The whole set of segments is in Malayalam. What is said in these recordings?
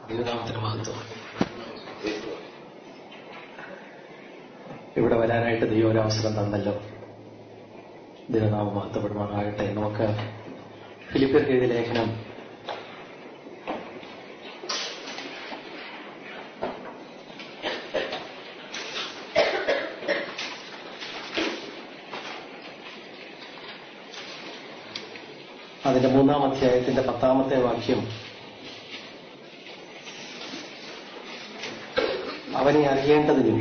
ദൈവനാമത്തിന് മഹത്വം ഇവിടെ വരാനായിട്ട് ദൈവം ഒരു അവസരം തന്നല്ലോ ദൈവനാമം മഹത്വപ്പെടുമാറാകട്ടെ നമുക്ക് ഫിലിപ്പിയർക്ക് എഴുതിയ ലേഖനം അതിന്റെ മൂന്നാം അധ്യായത്തിന്റെ പത്താമത്തെ വാക്യം അവനെ അറിയേണ്ടതിനും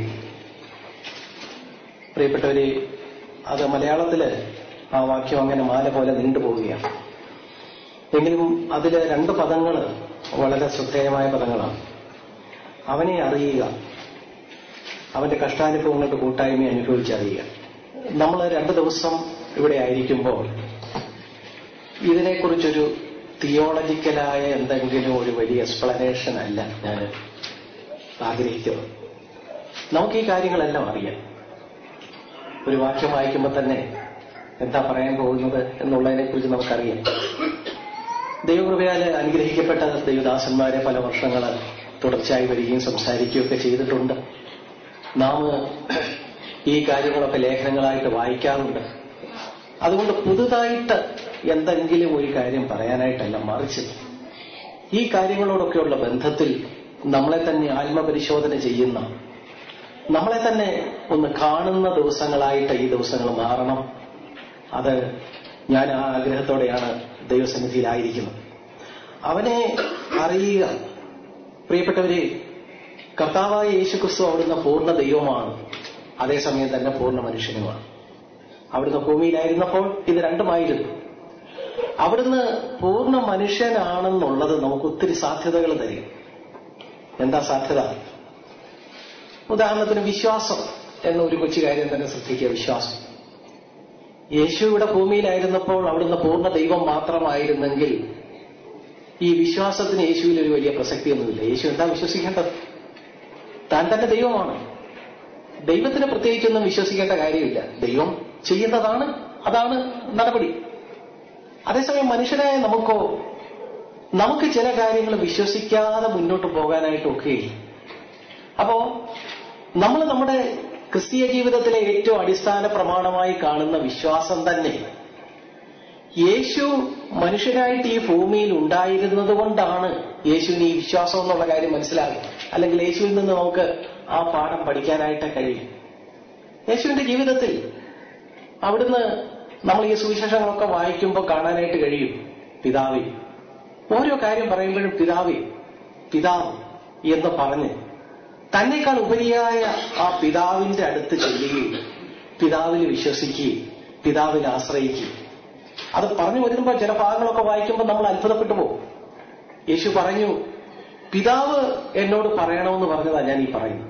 പ്രിയപ്പെട്ടവരെ അത് മലയാളത്തില് ആ വാക്യം അങ്ങനെ മാല പോലെ നീണ്ടുപോവുകയാണ് എങ്കിലും അതില് രണ്ട് പദങ്ങൾ വളരെ ശ്രദ്ധേയമായ പദങ്ങളാണ് അവനെ അറിയുക അവന്റെ കഷ്ടാനുഭവങ്ങളുടെ കൂട്ടായ്മ അനുഭവിച്ചറിയുക നമ്മൾ രണ്ട് ദിവസം ഇവിടെ ആയിരിക്കുമ്പോൾ ഇതിനെക്കുറിച്ചൊരു തിയോളജിക്കലായ എന്തെങ്കിലും ഒരു വലിയ എക്സ്പ്ലനേഷൻ അല്ല ഞാൻ ആഗ്രഹിക്കുന്നത് നമുക്ക് ഈ കാര്യങ്ങളെല്ലാം അറിയാം ഒരു വാക്യം വായിക്കുമ്പോൾ തന്നെ എന്താ പറയാൻ പോകുന്നത് എന്നുള്ളതിനെ കുറിച്ച് നമുക്കറിയാം ദൈവകൃപയാല് അനുഗ്രഹിക്കപ്പെട്ട ദൈവദാസന്മാരെ പല വർഷങ്ങൾ തുടർച്ചയായി വരികയും സംസാരിക്കുകയൊക്കെ ചെയ്തിട്ടുണ്ട് നാം ഈ കാര്യങ്ങളൊക്കെ ലേഖനങ്ങളായിട്ട് വായിക്കാറുണ്ട് അതുകൊണ്ട് പുതുതായിട്ട് എന്തെങ്കിലും ഒരു കാര്യം പറയാനായിട്ടല്ല മറിച്ച് ഈ കാര്യങ്ങളോടൊക്കെയുള്ള ബന്ധത്തിൽ നമ്മളെ തന്നെ ആത്മപരിശോധന ചെയ്യുന്ന നമ്മളെ തന്നെ ഒന്ന് കാണുന്ന ദിവസങ്ങളായിട്ട് ഈ ദിവസങ്ങൾ മാറണം അത് ഞാൻ ആ ആഗ്രഹത്തോടെയാണ് ദൈവസന്നിധിയിലായിരിക്കുന്നത് അവനെ അറിയുക പ്രിയപ്പെട്ടവരെ കർത്താവായ യേശുക്രിസ്തു അവിടുന്ന് പൂർണ്ണ ദൈവമാണ് അതേസമയം തന്നെ പൂർണ്ണ മനുഷ്യനുമാണ് അവിടുന്ന് ഭൂമിയിലായിരുന്നപ്പോൾ ഇത് രണ്ടുമായിരുന്നു അവിടുന്ന് പൂർണ്ണ മനുഷ്യനാണെന്നുള്ളത് നമുക്ക് ഒത്തിരി സാധ്യതകൾ തരും എന്താ സാധ്യത ഉദാഹരണത്തിന് വിശ്വാസം എന്ന ഒരു കൊച്ചു കാര്യം തന്നെ ശ്രദ്ധിക്കുക വിശ്വാസം യേശു ഇവിടെ ഭൂമിയിലായിരുന്നപ്പോൾ അവിടുന്ന് പൂർണ്ണ ദൈവം മാത്രമായിരുന്നെങ്കിൽ ഈ വിശ്വാസത്തിന് യേശുവിൽ ഒരു വലിയ പ്രസക്തിയൊന്നുമില്ല യേശു എന്താ വിശ്വസിക്കേണ്ടത് താൻ തന്നെ ദൈവമാണ് ദൈവത്തിന് പ്രത്യേകിച്ചൊന്നും വിശ്വസിക്കേണ്ട കാര്യമില്ല ദൈവം ചെയ്യുന്നതാണ് അതാണ് നടപടി അതേസമയം മനുഷ്യനായ നമുക്കോ നമുക്ക് ചില കാര്യങ്ങൾ വിശ്വസിക്കാതെ മുന്നോട്ട് പോകാനായിട്ടൊക്കെയില്ല അപ്പോ നമ്മൾ നമ്മുടെ ക്രിസ്തീയ ജീവിതത്തിലെ ഏറ്റവും അടിസ്ഥാന പ്രമാണമായി കാണുന്ന വിശ്വാസം തന്നെ യേശു മനുഷ്യനായിട്ട് ഈ ഭൂമിയിൽ ഉണ്ടായിരുന്നത് കൊണ്ടാണ് യേശുവിന് ഈ വിശ്വാസം എന്നുള്ള കാര്യം മനസ്സിലാകും അല്ലെങ്കിൽ യേശുവിൽ നിന്ന് നമുക്ക് ആ പാഠം പഠിക്കാനായിട്ട് കഴിയും യേശുവിന്റെ ജീവിതത്തിൽ അവിടുന്ന് നമ്മൾ ഈ സുവിശേഷങ്ങളൊക്കെ വായിക്കുമ്പോൾ കാണാനായിട്ട് കഴിയും പിതാവേ ഓരോ കാര്യം പറയുമ്പോഴും പിതാവേ പിതാവ് എന്ന് പറഞ്ഞ് തന്നെക്കാൾ ഉപരിയായ ആ പിതാവിന്റെ അടുത്ത് ചെല്ലുകയും പിതാവിൽ വിശ്വസിക്കുകയും പിതാവിൽ ആശ്രയിക്കുകയും അത് പറഞ്ഞു വരുമ്പോൾ ചില ഭാഗങ്ങളൊക്കെ വായിക്കുമ്പോൾ നമ്മൾ അത്ഭുതപ്പെട്ടു പോകും യേശു പറഞ്ഞു പിതാവ് എന്നോട് പറയണമെന്ന് പറഞ്ഞതാ ഞാൻ ഈ പറയുന്നത്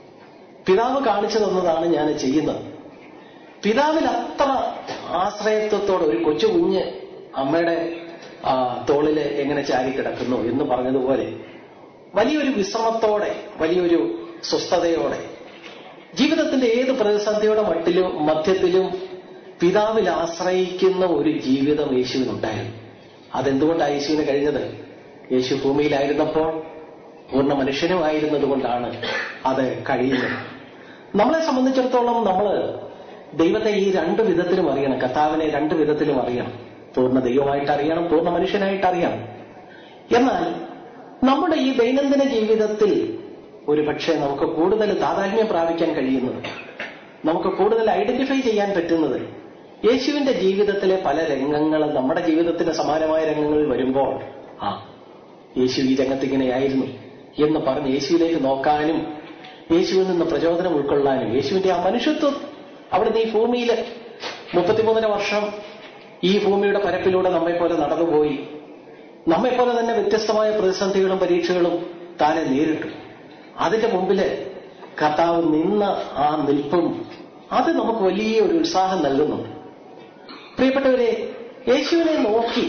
പിതാവ് കാണിച്ചു തന്നതാണ് ഞാൻ ചെയ്യുന്നത് പിതാവിൽ അത്ര ആശ്രയത്വത്തോടെ ഒരു കൊച്ചു കുഞ്ഞ് അമ്മയുടെ ആ, തോളില് എങ്ങനെ ചാരി കിടക്കുന്നു എന്ന് പറഞ്ഞതുപോലെ വലിയൊരു വിശ്രമത്തോടെ വലിയൊരു സ്വസ്ഥതയോടെ ജീവിതത്തിന്റെ ഏത് പ്രതിസന്ധിയുടെ മട്ടിലും മധ്യത്തിലും പിതാവിൽ ആശ്രയിക്കുന്ന ഒരു ജീവിതം യേശുവിനുണ്ടായിരുന്നു അതെന്തുകൊണ്ടാണ് യേശുവിന് കഴിഞ്ഞത് യേശു ഭൂമിയിലായിരുന്നപ്പോൾ പൂർണ്ണ മനുഷ്യനുമായിരുന്നത് കൊണ്ടാണ് അത് കഴിയുന്നത് നമ്മളെ സംബന്ധിച്ചിടത്തോളം നമ്മൾ ദൈവത്തെ ഈ രണ്ട് വിധത്തിലും അറിയണം കർത്താവിനെ രണ്ട് വിധത്തിലും അറിയണം പൂർണ്ണ ദൈവമായിട്ട് അറിയണം പൂർണ്ണ മനുഷ്യനായിട്ട് അറിയണം എന്നാൽ നമ്മുടെ ഈ ദൈനംദിന ജീവിതത്തിൽ ഒരു പക്ഷേ നമുക്ക് കൂടുതൽ താതാത്മ്യം പ്രാപിക്കാൻ കഴിയുന്നത് നമുക്ക് കൂടുതൽ ഐഡന്റിഫൈ ചെയ്യാൻ പറ്റുന്നത് യേശുവിന്റെ ജീവിതത്തിലെ പല രംഗങ്ങളും നമ്മുടെ ജീവിതത്തിന് സമാനമായ രംഗങ്ങളിൽ വരുമ്പോൾ ആ യേശു ഈ രംഗത്ത് ഇങ്ങനെയായിരുന്നു എന്ന് പറഞ്ഞ് യേശുവിലേക്ക് നോക്കാനും യേശുവിൽ നിന്ന് പ്രചോദനം ഉൾക്കൊള്ളാനും യേശുവിന്റെ ആ മനുഷ്യത്വം അവിടുന്ന് ഈ ഭൂമിയിൽ മുപ്പത്തിമൂന്നര വർഷം ഈ ഭൂമിയുടെ പരപ്പിലൂടെ നമ്മെപ്പോലെ നടന്നുപോയി നമ്മെപ്പോലെ തന്നെ വ്യത്യസ്തമായ പ്രതിസന്ധികളും പരീക്ഷകളും താനെ നേരിട്ടു അതിന്റെ മുമ്പില് കർത്താവ് നിന്ന ആ നിൽപ്പും അത് നമുക്ക് വലിയ ഒരു ഉത്സാഹം നൽകുന്നുണ്ട് പ്രിയപ്പെട്ടവരെ യേശുവിനെ നോക്കി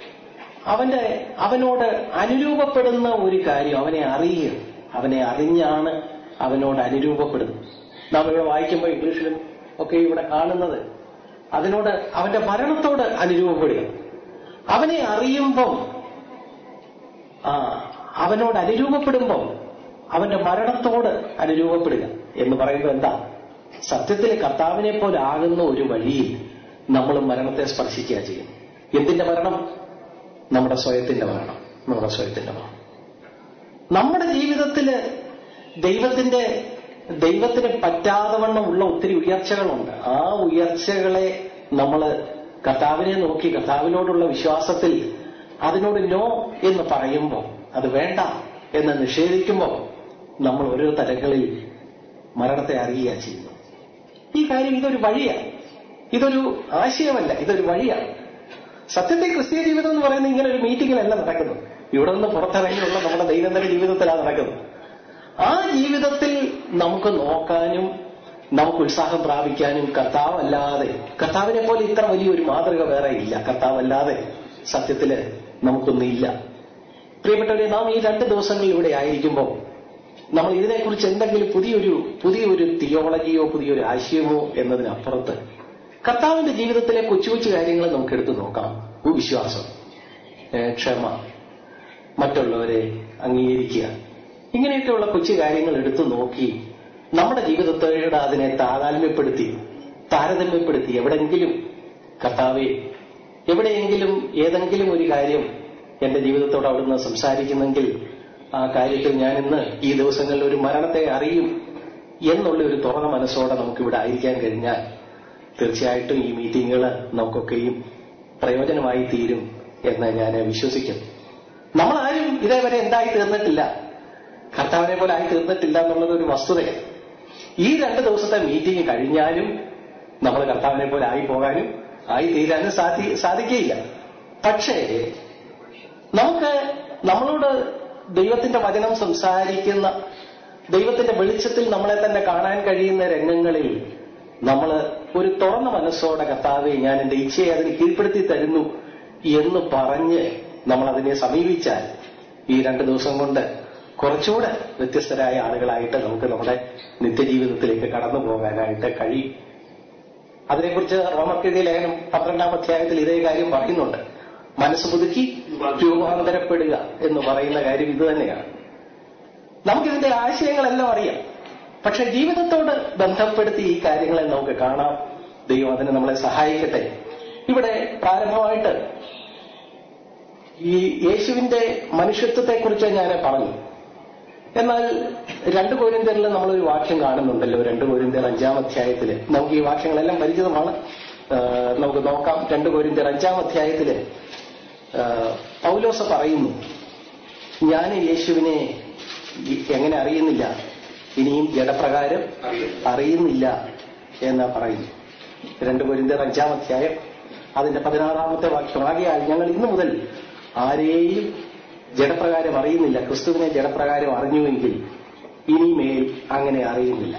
അവന്റെ അവനോട് അനുരൂപപ്പെടുന്ന ഒരു കാര്യം അവനെ അറിയുക അവനെ അറിഞ്ഞാണ് അവനോട് അനുരൂപപ്പെടുന്നത് നാം ഇവിടെ വായിക്കുമ്പോൾ ഇംഗ്ലീഷിലും ഒക്കെ ഇവിടെ കാണുന്നത് അതിനോട് അവന്റെ മരണത്തോട് അനുരൂപപ്പെടുക അവനെ അറിയുമ്പം ആ അവനോട് അനുരൂപപ്പെടുമ്പോൾ അവന്റെ മരണത്തോട് അനുരൂപപ്പെടുക എന്ന് പറയുന്നത് എന്താ സത്യത്തിൽ കർത്താവിനെ പോലെ ആകുന്ന ഒരു വഴിയിൽ നമ്മൾ മരണത്തെ സ്പർശിക്കുക ചെയ്യും എന്തിന്റെ മരണം നമ്മുടെ സ്വയത്തിന്റെ മരണം നമ്മുടെ സ്വയത്തിന്റെ മരണം നമ്മുടെ ജീവിതത്തില് ദൈവത്തിന്റെ ദൈവത്തിന് പറ്റാതെ വണ്ണമുള്ള ഒത്തിരി ഉയർച്ചകളുണ്ട് ആ ഉയർച്ചകളെ നമ്മൾ കർത്താവിനെ നോക്കി കർത്താവിനോടുള്ള വിശ്വാസത്തിൽ അതിനോട് നോ എന്ന് പറയുമ്പോൾ അത് വേണ്ട എന്ന് നിഷേധിക്കുമ്പോൾ നമ്മൾ ഓരോ തലങ്ങളിൽ മരണത്തെ അറിയുക ചെയ്യുന്നു ഈ കാര്യം ഇതൊരു വഴിയാണ് ഇതൊരു ആശയമല്ല ഇതൊരു വഴിയാണ് സത്യത്തിൽ ക്രിസ്തീയ ജീവിതം എന്ന് പറയുന്നത് ഇങ്ങനെ ഒരു മീറ്റിങ്ങിലല്ല നടക്കുന്നത് ഇവിടെ നിന്ന് പുറത്തിറങ്ങിയുള്ള നമ്മുടെ ദൈനംദിന ജീവിതത്തിലാണ് നടക്കുന്നത് ആ ജീവിതത്തിൽ നമുക്ക് നോക്കാനും നമുക്ക് ഉത്സാഹം പ്രാപിക്കാനും കർത്താവല്ലാതെ കർത്താവിനെ പോലെ ഇത്ര വലിയൊരു മാതൃക വേറെ ഇല്ല കർത്താവല്ലാതെ സത്യത്തില് നമുക്കൊന്നില്ല പ്രിയപ്പെട്ടവരെ നാം ഈ രണ്ട് ദിവസങ്ങളിൽ ഇവിടെ ആയിരിക്കുമ്പോൾ നമ്മൾ ഇതിനെക്കുറിച്ച് എന്തെങ്കിലും പുതിയൊരു പുതിയൊരു തിയോളജിയോ പുതിയൊരു ആശയമോ എന്നതിനപ്പുറത്ത് കർത്താവിന്റെ ജീവിതത്തിലെ കൊച്ചു കൊച്ചു കാര്യങ്ങൾ നമുക്ക് എടുത്തു നോക്കാം വിശ്വാസം ഏഹ് ക്ഷമ മറ്റുള്ളവരെ അംഗീകരിക്കുക ഇങ്ങനെയൊക്കെയുള്ള കൊച്ചു കാര്യങ്ങൾ എടുത്തു നോക്കി നമ്മുടെ ജീവിതത്തോട് അതിനെ താതാത്മ്യപ്പെടുത്തി താരതമ്യപ്പെടുത്തി എവിടെയെങ്കിലും കർത്താവെ എവിടെയെങ്കിലും ഏതെങ്കിലും ഒരു കാര്യം എന്റെ ജീവിതത്തോട് അവിടുന്ന് സംസാരിക്കുന്നെങ്കിൽ ആ കാര്യത്തിൽ ഞാൻ ഇന്ന് ഈ ദിവസങ്ങളിൽ ഒരു മരണത്തെ അറിയും എന്നുള്ള ഒരു തുറന്ന മനസ്സോടെ നമുക്കിവിടെ ആയിരിക്കാൻ കഴിഞ്ഞാൽ തീർച്ചയായിട്ടും ഈ മീറ്റിങ്ങുകൾ നമുക്കൊക്കെയും പ്രയോജനമായി തീരും എന്ന് ഞാൻ വിശ്വസിക്കുന്നു നമ്മളാരും ഇതേവരെ എന്തായി തീർന്നിട്ടില്ല കർത്താവിനെ പോലെ ആയി തീർന്നിട്ടില്ല എന്നുള്ളത് ഒരു വസ്തുതയാണ് ഈ രണ്ട് ദിവസത്തെ മീറ്റിംഗ് കഴിഞ്ഞാലും നമ്മൾ കർത്താവിനെ പോലെ ആയി പോകാനും ആയി തീരാനും സാധി സാധിക്കുകയില്ല പക്ഷേ നമുക്ക് നമ്മളോട് ദൈവത്തിന്റെ വചനം സംസാരിക്കുന്ന ദൈവത്തിന്റെ വെളിച്ചത്തിൽ നമ്മളെ തന്നെ കാണാൻ കഴിയുന്ന രംഗങ്ങളിൽ നമ്മൾ ഒരു തുറന്ന മനസ്സോടെ കർത്താവെ ഞാൻ എന്റെ ഇച്ഛയെ അതിന് കീഴ്പ്പെടുത്തി തരുന്നു എന്ന് പറഞ്ഞ് നമ്മൾ അതിനെ സമീപിച്ചാൽ ഈ രണ്ട് ദിവസം കൊണ്ട് കുറച്ചുകൂടെ വ്യത്യസ്തരായ ആളുകളായിട്ട് നമുക്ക് നമ്മുടെ നിത്യജീവിതത്തിലേക്ക് കടന്നു പോകാനായിട്ട് കഴിയും അതിനെക്കുറിച്ച് റോമക്കെഴുതിയ ലേഖനം പന്ത്രണ്ടാം അധ്യായത്തിൽ ഇതേ കാര്യം പറയുന്നുണ്ട് മനസ്സ് പുതുക്കി രൂപാന്തരപ്പെടുക എന്ന് പറയുന്ന കാര്യം ഇത് തന്നെയാണ് നമുക്കിതിന്റെ ആശയങ്ങളെല്ലാം അറിയാം പക്ഷെ ജീവിതത്തോട് ബന്ധപ്പെടുത്തി ഈ കാര്യങ്ങളെ നമുക്ക് കാണാം ദൈവം അതിന് നമ്മളെ സഹായിക്കട്ടെ ഇവിടെ പ്രാരംഭമായിട്ട് ഈ യേശുവിന്റെ മനുഷ്യത്വത്തെക്കുറിച്ച് ഞാൻ പറഞ്ഞു എന്നാൽ രണ്ട് കോരിന്തരിൽ നമ്മളൊരു വാക്യം കാണുന്നുണ്ടല്ലോ രണ്ട് കോരിന്തർ അഞ്ചാം അധ്യായത്തില് നമുക്ക് ഈ വാക്യങ്ങളെല്ലാം പരിചിതമാണ് നമുക്ക് നോക്കാം രണ്ട് കോരിന്തർ അഞ്ചാം അധ്യായത്തില് പൗലോസ പറയുന്നു ഞാൻ യേശുവിനെ എങ്ങനെ അറിയുന്നില്ല ഇനിയും ജഡപ്രകാരം അറിയുന്നില്ല എന്ന് പറയുന്നു രണ്ട് കോരിന്തർ അഞ്ചാം അധ്യായം അതിന്റെ പതിനാറാമത്തെ വാക്യം ആകെയാൽ ഞങ്ങൾ ഇന്നു മുതൽ ആരെയും ജഡപ്രകാരം അറിയുന്നില്ല ക്രിസ്തുവിനെ ജഡപ്രകാരം അറിഞ്ഞുവെങ്കിൽ ഇനിമേൽ അങ്ങനെ അറിയുന്നില്ല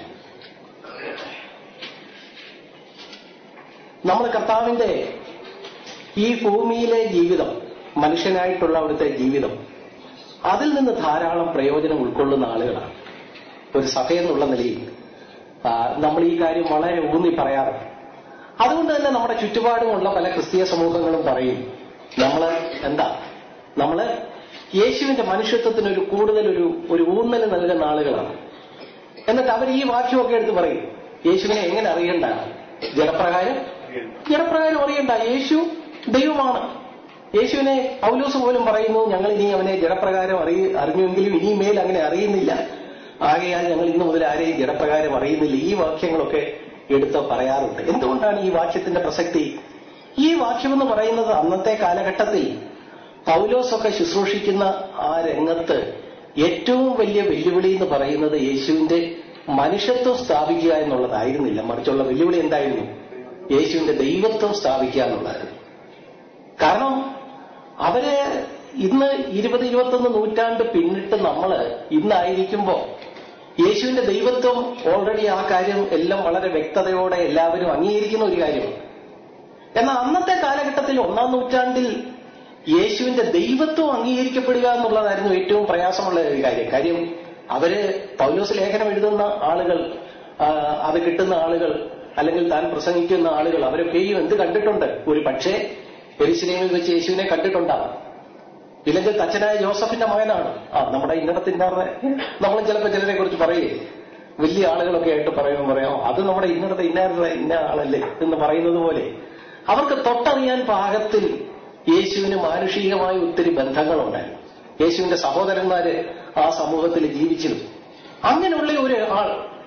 നമ്മൾ കർത്താവിന്റെ ഈ ഭൂമിയിലെ ജീവിതം മനുഷ്യനായിട്ടുള്ള അവിടുത്തെ ജീവിതം അതിൽ നിന്ന് ധാരാളം പ്രയോജനം ഉൾക്കൊള്ളുന്ന ആളുകളാണ് ഒരു സഭയെന്നുള്ള നിലയിൽ നമ്മൾ ഈ കാര്യം വളരെ ഊന്നി പറയാറുണ്ട് അതുകൊണ്ട് തന്നെ നമ്മുടെ ചുറ്റുപാടുമുള്ള പല ക്രിസ്തീയ സമൂഹങ്ങളും പറയും നമ്മള് എന്താ നമ്മള് യേശുവിന്റെ മനുഷ്യത്വത്തിന് ഒരു കൂടുതൽ ഒരു ഒരു ഊന്നൽ നൽകുന്ന ആളുകളാണ് എന്നിട്ട് അവർ ഈ വാക്യമൊക്കെ എടുത്ത് പറയും യേശുവിനെ എങ്ങനെ അറിയണ്ട ജഡപ്രകാരം ജഡപ്രകാരം അറിയണ്ട യേശു ദൈവമാണ് യേശുവിനെ പൗലോസ് പോലും പറയുന്നു ഞങ്ങൾ ഇനി അവനെ ജഡപ്രകാരം അറിയ അറിഞ്ഞുവെങ്കിലും ഇനിമേൽ അങ്ങനെ അറിയുന്നില്ല ആകയാൽ ഞങ്ങൾ ഇന്നു മുതൽ ആരെയും ജഡപ്രകാരം അറിയുന്നില്ല ഈ വാക്യങ്ങളൊക്കെ എടുത്ത് പറയാറുണ്ട് എന്തുകൊണ്ടാണ് ഈ വാക്യത്തിന്റെ പ്രസക്തി ഈ വാക്യമെന്ന് പറയുന്നത് അന്നത്തെ കാലഘട്ടത്തിൽ പൗലോസൊക്കെ ശുശ്രൂഷിക്കുന്ന ആ രംഗത്ത് ഏറ്റവും വലിയ വെല്ലുവിളി എന്ന് പറയുന്നത് യേശുവിന്റെ മനുഷ്യത്വം സ്ഥാപിക്കുക എന്നുള്ളതായിരുന്നില്ല മറിച്ചുള്ള വെല്ലുവിളി എന്തായിരുന്നു യേശുവിന്റെ ദൈവത്വം സ്ഥാപിക്കുക എന്നുള്ളതായിരുന്നു കാരണം അവര് ഇന്ന് ഇരുപത് ഇരുപത്തൊന്ന് നൂറ്റാണ്ട് പിന്നിട്ട് നമ്മൾ ഇന്നായിരിക്കുമ്പോ യേശുവിന്റെ ദൈവത്വം ഓൾറെഡി ആ കാര്യം എല്ലാം വളരെ വ്യക്തതയോടെ എല്ലാവരും അംഗീകരിക്കുന്ന ഒരു കാര്യമാണ് എന്നാൽ അന്നത്തെ കാലഘട്ടത്തിൽ ഒന്നാം നൂറ്റാണ്ടിൽ യേശുവിന്റെ ദൈവത്വം അംഗീകരിക്കപ്പെടുക എന്നുള്ളതായിരുന്നു ഏറ്റവും പ്രയാസമുള്ള ഒരു കാര്യം കാര്യം അവര് പൗലോസ് ലേഖനം എഴുതുന്ന ആളുകൾ അത് കിട്ടുന്ന ആളുകൾ അല്ലെങ്കിൽ താൻ പ്രസംഗിക്കുന്ന ആളുകൾ അവരൊക്കെയും എന്ത് കണ്ടിട്ടുണ്ട് ഒരു പക്ഷേ എരിശിലേമിൽ വെച്ച് യേശുവിനെ കണ്ടിട്ടുണ്ടാവാം ഇല്ലെങ്കിൽ തച്ചനായ ജോസഫിന്റെ മകനാണ് ആ നമ്മുടെ ഇന്നടത്തിന്റെ നമ്മളും ചിലപ്പോൾ ചിലരെ കുറിച്ച് പറയേ വലിയ ആളുകളൊക്കെ ആയിട്ട് പറയുമ്പോൾ പറയാം അത് നമ്മുടെ ഇന്നടത്തെ ഇന്നാരുടെ ഇന്ന ആളല്ലേ എന്ന് പറയുന്നത് പോലെ അവർക്ക് തൊട്ടറിയാൻ പാകത്തിൽ യേശുവിന് മാനുഷികമായ ഒത്തിരി ബന്ധങ്ങളുണ്ടായിരുന്നു യേശുവിന്റെ സഹോദരന്മാര് ആ സമൂഹത്തിൽ ജീവിച്ചിരുന്നു അങ്ങനെയുള്ള ഒരു ആൾ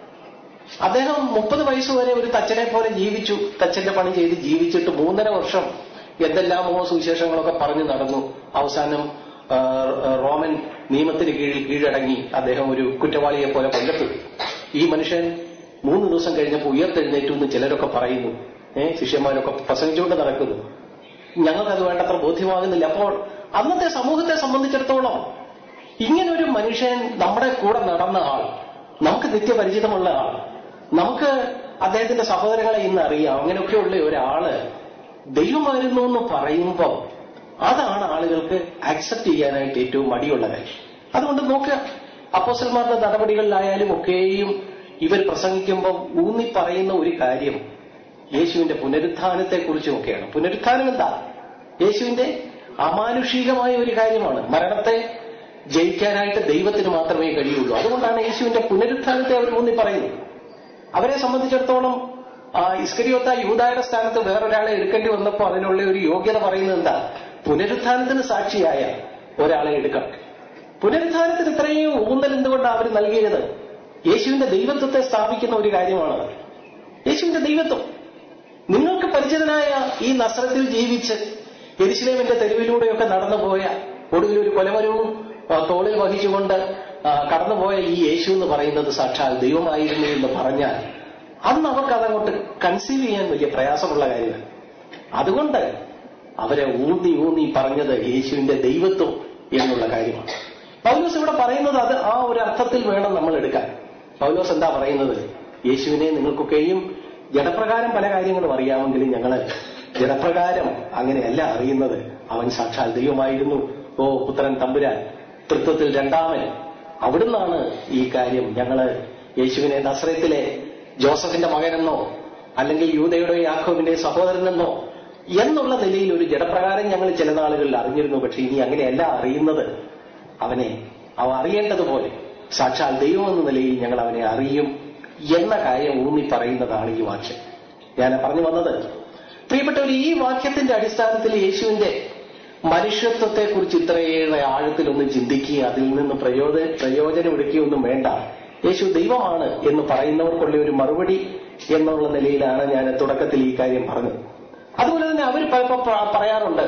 അദ്ദേഹം മുപ്പത് വയസ്സ് വരെ ഒരു തച്ചനെ പോലെ ജീവിച്ചു തച്ചന്റെ പണി ചെയ്ത് ജീവിച്ചിട്ട് മൂന്നര വർഷം എന്തെല്ലാമോ സുവിശേഷങ്ങളൊക്കെ പറഞ്ഞു നടന്നു അവസാനം ആ, റോമൻ നിയമത്തിന് കീഴിൽ കീഴടങ്ങി അദ്ദേഹം ഒരു കുറ്റവാളിയെ പോലെ കൊല്ലപ്പെട്ടു ഈ മനുഷ്യൻ മൂന്ന് ദിവസം കഴിഞ്ഞപ്പോൾ ഉയർത്തെഴുന്നേറ്റു എന്ന് ചിലരൊക്കെ പറയുന്നു ഏഹ് ശിഷ്യന്മാരൊക്കെ പ്രസംഗിച്ചുകൊണ്ട് നടക്കുന്നു ഞങ്ങൾക്കത് വേണ്ടത്ര ബോധ്യമാകുന്നില്ല അപ്പോൾ അന്നത്തെ സമൂഹത്തെ സംബന്ധിച്ചിടത്തോളം ഇങ്ങനൊരു മനുഷ്യൻ നമ്മുടെ കൂടെ നടന്ന ആൾ നമുക്ക് നിത്യപരിചിതമുള്ള ആൾ നമുക്ക് അദ്ദേഹത്തിന്റെ സഹോദരങ്ങളെ ഇന്ന് അറിയാം അങ്ങനെയൊക്കെയുള്ള ഒരാള് ദൈവമായിരുന്നു എന്ന് പറയുമ്പോൾ അതാണ് ആളുകൾക്ക് ആക്സെപ്റ്റ് ചെയ്യാനായിട്ട് ഏറ്റവും മടിയുള്ള കാര്യം അതുകൊണ്ട് നോക്കുക അപ്പോസൽമാരുടെ നടപടികളിലായാലും ഒക്കെയും ഇവർ പ്രസംഗിക്കുമ്പോൾ ഊന്നി പറയുന്ന ഒരു കാര്യം യേശുവിന്റെ പുനരുത്ഥാനത്തെ കുറിച്ചുമൊക്കെയാണ് പുനരുത്ഥാനം എന്താ യേശുവിന്റെ അമാനുഷികമായ ഒരു കാര്യമാണ് മരണത്തെ ജയിക്കാനായിട്ട് ദൈവത്തിന് മാത്രമേ കഴിയുള്ളൂ അതുകൊണ്ടാണ് യേശുവിന്റെ പുനരുത്ഥാനത്തെ അവർ ഊന്നി പറയുന്നത് അവരെ സംബന്ധിച്ചിടത്തോളം ആ ഇസ്കരിയോത്ത യൂതായുടെ സ്ഥാനത്ത് വേറൊരാളെ എടുക്കേണ്ടി വന്നപ്പോൾ അതിനുള്ള ഒരു യോഗ്യത പറയുന്നത് എന്താ പുനരുത്ഥാനത്തിന് സാക്ഷിയായ ഒരാളെ എടുക്കണം പുനരുത്ഥാനത്തിന് ഇത്രയും ഊന്നൽ എന്തുകൊണ്ടാണ് അവർ നൽകിയത് യേശുവിന്റെ ദൈവത്വത്തെ സ്ഥാപിക്കുന്ന ഒരു കാര്യമാണ് യേശുവിന്റെ ദൈവത്വം നിങ്ങൾക്ക് പരിചിതനായ ഈ നസ്രത്തിൽ ജീവിച്ച് എരിശിലേമിന്റെ തെരുവിലൂടെയൊക്കെ നടന്നുപോയ ഒടുവിൽ ഒരു കൊലമരവും ആ, തോളിൽ വഹിച്ചുകൊണ്ട് ആ, കടന്നുപോയ ഈ യേശു എന്ന് പറയുന്നത് സാക്ഷാൽ ദൈവമായിരുന്നു എന്ന് പറഞ്ഞാൽ അന്ന് അവർക്ക് അതങ്ങോട്ട് കൺസീവ് ചെയ്യാൻ വലിയ പ്രയാസമുള്ള കാര്യമാണ് അതുകൊണ്ട് അവരെ ഊന്നി ഊന്നി പറഞ്ഞത് യേശുവിന്റെ ദൈവത്വം എന്നുള്ള കാര്യമാണ് പൗലോസ് ഇവിടെ പറയുന്നത് അത് ആ ഒരു അർത്ഥത്തിൽ വേണം നമ്മൾ എടുക്കാൻ പൗലോസ് എന്താ പറയുന്നത് യേശുവിനെ നിങ്ങൾക്കൊക്കെയും ജഡപ്രകാരം പല കാര്യങ്ങളും അറിയാമെങ്കിലും ഞങ്ങള് ജഡപ്രകാരം അങ്ങനെയല്ല അറിയുന്നത് അവൻ സാക്ഷാൽ ദൈവമായിരുന്നു ഓ പുത്രൻ തമ്പുരാൻ തൃത്വത്തിൽ രണ്ടാമൻ അവിടുന്നാണ് ഈ കാര്യം ഞങ്ങള് യേശുവിനെ നസ്രയത്തിലെ ജോസഫിന്റെ മകനെന്നോ അല്ലെങ്കിൽ യൂതയുടെ യാക്കോബിന്റെ സഹോദരനെന്നോ എന്നുള്ള നിലയിൽ ഒരു ജഡപ്രകാരം ഞങ്ങൾ ചില നാളുകളിൽ അറിഞ്ഞിരുന്നു പക്ഷെ ഇനി അങ്ങനെയല്ല അറിയുന്നത് അവനെ അവ അറിയേണ്ടതുപോലെ സാക്ഷാൽ ദൈവം എന്ന നിലയിൽ ഞങ്ങൾ അവനെ അറിയും എന്ന കാര്യം ഊന്നി പറയുന്നതാണ് ഈ വാക്യം ഞാൻ പറഞ്ഞു വന്നത് പ്രിയപ്പെട്ടവർ ഈ വാക്യത്തിന്റെ അടിസ്ഥാനത്തിൽ യേശുവിന്റെ മനുഷ്യത്വത്തെക്കുറിച്ച് ഇത്രയേറെ ആഴത്തിലൊന്ന് ചിന്തിക്കുകയും അതിൽ നിന്ന് പ്രയോജന പ്രയോജനമെടുക്കുകയൊന്നും വേണ്ട യേശു ദൈവമാണ് എന്ന് പറയുന്നവർക്കുള്ള ഒരു മറുപടി എന്നുള്ള നിലയിലാണ് ഞാൻ തുടക്കത്തിൽ ഈ കാര്യം പറഞ്ഞത് അതുപോലെ തന്നെ അവർ പലപ്പോൾ പ- പറയാറുണ്ട്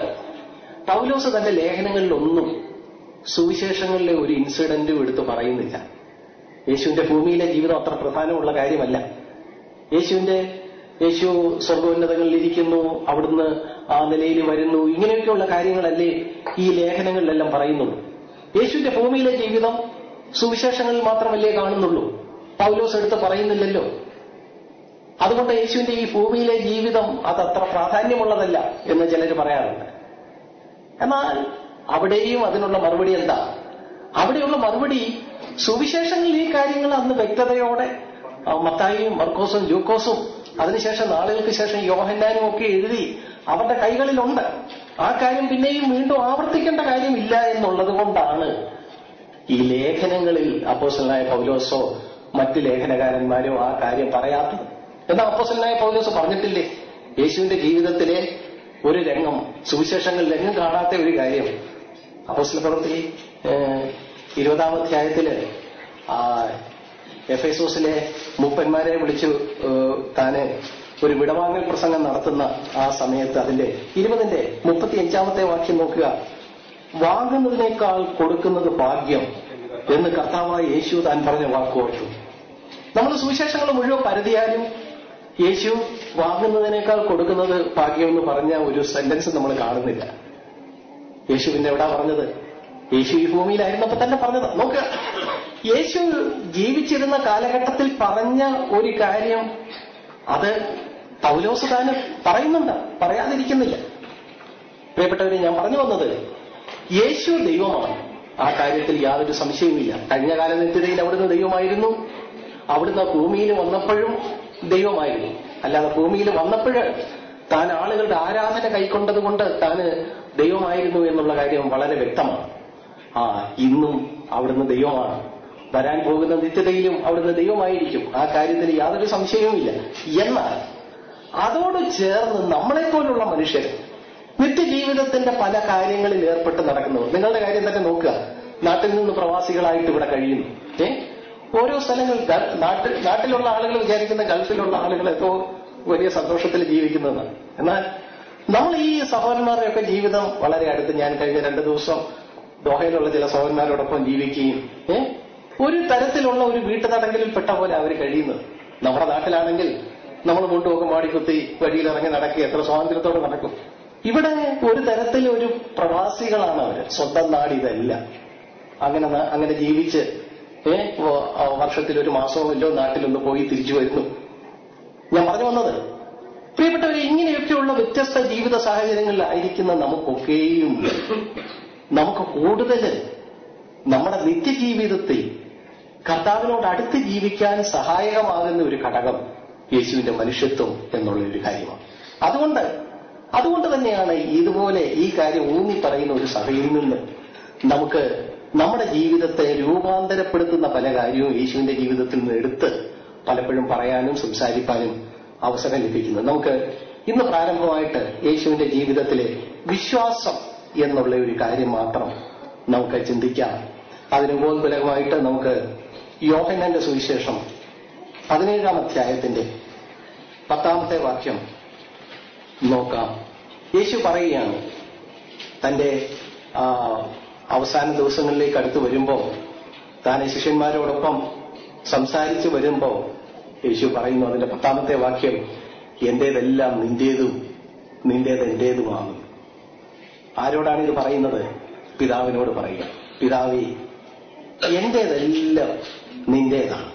പൗലോസ് തന്റെ ലേഖനങ്ങളിലൊന്നും സുവിശേഷങ്ങളിലെ ഒരു ഇൻസിഡന്റും എടുത്ത് പറയുന്നില്ല യേശുവിന്റെ ഭൂമിയിലെ ജീവിതം അത്ര പ്രധാനമുള്ള കാര്യമല്ല യേശുവിന്റെ യേശു സ്വർഗോന്നതങ്ങളിൽ ഇരിക്കുന്നു അവിടുന്ന് ആ നിലയിൽ വരുന്നു ഇങ്ങനെയൊക്കെയുള്ള കാര്യങ്ങളല്ലേ ഈ ലേഖനങ്ങളിലെല്ലാം പറയുന്നുള്ളൂ യേശുവിന്റെ ഭൂമിയിലെ ജീവിതം സുവിശേഷങ്ങളിൽ മാത്രമല്ലേ കാണുന്നുള്ളൂ പൗലോസ് എടുത്ത് പറയുന്നില്ലല്ലോ അതുകൊണ്ട് യേശുവിന്റെ ഈ ഭൂമിയിലെ ജീവിതം അത് അത്ര പ്രാധാന്യമുള്ളതല്ല എന്ന് ചിലർ പറയാറുണ്ട് എന്നാൽ അവിടെയും അതിനുള്ള മറുപടി എന്താ അവിടെയുള്ള മറുപടി സുവിശേഷങ്ങളിൽ ഈ കാര്യങ്ങൾ അന്ന് വ്യക്തതയോടെ ആ, മത്തായിയും മർക്കോസും ലൂക്കോസും അതിനുശേഷം നാളുകൾക്ക് ശേഷം യോഹന്നാനും ഒക്കെ എഴുതി അവരുടെ കൈകളിലുണ്ട് ആ കാര്യം പിന്നെയും വീണ്ടും ആവർത്തിക്കേണ്ട കാര്യമില്ല എന്നുള്ളത് കൊണ്ടാണ് ഈ ലേഖനങ്ങളിൽ അപ്പോസ്റ്റലായ പൗലോസോ മറ്റ് ലേഖനകാരന്മാരോ ആ കാര്യം പറയാത്തത് എന്നാൽ അപ്പോസ്റ്റലായ പൗലോസ് പറഞ്ഞിട്ടില്ലേ യേശുവിന്റെ ജീവിതത്തിലെ ഒരു രംഗം സുവിശേഷങ്ങളിൽ രംഗം കാണാത്ത ഒരു കാര്യം അപ്പോസ്റ്റല പ്രവൃത്തി ഏഹ്, ഇരുപതാം അധ്യായത്തില് ആ എഫ് എസോസിലെ മൂപ്പന്മാരെ വിളിച്ചു ഏഹ്, താന് ഒരു വിടവാങ്ങൽ പ്രസംഗം നടത്തുന്ന ആ സമയത്ത് അതിന്റെ ഇരുപതിന്റെ മുപ്പത്തി അഞ്ചാമത്തെ വാക്യം നോക്കുക വാങ്ങുന്നതിനേക്കാൾ കൊടുക്കുന്നത് ഭാഗ്യം എന്ന് കർത്താവായ യേശു താൻ പറഞ്ഞ വാക്കോർത്തു നമ്മൾ സുവിശേഷങ്ങൾ മുഴുവൻ പരതിയാലും യേശു വാങ്ങുന്നതിനേക്കാൾ കൊടുക്കുന്നത് ഭാഗ്യം എന്ന് പറഞ്ഞ ഒരു സെന്റൻസ് നമ്മൾ കാണുന്നില്ല യേശു പിന്നെ എവിടാ പറഞ്ഞത് യേശു ഈ ഭൂമിയിലായിരുന്നപ്പോ തന്നെ പറഞ്ഞത് നോക്കുക യേശു ജീവിച്ചിരുന്ന കാലഘട്ടത്തിൽ പറഞ്ഞ ഒരു കാര്യം അത് പൗലോസ് താന് പറയുന്നുണ്ട് പറയാതിരിക്കുന്നില്ല പ്രിയപ്പെട്ടവരെ ഞാൻ പറഞ്ഞു വന്നത് യേശു ദൈവമാണ് ആ കാര്യത്തിൽ യാതൊരു സംശയവുമില്ല കഴിഞ്ഞ കാല നിത്യതയിൽ അവിടുന്ന് ദൈവമായിരുന്നു അവിടുന്ന് ഭൂമിയിൽ വന്നപ്പോഴും ദൈവമായിരുന്നു അല്ലാതെ ഭൂമിയിൽ വന്നപ്പോൾ താൻ ആളുകളുടെ ആരാധന കൈക്കൊണ്ടത് കൊണ്ട് താന് ദൈവമായിരുന്നു എന്നുള്ള കാര്യം വളരെ വ്യക്തമാണ് ആ ഇന്നും അവിടുന്ന് ദൈവമാണ് വരാൻ പോകുന്ന നിത്യതയിലും അവിടുന്ന് ദൈവമായിരിക്കും ആ കാര്യത്തിൽ യാതൊരു സംശയവുമില്ല എന്നാൽ അതോട് ചേർന്ന് നമ്മളെപ്പോലുള്ള മനുഷ്യർ നിത്യജീവിതത്തിന്റെ പല കാര്യങ്ങളിൽ ഏർപ്പെട്ട് നടക്കുന്നവർ നിങ്ങളുടെ കാര്യം തന്നെ നോക്കുക നാട്ടിൽ നിന്ന് പ്രവാസികളായിട്ട് ഇവിടെ കഴിയുന്നു ഏ ഓരോ സ്ഥലങ്ങൾ ഗ- നാട്ടിൽ നാട്ടിലുള്ള ആളുകൾ വിചാരിക്കുന്ന ഗൾഫിലുള്ള ആളുകൾ എത്തോ വലിയ സന്തോഷത്തിൽ ജീവിക്കുന്നതാണ് എന്നാൽ നമ്മൾ ഈ സഹോദരന്മാരുടെയൊക്കെ ജീവിതം വളരെ അടുത്ത് ഞാൻ കഴിഞ്ഞ രണ്ടു ദിവസം ദോഹയിലുള്ള ചില സഹോദരന്മാരോടൊപ്പം ജീവിക്കുകയും ഏ ഒരു തരത്തിലുള്ള ഒരു വീട്ടുതടങ്കലിൽപ്പെട്ട പോലെ അവർ കഴിയുന്നത് നമ്മുടെ നാട്ടിലാണെങ്കിൽ നമ്മൾ മുണ്ടുമൊക്കെ മാടിക്കുത്തി വഴിയിലിറങ്ങി നടക്കുക എത്ര സ്വാതന്ത്ര്യത്തോടെ നടക്കും ഇവിടെ ഒരു തരത്തിൽ ഒരു പ്രവാസികളാണ് അവര് സ്വന്തം നാട് ഇതല്ല അങ്ങനെ ന- അങ്ങനെ ജീവിച്ച് ഏ വർഷത്തിൽ ഒരു മാസമോ ഇല്ലോ നാട്ടിലൊന്ന് പോയി തിരിച്ചു വരുന്നു ഞാൻ പറഞ്ഞു വന്നത് പ്രിയപ്പെട്ടവരെ ഇങ്ങനെയൊക്കെയുള്ള വ്യത്യസ്ത ജീവിത സാഹചര്യങ്ങളിലായിരിക്കുന്ന നമുക്കൊക്കെയും നമുക്ക് കൂടുതൽ നമ്മുടെ നിത്യജീവിതത്തിൽ കർത്താവിനോട് അടുത്ത് ജീവിക്കാൻ സഹായകമാകുന്ന ഒരു ഘടകം യേശുവിന്റെ മനുഷ്യത്വം എന്നുള്ള ഒരു കാര്യമാണ് അതുകൊണ്ട് അതുകൊണ്ട് തന്നെയാണ് ഇതുപോലെ ഈ കാര്യം ഊന്നി പറയുന്ന ഒരു സഭയിൽ നിന്ന് നമുക്ക് നമ്മുടെ ജീവിതത്തെ രൂപാന്തരപ്പെടുത്തുന്ന പല കാര്യവും യേശുവിന്റെ ജീവിതത്തിൽ നിന്ന് എടുത്ത് പലപ്പോഴും പറയാനും സംസാരിക്കാനും അവസരം ലഭിക്കുന്നത് നമുക്ക് ഇന്ന് പ്രാരംഭമായിട്ട് യേശുവിന്റെ ജീവിതത്തിലെ വിശ്വാസം എന്നുള്ള ഒരു കാര്യം മാത്രം നമുക്ക് ചിന്തിക്കാം അതിന് ഉപോത്ബലമായിട്ട് നമുക്ക് യോഹന്നാന്റെ സുവിശേഷം പതിനേഴാം അധ്യായത്തിന്റെ പത്താമത്തെ വാക്യം നോക്കാം യേശു പറയുകയാണ് തന്റെ ആ, അവസാന ദിവസങ്ങളിലേക്ക് അടുത്ത് വരുമ്പോൾ താൻ ഈ ശിഷ്യന്മാരോടൊപ്പം സംസാരിച്ചു വരുമ്പോൾ യേശു പറയുന്നു അതിന്റെ പത്താമത്തെ വാക്യം എന്റേതെല്ലാം നിന്റേതും നിന്റേത് എന്റേതുമാകും ആരോടാണ് ഇത് പറയുന്നത് പിതാവിനോട് പറയുക പിതാവേ എന്റേതെല്ലാം നിന്റേതാണ്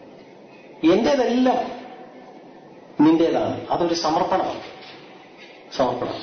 എന്റേതെല്ലാം നിന്റേതാണ് അതൊരു സമർപ്പണമാണ് സമർപ്പണം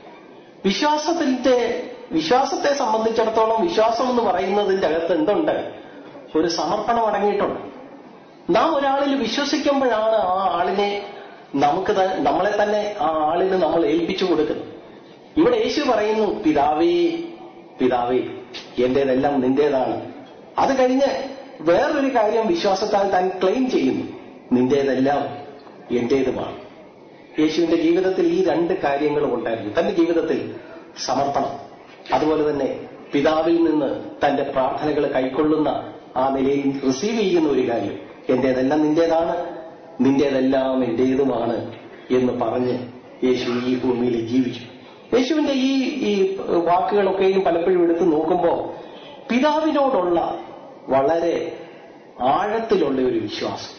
വിശ്വാസത്തിന്റെ വിശ്വാസത്തെ സംബന്ധിച്ചിടത്തോളം വിശ്വാസം എന്ന് പറയുന്നതിന്റെ അകത്ത് എന്തുണ്ട് ഒരു സമർപ്പണം അടങ്ങിയിട്ടുണ്ട് നാം ഒരാളിൽ വിശ്വസിക്കുമ്പോഴാണ് ആ ആളിനെ നമുക്ക് ത- നമ്മളെ തന്നെ ആ ആളിന് നമ്മൾ ഏൽപ്പിച്ചു കൊടുക്കുന്നത് ഇവിടെ യേശു പറയുന്നു പിതാവേ പിതാവേ എന്റേതെല്ലാം നിന്റേതാണ് അത് കഴിഞ്ഞ് വേറൊരു കാര്യം വിശ്വാസത്താൽ താൻ ക്ലെയിം ചെയ്യുന്നു നിന്റേതെല്ലാം എന്റേതുമാണ് യേശുവിന്റെ ജീവിതത്തിൽ ഈ രണ്ട് കാര്യങ്ങളും ഉണ്ടായിരുന്നു തന്റെ ജീവിതത്തിൽ സമർപ്പണം അതുപോലെ തന്നെ പിതാവിൽ നിന്ന് തന്റെ പ്രാർത്ഥനകൾ കൈക്കൊള്ളുന്ന ആ നിലയിൽ റിസീവ് ചെയ്യുന്ന ഒരു കാര്യം എന്റേതെല്ലാം നിന്റേതാണ് നിന്റേതെല്ലാം എന്റേതുമാണ് എന്ന് പറഞ്ഞ് യേശു ഈ ഭൂമിയിൽ ജീവിച്ചു യേശുവിന്റെ ഈ ഈ വാക്കുകളൊക്കെയും പലപ്പോഴും എടുത്ത് നോക്കുമ്പോൾ പിതാവിനോടുള്ള വളരെ ആഴത്തിലുള്ള ഒരു വിശ്വാസം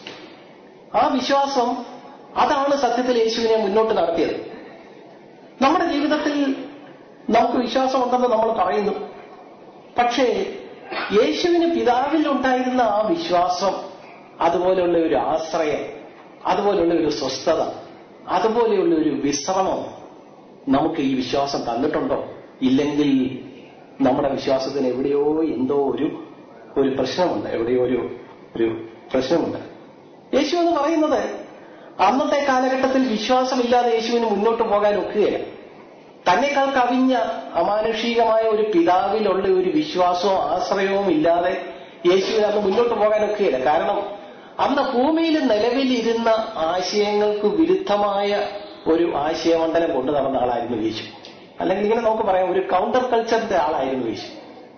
ആ വിശ്വാസം അതാണ് സത്യത്തിൽ യേശുവിനെ മുന്നോട്ട് നടത്തിയത് നമ്മുടെ ജീവിതത്തിൽ നമുക്ക് വിശ്വാസമുണ്ടെന്ന് നമ്മൾ പറയുന്നു പക്ഷേ യേശുവിന് പിതാവിൽ ഉണ്ടായിരുന്ന ആ വിശ്വാസം അതുപോലെയുള്ള ഒരു ആശ്രയം അതുപോലെയുള്ള ഒരു സ്വസ്ഥത അതുപോലെയുള്ള ഒരു വിശ്രമം നമുക്ക് ഈ വിശ്വാസം തന്നിട്ടുണ്ടോ ഇല്ലെങ്കിൽ നമ്മുടെ വിശ്വാസത്തിന് എവിടെയോ എന്തോ ഒരു ഒരു പ്രശ്നമുണ്ട് എവിടെയോ ഒരു ഒരു പ്രശ്നമുണ്ട് യേശു എന്ന് പറയുന്നത് അന്നത്തെ കാലഘട്ടത്തിൽ വിശ്വാസമില്ലാതെ യേശുവിന് മുന്നോട്ട് പോകാൻ ഒക്കുകയില്ല തന്നെക്കാൾ കവിഞ്ഞ അമാനുഷികമായ ഒരു പിതാവിലുള്ള ഒരു വിശ്വാസവും ആശ്രയവും ഇല്ലാതെ യേശുവിന് അന്ന് മുന്നോട്ട് പോകാൻ ഒക്കുകയില്ല കാരണം അന്ന് ഭൂമിയിൽ നിലവിലിരുന്ന ആശയങ്ങൾക്ക് വിരുദ്ധമായ ഒരു ആശയമണ്ഡലം കൊണ്ടു നടന്ന ആളായിരുന്നു യേശു അല്ലെങ്കിൽ ഇങ്ങനെ നമുക്ക് പറയാം ഒരു കൗണ്ടർ കൾച്ചറിന്റെ ആളായിരുന്നു യേശു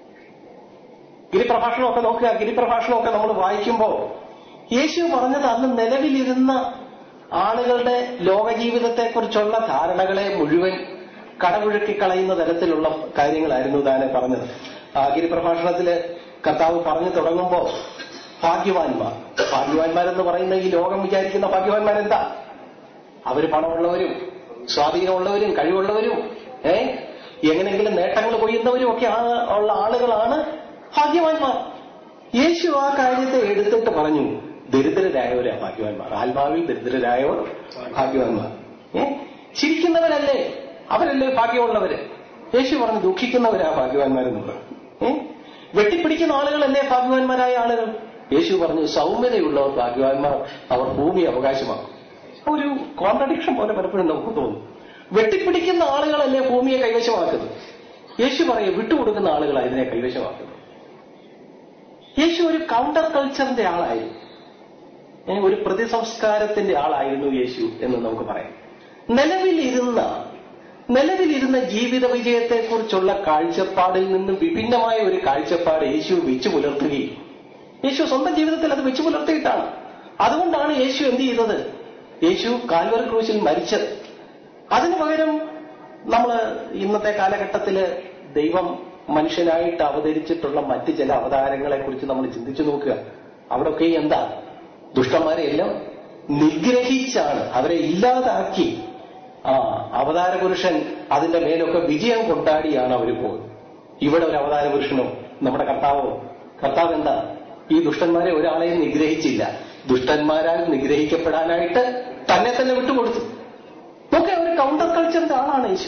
ഗിരിപ്രഭാഷണമൊക്കെ നോക്കുക ഗിരിപ്രഭാഷണമൊക്കെ നമ്മൾ വായിക്കുമ്പോൾ യേശു പറഞ്ഞത് അന്ന് നിലവിലിരുന്ന ആളുകളുടെ ലോകജീവിതത്തെക്കുറിച്ചുള്ള ധാരണകളെ മുഴുവൻ കടപുഴക്കി കളയുന്ന തരത്തിലുള്ള കാര്യങ്ങളായിരുന്നു താനെ പറഞ്ഞത് ആ ഗിരിപ്രഭാഷണത്തില് കർത്താവ് പറഞ്ഞു തുടങ്ങുമ്പോൾ ഭാഗ്യവാന്മാർ ഭാഗ്യവാന്മാരെന്ന് പറയുന്ന ഈ ലോകം വിചാരിക്കുന്ന ഭാഗ്യവാന്മാരെന്താ അവര് പണമുള്ളവരും സ്വാധീനമുള്ളവരും കഴിവുള്ളവരും ഏ എങ്ങനെങ്കിലും നേട്ടങ്ങൾ കൊയ്യുന്നവരും ഒക്കെ ആ- ഉള്ള ആളുകളാണ് ഭാഗ്യവാന്മാർ യേശു ആ കാര്യത്തെ എടുത്തിട്ട് പറഞ്ഞു ദരിദ്രരായവരാ ഭാഗ്യവാന്മാർ ആത്മാവിൽ ദരിദ്രരായവർ ഭാഗ്യവാന്മാർ ഏ ചിരിക്കുന്നവരല്ലേ അവരല്ലേ ഭാഗ്യമുള്ളവര് യേശു പറഞ്ഞു ദുഃഖിക്കുന്നവരാ ഭാഗ്യവാന്മാരെന്നുള്ളത് ഏ വെട്ടിപ്പിടിക്കുന്ന ആളുകളല്ലേ ഭാഗ്യവാന്മാരായ ആളുകൾ യേശു പറഞ്ഞു സൗമ്യതയുള്ളവർ ഭാഗ്യവാന്മാർ അവർ ഭൂമി അവകാശമാക്കും ഒരു കോൺട്രഡിക്ഷൻ പോലെ പലപ്പോഴും നമുക്ക് തോന്നും വെട്ടിപ്പിടിക്കുന്ന ആളുകളല്ലേ ഭൂമിയെ കൈവശമാക്കുന്നത് യേശു പറയും വിട്ടുകൊടുക്കുന്ന ആളുകളാണ് ഇതിനെ കൈവശമാക്കുന്നത് യേശു ഒരു കൗണ്ടർ കൾച്ചറിന്റെ ആളായിരുന്നു ഏ, ഒരു പ്രതിസംസ്കാരത്തിന്റെ ആളായിരുന്നു യേശു എന്ന് നമുക്ക് പറയാം നിലവിലിരുന്ന നിലവിലിരുന്ന ജീവിത വിജയത്തെക്കുറിച്ചുള്ള കാഴ്ചപ്പാടിൽ നിന്നും വിഭിന്നമായ ഒരു കാഴ്ചപ്പാട് യേശു വെച്ചു പുലർത്തുകയും യേശു സ്വന്തം ജീവിതത്തിൽ അത് വെച്ചു പുലർത്തിയിട്ടാണ് അതുകൊണ്ടാണ് യേശു എന്ത് ചെയ്തത് യേശു കാൽവർ ക്രൂശിൽ മരിച്ചത് അതിനു പകരം നമ്മൾ ഇന്നത്തെ കാലഘട്ടത്തില് ദൈവം മനുഷ്യനായിട്ട് അവതരിച്ചിട്ടുള്ള മറ്റ് ചില അവതാരങ്ങളെ കുറിച്ച് നമ്മൾ ചിന്തിച്ചു നോക്കുക അവിടെയൊക്കെ എന്താ ദുഷ്ടന്മാരെ എല്ലാം നിഗ്രഹിച്ചാണ് അവരെ ഇല്ലാതാക്കി ആ അവതാര പുരുഷൻ അതിന്റെ മേലൊക്കെ വിജയം കൊണ്ടാടിയാണ് അവർ പോകുന്നത് ഇവിടെ ഒരു അവതാര പുരുഷനോ നമ്മുടെ കർത്താവോ കർത്താവ് എന്താ ഈ ദുഷ്ടന്മാരെ ഒരാളെയും നിഗ്രഹിച്ചില്ല ദുഷ്ടന്മാരാൽ നിഗ്രഹിക്കപ്പെടാനായിട്ട് തന്നെ തന്നെ വിട്ടുകൊടുത്തു നോക്കെ ഒരു കൗണ്ടർ കൾച്ചറിന്റെ ആളാണ് യേശു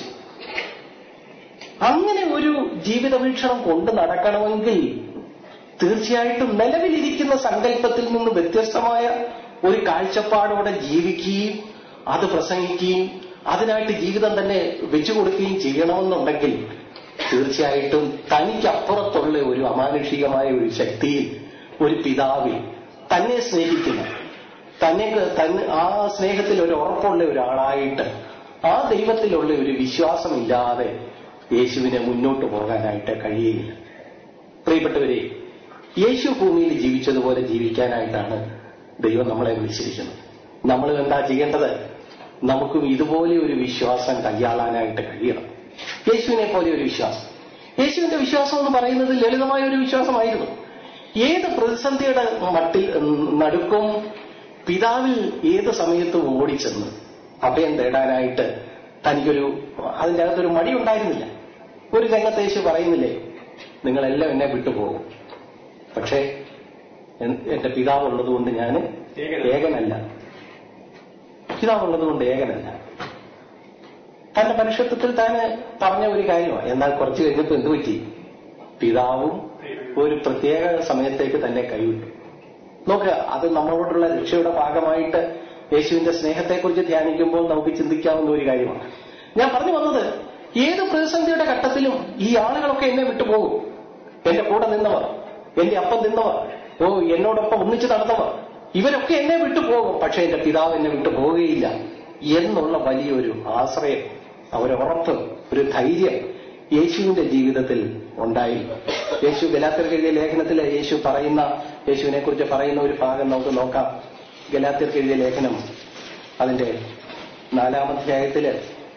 അങ്ങനെ ഒരു ജീവിത വീക്ഷണം കൊണ്ട് നടക്കണമെങ്കിൽ തീർച്ചയായിട്ടും നിലവിലിരിക്കുന്ന സങ്കല്പത്തിൽ നിന്ന് വ്യത്യസ്തമായ ഒരു കാഴ്ചപ്പാടോടെ ജീവിക്കുകയും അത് പ്രസംഗിക്കുകയും അതിനായിട്ട് ജീവിതം തന്നെ വെച്ചുകൊടുക്കുകയും ചെയ്യണമെന്നുണ്ടെങ്കിൽ തീർച്ചയായിട്ടും തനിക്കപ്പുറത്തുള്ള ഒരു അമാനുഷികമായ ഒരു ശക്തിയിൽ ഒരു പിതാവിൽ തന്നെ സ്നേഹിക്കുന്ന തന്നെ തന്നെ ആ സ്നേഹത്തിൽ ഒരു ഉറപ്പുള്ള ഒരാളായിട്ട് ആ ദൈവത്തിലുള്ള ഒരു വിശ്വാസമില്ലാതെ യേശുവിനെ മുന്നോട്ട് പോകാനായിട്ട് കഴിയുകയില്ല പ്രിയപ്പെട്ടവരെ യേശു ഭൂമിയിൽ ജീവിച്ചതുപോലെ ജീവിക്കാനായിട്ടാണ് ദൈവം നമ്മളെ വിളിച്ചിരിക്കുന്നത് നമ്മൾ എന്താ ചെയ്യേണ്ടത് നമുക്കും ഇതുപോലെ ഒരു വിശ്വാസം കൈയാളാനായിട്ട് കഴിയണം യേശുവിനെ പോലെ ഒരു വിശ്വാസം യേശുവിന്റെ വിശ്വാസം എന്ന് പറയുന്നത് ലളിതമായ ഒരു വിശ്വാസമായിരുന്നു ഏത് പ്രതിസന്ധിയുടെ മട്ടിൽ നടുക്കും പിതാവിൽ ഏത് സമയത്തും ഓടിച്ചെന്ന് അഭയം തേടാനായിട്ട് തനിക്കൊരു അതിൻ്റെ അകത്തൊരു മടി ഉണ്ടായിരുന്നില്ല ഒരു രംഗത്ത് യേശു പറയുന്നില്ലേ നിങ്ങളെല്ലാം എന്നെ വിട്ടുപോകും പക്ഷേ എൻ- എന്റെ പിതാവുള്ളത് കൊണ്ട് ഞാൻ ഏകനല്ല പിതാവുള്ളത് കൊണ്ട് ഏകനല്ല തന്റെ മനുഷ്യത്വത്തിൽ താൻ പറഞ്ഞ ഒരു കാര്യമാണ് എന്നാൽ കുറച്ച് കഴിഞ്ഞപ്പോൾ എന്ത് പറ്റി പിതാവും ഒരു പ്രത്യേക സമയത്തേക്ക് തന്നെ കൈവിട്ടു നോക്കുക അത് നമ്മളോടുള്ള രക്ഷയുടെ ഭാഗമായിട്ട് യേശുവിന്റെ സ്നേഹത്തെക്കുറിച്ച് ധ്യാനിക്കുമ്പോൾ നമുക്ക് ചിന്തിക്കാവുന്ന ഒരു കാര്യമാണ് ഞാൻ പറഞ്ഞു വന്നത് ഏത് പ്രതിസന്ധിയുടെ ഘട്ടത്തിലും ഈ ആളുകളൊക്കെ എന്നെ വിട്ടുപോകും എന്റെ കൂടെ നിന്നവർ എന്റെ അപ്പം നിന്നവർ ഓ എന്നോടൊപ്പം ഒന്നിച്ച് നടന്നവർ ഇവരൊക്കെ എന്നെ വിട്ടുപോകും പക്ഷെ എന്റെ പിതാവ് എന്നെ വിട്ടു പോവുകയില്ല എന്നുള്ള വലിയൊരു ആശ്രയം ഒരു ഉറപ്പ് ഒരു ധൈര്യം യേശുവിന്റെ ജീവിതത്തിൽ ഉണ്ടായിരുന്നു യേശു ഗലാത്യർക്ക് എഴുതിയ ലേഖനത്തിൽ യേശു പറയുന്ന യേശുവിനെ കുറിച്ച് പറയുന്ന ഒരു ഭാഗം നമുക്ക് നോക്കാം ഗലാത്യർക്ക് എഴുതിയ ലേഖനം അതിന്റെ നാലാമധ്യായത്തില്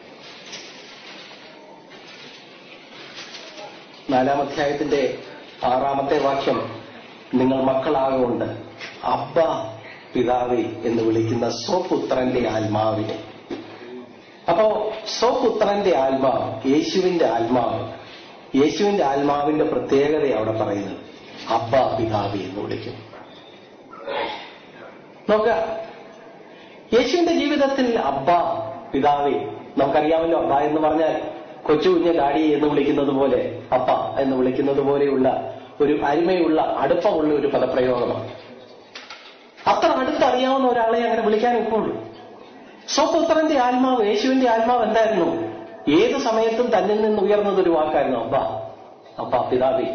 നാലാമധ്യായത്തിന്റെ ആറാമത്തെ വാക്യം നിങ്ങൾ മക്കളാകൊണ്ട് അബ്ബ പിതാവേ എന്ന് വിളിക്കുന്ന സ്വപുത്രന്റെ ആത്മാവിനെ അപ്പോ സ്വപുത്രന്റെ ആത്മാവ് യേശുവിന്റെ ആത്മാവ് യേശുവിന്റെ ആത്മാവിന്റെ പ്രത്യേകത അവിടെ പറയുന്നത് അബ്ബ പിതാവി എന്ന് വിളിക്കും നോക്ക യേശുവിന്റെ ജീവിതത്തിൽ അബ്ബ പിതാവി നമുക്കറിയാമല്ലോ അബ്ബ എന്ന് പറഞ്ഞാൽ കൊച്ചു കുഞ്ഞ് ഡാഡി എന്ന് വിളിക്കുന്നത് പോലെ അപ്പ എന്ന് വിളിക്കുന്നത് പോലെയുള്ള ഒരു അരുമയുള്ള അടുപ്പമുള്ള ഒരു പദപ്രയോഗമാണ് അത്ര അടുത്തറിയാവുന്ന ഒരാളെ അങ്ങനെ വിളിക്കാൻ ഒക്കുള്ളൂ സ്വപുത്രന്റെ ആത്മാവ് യേശുവിന്റെ ആത്മാവ് എന്തായിരുന്നു ഏത് സമയത്തും തന്നിൽ നിന്ന് ഉയർന്നത് ഒരു വാക്കായിരുന്നു അബ്ബ അപ്പ പിതാവി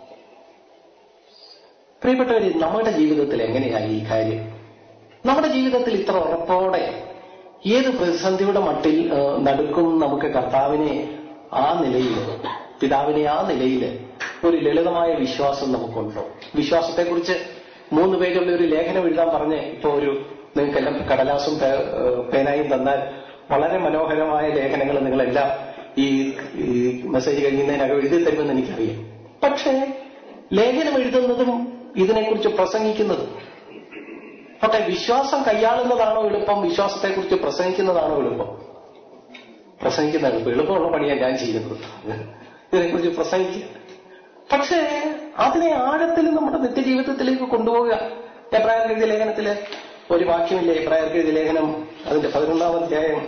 പ്രിയപ്പെട്ടവര് നമ്മുടെ ജീവിതത്തിൽ എങ്ങനെയാണ് ഈ കാര്യം നമ്മുടെ ജീവിതത്തിൽ ഇത്ര ഉറപ്പോടെ ഏത് പ്രതിസന്ധിയുടെ മട്ടിൽ ആ, നടുക്കും നമുക്ക് കർത്താവിനെ ആ നിലയിൽ പിതാവിനെ ആ നിലയിൽ ഒരു ലളിതമായ വിശ്വാസം നമുക്കുണ്ടോ വിശ്വാസത്തെക്കുറിച്ച് മൂന്ന് പേജുള്ള ഒരു ലേഖനം എഴുതാൻ പറഞ്ഞ് ഇപ്പൊ ഒരു നിങ്ങൾക്കെല്ലാം കടലാസും പേ- ഏഹ് പേനായും തന്നാൽ വളരെ മനോഹരമായ ലേഖനങ്ങൾ നിങ്ങളെല്ലാം ഈ ഈ മെസ്സേജ് കഴിയുന്നതിനകം എഴുതി തരുമെന്ന് എനിക്കറിയാം പക്ഷേ ലേഖനം എഴുതുന്നതും ഇതിനെക്കുറിച്ച് പ്രസംഗിക്കുന്നതും പക്ഷെ വിശ്വാസം കൈയാളുന്നതാണോ എളുപ്പം വിശ്വാസത്തെക്കുറിച്ച് പ്രസംഗിക്കുന്നതാണോ എളുപ്പം പ്രസംഗിക്കുന്ന എളുപ്പം എളുപ്പമുള്ള പണിയാണ് ഞാൻ ചെയ്യുന്നത് ഇതിനെക്കുറിച്ച് പ്രസംഗിക്കുക പക്ഷേ അതിനെ ആഴത്തിൽ നമ്മുടെ നിത്യജീവിതത്തിലേക്ക് കൊണ്ടുപോവുക എബ്രായർ എഴുതിയ ലേഖനത്തില് ഒരു വാക്യമില്ലേ എബ്രായർ എഴുതിയ ലേഖനം അതിന്റെ പതിനൊന്നാം അധ്യായം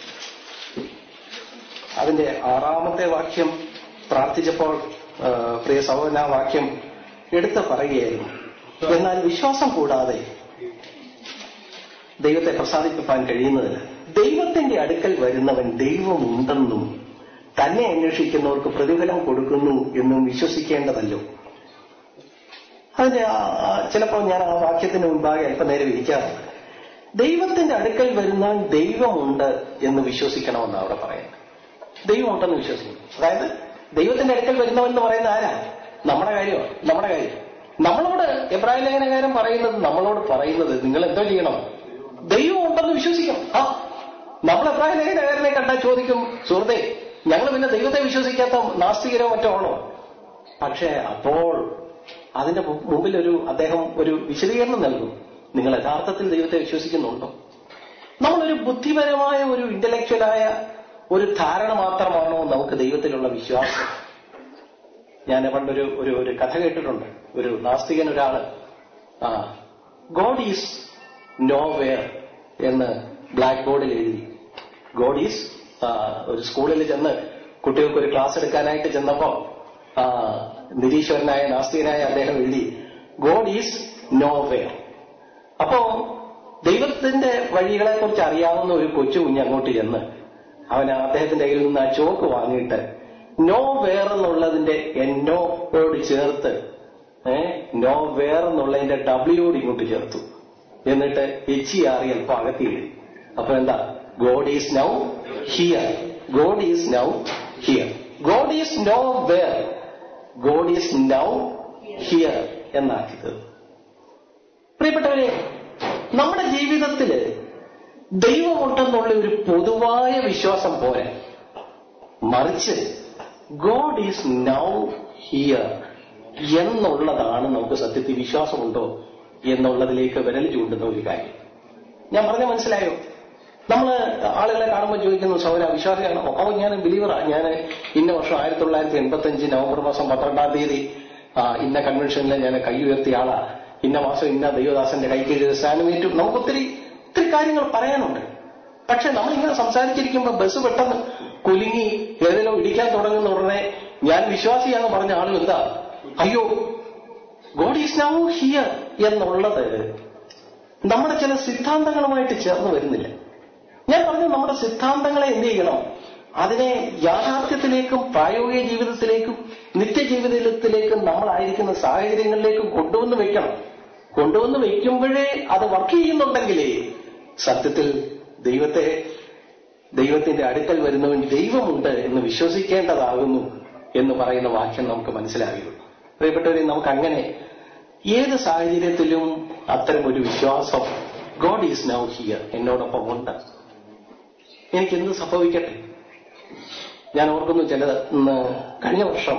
അതിന്റെ ആറാമത്തെ വാക്യം പ്രാർത്ഥിച്ചപ്പോൾ ആ, പ്രിയ സഹോദരൻ ആ വാക്യം എടുത്ത് പറയുകയായിരുന്നു എന്നാൽ വിശ്വാസം കൂടാതെ ദൈവത്തെ പ്രസാദിപ്പിക്കാൻ കഴിയുന്നതില്ല ദൈവത്തിന്റെ അടുക്കൽ വരുന്നവൻ ദൈവമുണ്ടെന്നും തന്നെ അന്വേഷിക്കുന്നവർക്ക് പ്രതിഫലം കൊടുക്കുന്നു എന്നും വിശ്വസിക്കേണ്ടതല്ലോ അതിന്റെ ആ- ആ ചിലപ്പോൾ ഞാൻ ആ വാക്യത്തിന് മുമ്പാകെ അല്പനേരം ഇരിക്കാറുണ്ട് ദൈവത്തിന്റെ അടുക്കൽ വരുന്ന ദൈവമുണ്ട് എന്ന് വിശ്വസിക്കണമെന്ന് അവിടെ പറയുന്നത് ദൈവമുണ്ടെന്ന് വിശ്വസിക്കും അതായത് ദൈവത്തിന്റെ അടുക്കൽ വരുന്നവൻ എന്ന് പറയുന്ന ആരാ നമ്മുടെ കാര്യമാണ് നമ്മുടെ കാര്യം നമ്മളോട് എബ്രാഹിം ലേഖനകാരൻ പറയുന്നത് നമ്മളോട് പറയുന്നത് നിങ്ങൾ എന്തോ ചെയ്യണം ദൈവം ഉണ്ടെന്ന് വിശ്വസിക്കണം ആ നമ്മൾ എബ്രാഹിം ലേഖനകാരനെ കണ്ടാൽ ചോദിക്കും സുഹൃത്തെ ഞങ്ങൾ പിന്നെ ദൈവത്തെ വിശ്വസിക്കാത്ത നാസ്തികരോ മറ്റോ ആണോ പക്ഷേ അപ്പോൾ അതിന്റെ മു- മുമ്പിൽ ഒരു അദ്ദേഹം ഒരു വിശദീകരണം നൽകും നിങ്ങൾ യഥാർത്ഥത്തിൽ ദൈവത്തെ വിശ്വസിക്കുന്നുണ്ടോ നമ്മളൊരു ബുദ്ധിപരമായ ഒരു ഇന്റലക്ച്വലായ ഒരു ധാരണ മാത്രമാണോ നമുക്ക് ദൈവത്തിലുള്ള വിശ്വാസം ഞാൻ പണ്ടൊരു ഒരു ഒരു കഥ കേട്ടിട്ടുണ്ട് ഒരു നാസ്തികൻ ഒരാള് ആ ഗോഡ് ഈസ് നോ വെയർ എന്ന് ബ്ലാക്ക് ബോർഡിൽ എഴുതി ഗോഡ് ഈസ് ഒരു സ്കൂളിൽ ചെന്ന് കുട്ടികൾക്ക് ഒരു ക്ലാസ് എടുക്കാനായിട്ട് ചെന്നപ്പോ ആ, നിരീശ്വരനായ നാസ്തികനായ അദ്ദേഹം എഴുതി ഗോഡ് ഈസ് നോ വെയർ അപ്പോ ദൈവത്തിന്റെ വഴികളെ കുറിച്ച് അറിയാവുന്ന ഒരു കൊച്ചു കുഞ്ഞ് അങ്ങോട്ട് ചെന്ന് അവൻ അദ്ദേഹത്തിന്റെ കയ്യിൽ നിന്ന് ആ ചോക്ക് വാങ്ങിയിട്ട് നോ വേർ എന്നുള്ളതിന്റെ എന്നോട് ചേർത്ത് ഏ നോ വേർ എന്നുള്ളതിന്റെ ഡബ്ല്യൂട് ഇങ്ങോട്ട് ചേർത്തു എന്നിട്ട് എച്ച് ആറി അല്പം അകത്തി എഴുതി അപ്പൊ എന്താ God is now here God is now here God is nowhere God is now here എന്നാക്കിയത് പ്രിയപ്പെട്ടവരെ നമ്മുടെ ജീവിതത്തില് ദൈവമുണ്ടെന്നുള്ള ഒരു പൊതുവായ വിശ്വാസം പോരെ മറിച്ച് ഗോഡ് ഈസ് നൗ ഹിയർ എന്നുള്ളതാണ് നമുക്ക് സത്യത്തിൽ വിശ്വാസമുണ്ടോ എന്നുള്ളതിലേക്ക് വിരൽ ചൂണ്ടുന്ന ഒരു കാര്യം ഞാൻ പറഞ്ഞ മനസ്സിലായോ നമ്മള് ആളുകളെ കാണുമ്പോൾ ചോദിക്കുന്നു സൗര വിശ്വാസിയാണോ ഓ ഞാൻ ബിലീവറാ ഞാൻ ഇന്ന വർഷം ആയിരത്തി തൊള്ളായിരത്തി എൺപത്തി അഞ്ച് നവംബർ മാസം പന്ത്രണ്ടാം തീയതി ആ, ഇന്ന കൺവെൻഷനിൽ ഞാൻ കൈ ഉയർത്തിയ ആളാ ഇന്ന മാസം ഇന്ന ദൈവദാസന്റെ കൈക്ക് സ്ഥാനമേറ്റു നമുക്ക് ഒത്തിരി ഒത്തിരി കാര്യങ്ങൾ പറയാനുണ്ട് പക്ഷെ നമ്മളിങ്ങനെ സംസാരിച്ചിരിക്കുമ്പോൾ ബസ് പെട്ടെന്ന് കുലുങ്ങി ഏതെങ്കിലും ഇടിക്കാൻ തുടങ്ങുന്ന ഉടനെ ഞാൻ വിശ്വാസിയാന്ന് പറഞ്ഞ ആളും എന്താ അയ്യോ ഗോഡ് ഈസ് നൗ ഹിയർ എന്നുള്ളത് നമ്മുടെ ചില സിദ്ധാന്തങ്ങളുമായിട്ട് ചേർന്ന് വരുന്നില്ല ഞാൻ പറഞ്ഞു നമ്മുടെ സിദ്ധാന്തങ്ങളെ എന്ത് ചെയ്യണം അതിനെ യാഥാർത്ഥ്യത്തിലേക്കും പ്രായോഗിക ജീവിതത്തിലേക്കും നിത്യജീവിതത്തിലേക്കും നമ്മളായിരിക്കുന്ന സാഹചര്യങ്ങളിലേക്കും കൊണ്ടുവന്ന് വെക്കണം കൊണ്ടുവന്ന് വെക്കുമ്പോഴേ അത് വർക്ക് ചെയ്യുന്നുണ്ടെങ്കിലേ സത്യത്തിൽ ദൈവത്തെ ദൈവത്തിന്റെ അടുക്കൽ വരുന്നവൻ ദൈവമുണ്ട് എന്ന് വിശ്വസിക്കേണ്ടതാകുന്നു എന്ന് പറയുന്ന വാക്യം നമുക്ക് മനസ്സിലാകുള്ളൂ പ്രിയപ്പെട്ടവരെ നമുക്ക് അങ്ങനെ ഏത് സാഹചര്യത്തിലും അത്തരം ഒരു വിശ്വാസം ഗോഡ് ഈസ് നൗ ഹിയർ എന്നോടൊപ്പം ഉണ്ട് എനിക്ക് എന്ത് സംഭവിക്കട്ടെ ഞാൻ ഓർക്കുന്നു ചിലത് ഇന്ന് കഴിഞ്ഞ വർഷം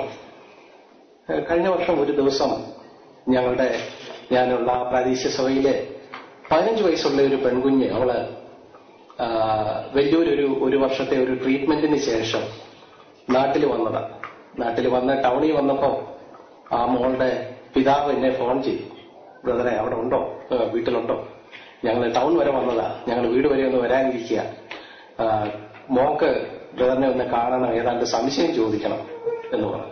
ഏഹ് കഴിഞ്ഞ വർഷം ഒരു ദിവസം ഞങ്ങളുടെ ഞാനുള്ള പ്രാദേശിക സഭയിലെ പതിനഞ്ച് വയസ്സുള്ള ഒരു പെൺകുഞ്ഞ് അവള് ആ, വലിയൊരു ഒരു വർഷത്തെ ഒരു ട്രീറ്റ്മെന്റിന് ശേഷം നാട്ടിൽ വന്നതാ നാട്ടിൽ വന്ന് ടൗണിൽ വന്നപ്പോ ആ മോളുടെ പിതാവ് എന്നെ ഫോൺ ചെയ്തു ബ്രദറെ അവിടെ ഉണ്ടോ ഏ, വീട്ടിലുണ്ടോ ഞങ്ങൾ ടൗൺ വരെ വന്നതാ ഞങ്ങൾ വീട് വരെ ഒന്ന് വരാനിരിക്കുക ആ, മോക്ക് ബ്രദറിനെ ഒന്ന് കാണണം ഏതാണ്ട് സംശയം ചോദിക്കണം എന്ന് പറഞ്ഞു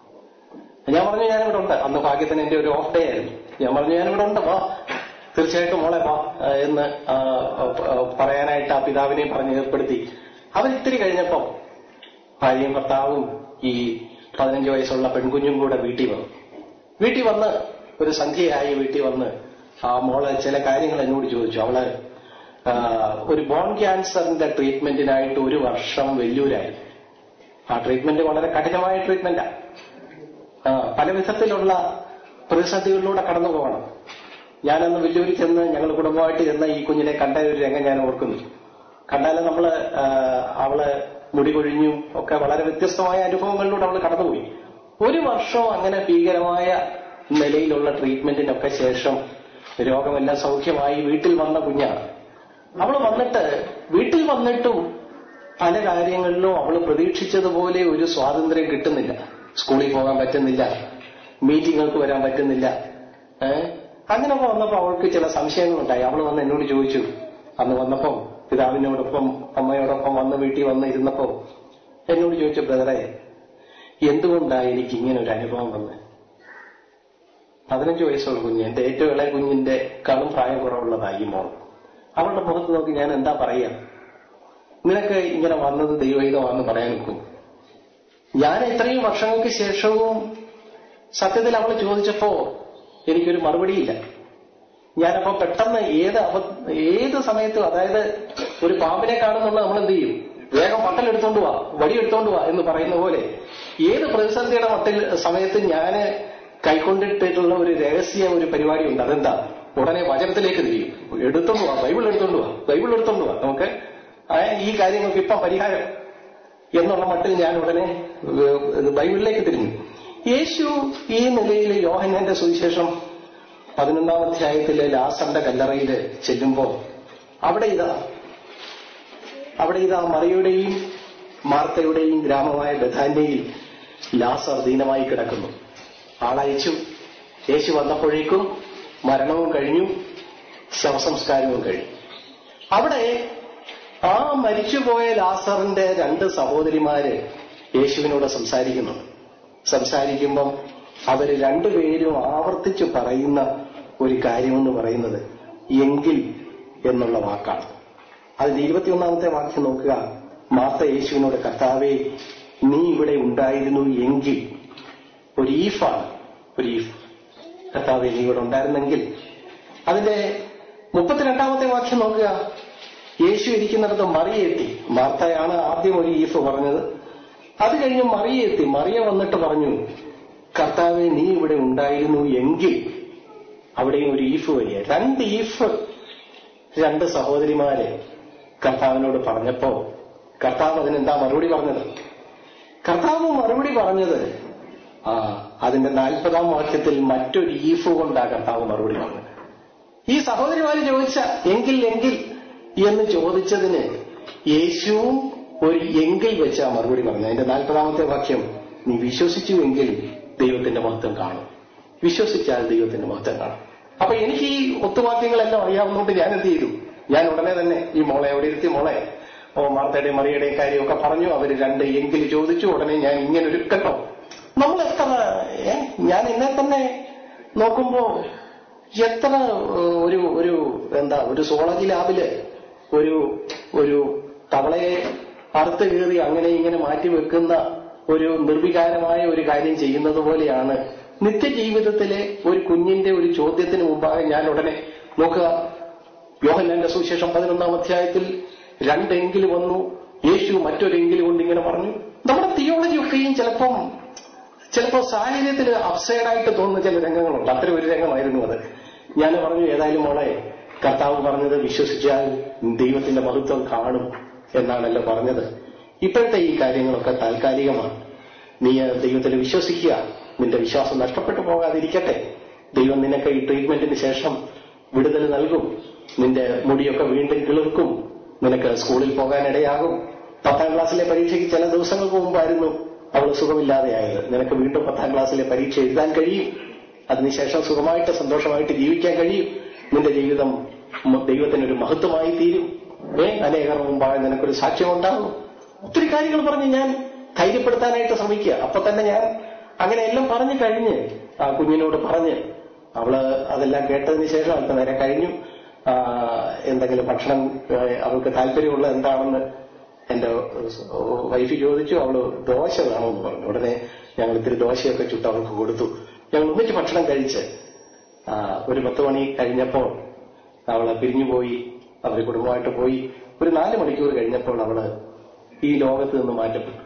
ഞാൻ പറഞ്ഞു ഞാനിവിടെ ഉണ്ട് അന്ന് ഭാഗ്യത്തിന് എന്റെ ഒരു ഓഫ് ഡേ ആയിരുന്നു ഞാൻ പറഞ്ഞു ഞാനിവിടെ ഉണ്ട് വാ തീർച്ചയായിട്ടും മോളെ വാ ആ, എന്ന് ആ, ആ, പറയാനായിട്ട് ആ പിതാവിനെയും പറഞ്ഞ് ഏർപ്പെടുത്തി അവരിത്തിരി കഴിഞ്ഞപ്പം ഭാര്യയും ഭർത്താവും ഈ പതിനഞ്ച് വയസ്സുള്ള പെൺകുഞ്ഞും കൂടെ വീട്ടിൽ വന്നു വീട്ടിൽ വന്ന് ഒരു സന്ധ്യയായി വീട്ടിൽ വന്ന് ആ മോള് ചില കാര്യങ്ങൾ എന്നോട് ചോദിച്ചു അവള് ആ, ഒരു ബോൺ ക്യാൻസറിന്റെ ട്രീറ്റ്മെന്റിനായിട്ട് ഒരു വർഷം വെല്ലൂരായിരുന്നു ആ ട്രീറ്റ്മെന്റ് വളരെ കഠിനമായ ട്രീറ്റ്മെന്റാ ആ, പല വിധത്തിലുള്ള പ്രതിസന്ധികളിലൂടെ കടന്നു പോകണം ഞാനന്ന് വലിയൊരു ചെന്ന് ഞങ്ങൾ കുടുംബമായിട്ട് ചെന്ന ഈ കുഞ്ഞിനെ കണ്ട ഒരു രംഗം ഞാൻ ഓർക്കുന്നു കണ്ടാല് നമ്മള് ആ, അവള് മുടി കൊഴിഞ്ഞും ഒക്കെ വളരെ വ്യത്യസ്തമായ അനുഭവങ്ങളിലൂടെ അവള് കടന്നുപോയി ഒരു വർഷം അങ്ങനെ ഭീകരമായ നിലയിലുള്ള ട്രീറ്റ്മെന്റിനൊക്കെ ശേഷം രോഗമെല്ലാം സൗഖ്യമായി വീട്ടിൽ വന്ന കുഞ്ഞാണ് അവള് വന്നിട്ട് വീട്ടിൽ വന്നിട്ടും പല കാര്യങ്ങളിലും അവള് പ്രതീക്ഷിച്ചതുപോലെ ഒരു സ്വാതന്ത്ര്യം കിട്ടുന്നില്ല സ്കൂളിൽ പോകാൻ പറ്റുന്നില്ല മീറ്റിങ്ങുകൾക്ക് വരാൻ പറ്റുന്നില്ല ഏഹ് അങ്ങനെയൊക്കെ വന്നപ്പോ അവൾക്ക് ചില സംശയങ്ങളുണ്ടായി അവള് വന്ന് എന്നോട് ചോദിച്ചു അന്ന് വന്നപ്പോ പിതാവിനോടൊപ്പം അമ്മയോടൊപ്പം വന്ന് വീട്ടിൽ വന്ന് ഇരുന്നപ്പോ എന്നോട് ചോദിച്ചു ബ്രദറെ എന്തുകൊണ്ടാണ് എനിക്ക് ഇങ്ങനെ ഒരു അനുഭവം വന്നത് പതിനഞ്ച് വയസ്സുള്ള കുഞ്ഞ് എന്റെ ഏറ്റവും ഇളയ കുഞ്ഞിന്റെ കളും പ്രായം കുറവുള്ളതായി ഈ മോൾ അവളുടെ മുഖത്ത് നോക്കി ഞാൻ എന്താ പറയാ നിനക്ക് ഇങ്ങനെ വന്നത് ദൈവഹിതമാണെന്ന് പറയാൻ നിൽക്കും ഞാൻ ഇത്രയും വർഷങ്ങൾക്ക് ശേഷവും സത്യത്തിൽ അവൾ ചോദിച്ചപ്പോ എനിക്കൊരു മറുപടിയില്ല ഞാനപ്പോ പെട്ടെന്ന് ഏത് അവ ഏത് സമയത്തും അതായത് ഒരു പാമ്പിനെ കാണുന്നുള്ള നമ്മൾ എന്ത് ചെയ്യും വേഗം പട്ടലെടുത്തോണ്ട് വാ വടി എടുത്തോണ്ട് വാ എന്ന് പറയുന്ന പോലെ ഏത് പ്രതിസന്ധിയുടെ മട്ടിൽ സമയത്ത് ഞാൻ കൈക്കൊണ്ടിട്ടുള്ള ഒരു രഹസ്യ ഒരു പരിപാടി ഉണ്ട് അതെന്താ ഉടനെ വചനത്തിലേക്ക് തിരിയും എടുത്തോണ്ട് വാ ബൈബിൾ എടുത്തോണ്ട് വാ ബൈബിൾ എടുത്തോണ്ട് വാ നമുക്ക് ആ ഈ കാര്യങ്ങൾക്ക് ഇപ്പം പരിഹാരം എന്നുള്ള മട്ടിൽ ഞാൻ ഉടനെ ഏഹ്, ബൈബിളിലേക്ക് തിരിഞ്ഞു യേശു ഈ നിലയിൽ യോഹന്നാന്റെ സുവിശേഷം പതിനൊന്നാം അധ്യായത്തിലെ ലാസറിന്റെ കല്ലറയിൽ ചെല്ലുമ്പോൾ അവിടെ ഇതാ അവിടെ ഇതാ മറിയുടെയും മാർത്തയുടെയും ഗ്രാമമായ ബഥാന്യയിൽ ലാസർ ദീനമായി കിടക്കുന്നു ആളയച്ചു യേശു വന്നപ്പോഴേക്കും മരണവും കഴിഞ്ഞു ശവസംസ്കാരവും കഴിഞ്ഞു അവിടെ ആ മരിച്ചുപോയ ലാസറിന്റെ രണ്ട് സഹോദരിമാര് യേശുവിനോട് സംസാരിക്കുന്നുണ്ട് സംസാരിക്കുമ്പം അവര് രണ്ടുപേരും ആവർത്തിച്ച് പറയുന്ന ഒരു കാര്യമെന്ന് പറയുന്നത് എങ്കിൽ എന്നുള്ള വാക്കാണ് അതിൽ ഇരുപത്തിയൊന്നാമത്തെ വാക്യം നോക്കുക മാർത്ത യേശുവിനോട് കർത്താവെ നീ ഇവിടെ ഉണ്ടായിരുന്നു എങ്കിൽ ഒരു ഈഫാണ് ഒരു ഈഫ് കർത്താവെ നീ ഇവിടെ ഉണ്ടായിരുന്നെങ്കിൽ അതിന്റെ മുപ്പത്തിരണ്ടാമത്തെ വാക്യം നോക്കുക യേശു ഇരിക്കുന്നിടത്ത് മറിയെത്തി മാർത്തയാണ് ആദ്യം ഒരു ഈഫ് പറഞ്ഞത് അത് കഴിഞ്ഞ് മറിയെത്തി മറിയ വന്നിട്ട് പറഞ്ഞു കർത്താവെ നീ ഇവിടെ ഉണ്ടായിരുന്നു എങ്കിൽ അവിടെയും ഒരു ഈഫ് വരിക രണ്ട് ഈഫ് രണ്ട് സഹോദരിമാരെ കർത്താവിനോട് പറഞ്ഞപ്പോ കർത്താവ് അതിനെന്താ മറുപടി പറഞ്ഞത് കർത്താവ് മറുപടി പറഞ്ഞത് ആ അതിന്റെ നാൽപ്പതാം വാക്യത്തിൽ മറ്റൊരു ഈഫ് കൊണ്ടാ കർത്താവ് മറുപടി പറഞ്ഞത് ഈ സഹോദരിമാര് ചോദിച്ച എങ്കിൽ എങ്കിൽ എന്ന് ചോദിച്ചതിന് യേശുവും ഒരു എങ്കിൽ വെച്ചാ മറുപടി പറഞ്ഞു അതിന്റെ നാൽപ്പതാമത്തെ വാക്യം നീ വിശ്വസിച്ചുവെങ്കിൽ ദൈവത്തിന്റെ മഹത്വം കാണും വിശ്വസിച്ചാൽ ദൈവത്തിന്റെ മഹത്വം കാണും അപ്പൊ എനിക്ക് ഈ ഒത്തുവാക്യങ്ങളെല്ലാം അറിയാവുന്നതുകൊണ്ട് ഞാൻ എന്ത് ചെയ്തു ഞാൻ ഉടനെ തന്നെ ഈ മോളെ അവിടെ ഇരുത്തി മോളെ ഓ മാർത്തയുടെയും മറിയുടെയും കാര്യമൊക്കെ പറഞ്ഞു അവര് രണ്ട് എങ്കിൽ ചോദിച്ചു ഉടനെ ഞാൻ ഇങ്ങനെ ഒരു കേട്ടോ നമ്മൾ എത്ര ഏ, ഞാൻ എന്നെ തന്നെ നോക്കുമ്പോ എത്ര ഏഹ്, ഒരു ഒരു എന്താ ഒരു സോളജി ലാബില് ഒരു ഒരു തവളയെ അറുത്ത് കീറി അങ്ങനെ ഇങ്ങനെ മാറ്റി വെക്കുന്ന ഒരു നിർവികാരമായ ഒരു കാര്യം ചെയ്യുന്നത് പോലെയാണ് നിത്യജീവിതത്തിലെ ഒരു കുഞ്ഞിന്റെ ഒരു ചോദ്യത്തിന് മുമ്പാകെ ഞാൻ ഉടനെ നോക്കുക യോഹന്നാന്റെ സുവിശേഷം പതിനൊന്നാം അധ്യായത്തിൽ രണ്ടെങ്കിൽ വന്നു യേശു മറ്റൊരെങ്കിൽ കൊണ്ട് ഇങ്ങനെ പറഞ്ഞു നമ്മുടെ തിയോളജി ഒക്കെയും ചിലപ്പം ചിലപ്പോൾ സാഹചര്യത്തിൽ അപ്സൈഡായിട്ട് തോന്നുന്ന ചില രംഗങ്ങളുണ്ട് അത്തരം ഒരു രംഗമായിരുന്നു അത് ഞാൻ പറഞ്ഞു ഏതായാലും മോളെ കർത്താവ് പറഞ്ഞത് വിശ്വസിച്ചാൽ ദൈവത്തിന്റെ മഹത്വം കാണും എന്നാണല്ലോ പറഞ്ഞത് ഇപ്പോഴത്തെ ഈ കാര്യങ്ങളൊക്കെ താൽക്കാലികമാണ് നീ ദൈവത്തിൽ വിശ്വസിക്കുക നിന്റെ വിശ്വാസം നഷ്ടപ്പെട്ടു പോകാതിരിക്കട്ടെ ദൈവം നിനക്ക് ഈ ട്രീറ്റ്മെന്റിന് ശേഷം വിടുതൽ നൽകും നിന്റെ മുടിയൊക്കെ വീണ്ടും കിളിർക്കും നിനക്ക് സ്കൂളിൽ പോകാനിടയാകും പത്താം ക്ലാസ്സിലെ പരീക്ഷയ്ക്ക് ചില ദിവസങ്ങൾക്ക് മുമ്പായിരുന്നു അവൾ സുഖമില്ലാതെയായത് നിനക്ക് വീണ്ടും പത്താം ക്ലാസ്സിലെ പരീക്ഷ എഴുതാൻ കഴിയും അതിനുശേഷം സുഖമായിട്ട് സന്തോഷമായിട്ട് ജീവിക്കാൻ കഴിയും നിന്റെ ജീവിതം മ- ദൈവത്തിനൊരു മഹത്വമായി തീരും ഏ അനേകർ മുമ്പാകെ നിനക്കൊരു സാക്ഷ്യം ഉണ്ടാകും ഒത്തിരി കാര്യങ്ങൾ പറഞ്ഞ് ഞാൻ ധൈര്യപ്പെടുത്താനായിട്ട് ശ്രമിക്കുക അപ്പൊ തന്നെ ഞാൻ അങ്ങനെ എല്ലാം പറഞ്ഞു കഴിഞ്ഞ് ആ കുഞ്ഞിനോട് പറഞ്ഞ് അവള് അതെല്ലാം കേട്ടതിന് ശേഷം അല്പ നേരം കഴിഞ്ഞു ആ, എന്തെങ്കിലും ഭക്ഷണം ഏ, അവൾക്ക് താല്പര്യമുള്ള എന്താണെന്ന് എന്റെ വൈഫ് ചോദിച്ചു അവള് ദോശ വേണമെന്ന് പറഞ്ഞു ഉടനെ ഞങ്ങൾ ഇത്തിരി ദോശയൊക്കെ ചുട്ട് അവൾക്ക് കൊടുത്തു ഞങ്ങൾ ഒന്നിച്ച് ഭക്ഷണം കഴിച്ച് ആ, ഒരു പത്ത് മണി കഴിഞ്ഞപ്പോൾ അവള് പിരിഞ്ഞുപോയി അവര് കുടുംബമായിട്ട് പോയി ഒരു നാല് മണിക്കൂർ കഴിഞ്ഞപ്പോൾ അവള് ഈ ലോകത്ത് നിന്ന് മാറ്റപ്പെട്ടു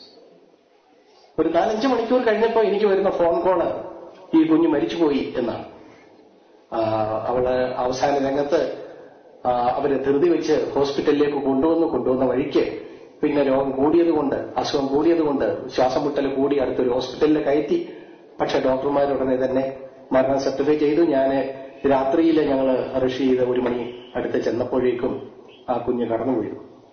ഒരു നാലഞ്ച് മണിക്കൂർ കഴിഞ്ഞപ്പോൾ എനിക്ക് വരുന്ന ഫോൺ കോള് ഈ കുഞ്ഞ് മരിച്ചുപോയി എന്നാണ് ആ, അവള് അവസാന രംഗത്ത് ആ, അവരെ ധൃതി വെച്ച് ഹോസ്പിറ്റലിലേക്ക് കൊണ്ടുവന്നു കൊണ്ടുവന്ന വഴിക്ക് പിന്നെ രോഗം കൂടിയതുകൊണ്ട് അസുഖം കൂടിയതുകൊണ്ട് ശ്വാസം മുട്ടൽ കൂടി അടുത്തൊരു ഹോസ്പിറ്റലിൽ കയറ്റി പക്ഷെ ഡോക്ടർമാർ ഉടനെ തന്നെ മരണം സർട്ടിഫൈ ചെയ്തു ഞാൻ രാത്രിയിൽ ഞങ്ങൾ റഷ് ചെയ്ത് ഒരു മണി അടുത്ത് ചെന്നപ്പോഴേക്കും ആ കുഞ്ഞ് കടന്നു വീണു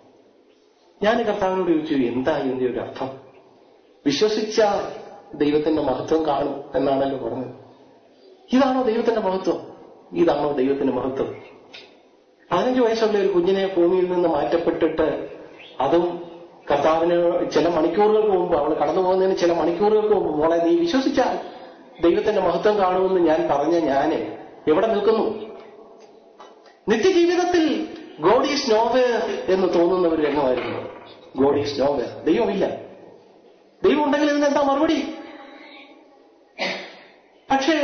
ഞാൻ കർത്താവിനോട് ചോദിച്ചു എന്താ ഇതിന്റെ ഒരു അർത്ഥം വിശ്വസിച്ച ദൈവത്തിന്റെ മഹത്വം കാണും എന്നാണല്ലോ പറഞ്ഞത് ഇതാണോ ദൈവത്തിന്റെ മഹത്വം ഇതാണോ ദൈവത്തിന്റെ മഹത്വം പതിനഞ്ച് വയസ്സുള്ള ഒരു കുഞ്ഞിനെ ഭൂമിയിൽ നിന്ന് മാറ്റപ്പെട്ടിട്ട് അതും കർത്താവിന് ചില മണിക്കൂറുകൾക്ക് മുമ്പ് അവൾ കടന്നു പോകുന്നതിന് ചില മണിക്കൂറുകൾക്ക് മുമ്പ് മോളെ നീ വിശ്വസിച്ചാൽ ദൈവത്തിന്റെ മഹത്വം കാണുമെന്ന് ഞാൻ പറഞ്ഞ ഞാന് എവിടെ നിൽക്കുന്നു നിത്യജീവിതത്തിൽ ഗോഡ് ഈസ് നോവേർ എന്ന് തോന്നുന്ന ഒരു രംഗമായിരുന്നു ഗോഡ് ഈസ് നോവേർ ദൈവമില്ല ദൈവം ഉണ്ടെങ്കിൽ ഇതിന് എന്താ മറുപടി പക്ഷേ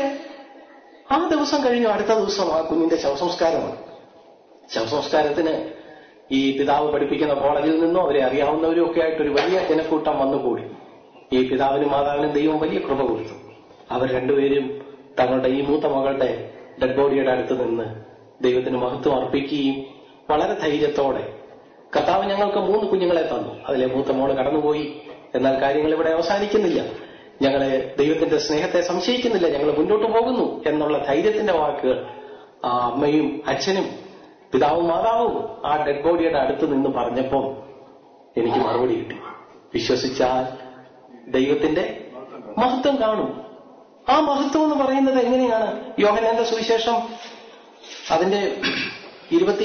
ആ ദിവസം കഴിഞ്ഞു അടുത്ത ദിവസം ആ കുഞ്ഞിന്റെ ശവസംസ്കാരമാണ് ശവസംസ്കാരത്തിന് ഈ പിതാവ് പഠിപ്പിക്കുന്ന കോളേജിൽ നിന്നും അവരെ അറിയാവുന്നവരും ഒക്കെ ആയിട്ട് ഒരു വലിയ ജനക്കൂട്ടം വന്നുകൂടി ഈ പിതാവിനും മാതാവിനും ദൈവം വലിയ കൃപ കൊടുത്തു അവർ രണ്ടുപേരും തങ്ങളുടെ ഈ മൂത്ത മകളുടെ ഡെഡ് ബോഡിയുടെ അടുത്ത് നിന്ന് ദൈവത്തിന് മഹത്വം അർപ്പിക്കുകയും വളരെ ധൈര്യത്തോടെ കർത്താവ് ഞങ്ങൾക്ക് മൂന്ന് കുഞ്ഞുങ്ങളെ തന്നു അതിലെ മൂത്ത മോള് കടന്നുപോയി എന്നാൽ കാര്യങ്ങൾ ഇവിടെ അവസാനിക്കുന്നില്ല ഞങ്ങളെ ദൈവത്തിന്റെ സ്നേഹത്തെ സംശയിക്കുന്നില്ല ഞങ്ങൾ മുന്നോട്ട് പോകുന്നു എന്നുള്ള ധൈര്യത്തിന്റെ വാക്കുകൾ ആ അമ്മയും അച്ഛനും പിതാവും മാതാവും ആ ഡെഡ് ബോഡിയുടെ അടുത്ത് നിന്ന് പറഞ്ഞപ്പോൾ എനിക്ക് മറുപടി കിട്ടി വിശ്വസിച്ചാൽ ദൈവത്തിന്റെ മഹത്വം കാണും ആ മഹത്വം എന്ന് പറയുന്നത് എങ്ങനെയാണ് യോഹനാന്റെ സുവിശേഷം അതിന്റെ ഇരുപത്തി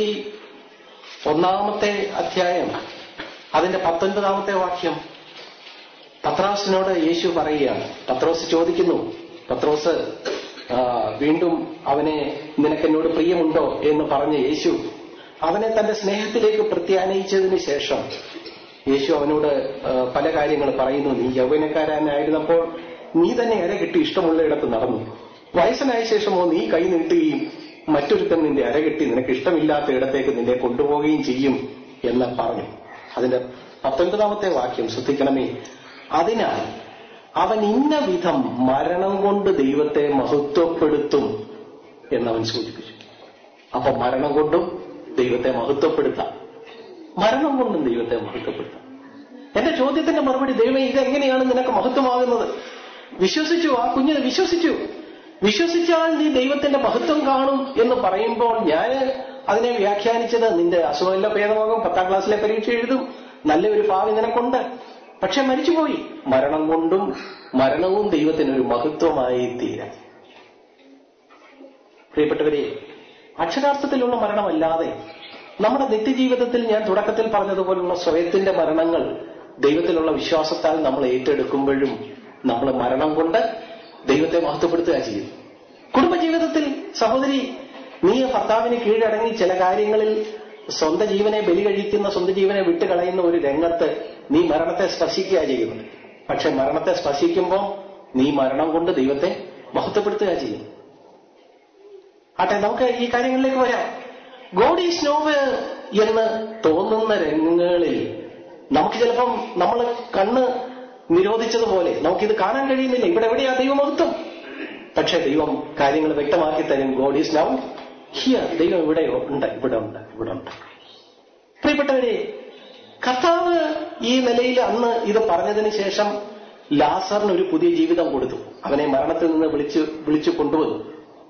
ഒന്നാമത്തെ അധ്യായം അതിന്റെ പത്തൊൻപതാമത്തെ വാക്യം പത്രോസിനോട് യേശു പറയുകയാണ് പത്രോസ് ചോദിക്കുന്നു പത്രോസ് ആ, വീണ്ടും അവനെ നിനക്കെന്നോട് പ്രിയമുണ്ടോ എന്ന് പറഞ്ഞ യേശു അവനെ തന്റെ സ്നേഹത്തിലേക്ക് പ്രത്യാനയിച്ചതിന് ശേഷം യേശു അവനോട് ആ, പല കാര്യങ്ങൾ പറയുന്നു നീ യൗവനക്കാരനായിരുന്നപ്പോൾ നീ തന്നെ അര കെട്ടി ഇഷ്ടമുള്ളയിടത്ത് നടന്നു വയസ്സനായ ശേഷമോ നീ കൈ നീട്ടുകയും മറ്റൊരുത്തൻ നിന്റെ അരകെട്ടി നിനക്ക് ഇഷ്ടമില്ലാത്ത ഇടത്തേക്ക് നിന്നെ കൊണ്ടുപോവുകയും ചെയ്യും എന്ന് പറഞ്ഞു അതിന്റെ പത്തൊൻപതാമത്തെ വാക്യം ശ്രദ്ധിക്കണമേ അതിനാൽ അവൻ ഇന്ന വിധം മരണം കൊണ്ട് ദൈവത്തെ മഹത്വപ്പെടുത്തും എന്നവൻ സൂചിപ്പിച്ചു അപ്പൊ മരണം കൊണ്ടും ദൈവത്തെ മഹത്വപ്പെടുത്താം മരണം കൊണ്ടും ദൈവത്തെ മഹത്വപ്പെടുത്താം എന്റെ ചോദ്യത്തിന്റെ മറുപടി ദൈവം ഇതെങ്ങനെയാണ് നിനക്ക് മഹത്വമാകുന്നത് വിശ്വസിച്ചു ആ കുഞ്ഞിനെ വിശ്വസിച്ചു വിശ്വസിച്ചാൽ നീ ദൈവത്തിന്റെ മഹത്വം കാണും എന്ന് പറയുമ്പോൾ ഞാൻ അതിനെ വ്യാഖ്യാനിച്ചത് നിന്റെ അസുഖമെല്ലാം ഭേദമാകും പത്താം ക്ലാസ്സിലെ പരീക്ഷ എഴുതും നല്ലൊരു ഭാവി നിനക്കുണ്ട് പക്ഷെ മരിച്ചുപോയി മരണം കൊണ്ടും മരണവും ദൈവത്തിനൊരു മഹത്വമായി തീരാം പ്രിയപ്പെട്ടവരെ അക്ഷരാർത്ഥത്തിലുള്ള മരണമല്ലാതെ നമ്മുടെ നിത്യജീവിതത്തിൽ ഞാൻ തുടക്കത്തിൽ പറഞ്ഞതുപോലുള്ള സ്വയത്തിന്റെ മരണങ്ങൾ ദൈവത്തിലുള്ള വിശ്വാസത്താൽ നമ്മൾ ഏറ്റെടുക്കുമ്പോഴും നമ്മൾ മരണം കൊണ്ട് ദൈവത്തെ മഹത്വപ്പെടുത്തുക ചെയ്യും കുടുംബജീവിതത്തിൽ സഹോദരി നീ ഭർത്താവിന് കീഴടങ്ങി ചില കാര്യങ്ങളിൽ സ്വന്തം ജീവനെ ബലി കഴിക്കുന്ന സ്വന്തം ജീവനെ വിട്ടുകളയുന്ന ഒരു രംഗത്ത് നീ മരണത്തെ സ്പർശിക്കുക ചെയ്യുന്നു പക്ഷെ മരണത്തെ സ്പർശിക്കുമ്പോൾ നീ മരണം കൊണ്ട് ദൈവത്തെ മഹത്വപ്പെടുത്തുക ചെയ്യും ആട്ടെ നമുക്ക് ഈ കാര്യങ്ങളിലേക്ക് വരാം ഗോഡ് ഈസ് നോവ് എന്ന് തോന്നുന്ന രംഗങ്ങളിൽ നമുക്ക് ചിലപ്പം നമ്മൾ കണ്ണ് നിരോധിച്ചതുപോലെ നമുക്കിത് കാണാൻ കഴിയുന്നില്ല ഇവിടെ എവിടെയാ ദൈവമഹത്വം പക്ഷെ ദൈവം കാര്യങ്ങൾ വ്യക്തമാക്കി തരും ഗോഡ് ഈസ് നൗ ഹിയർ ദൈവം ഇവിടെയോ ഉണ്ട് ഇവിടെ ഉണ്ട് ഇവിടെ ഉണ്ട് പ്രിയപ്പെട്ടവരെ കർത്താവ് ഈ നിലയിൽ അന്ന് ഇത് പറഞ്ഞതിന് ശേഷം ലാസറിന് ഒരു പുതിയ ജീവിതം കൊടുത്തു അവനെ മരണത്തിൽ നിന്ന് വിളിച്ചു വിളിച്ചു കൊണ്ടുവന്നു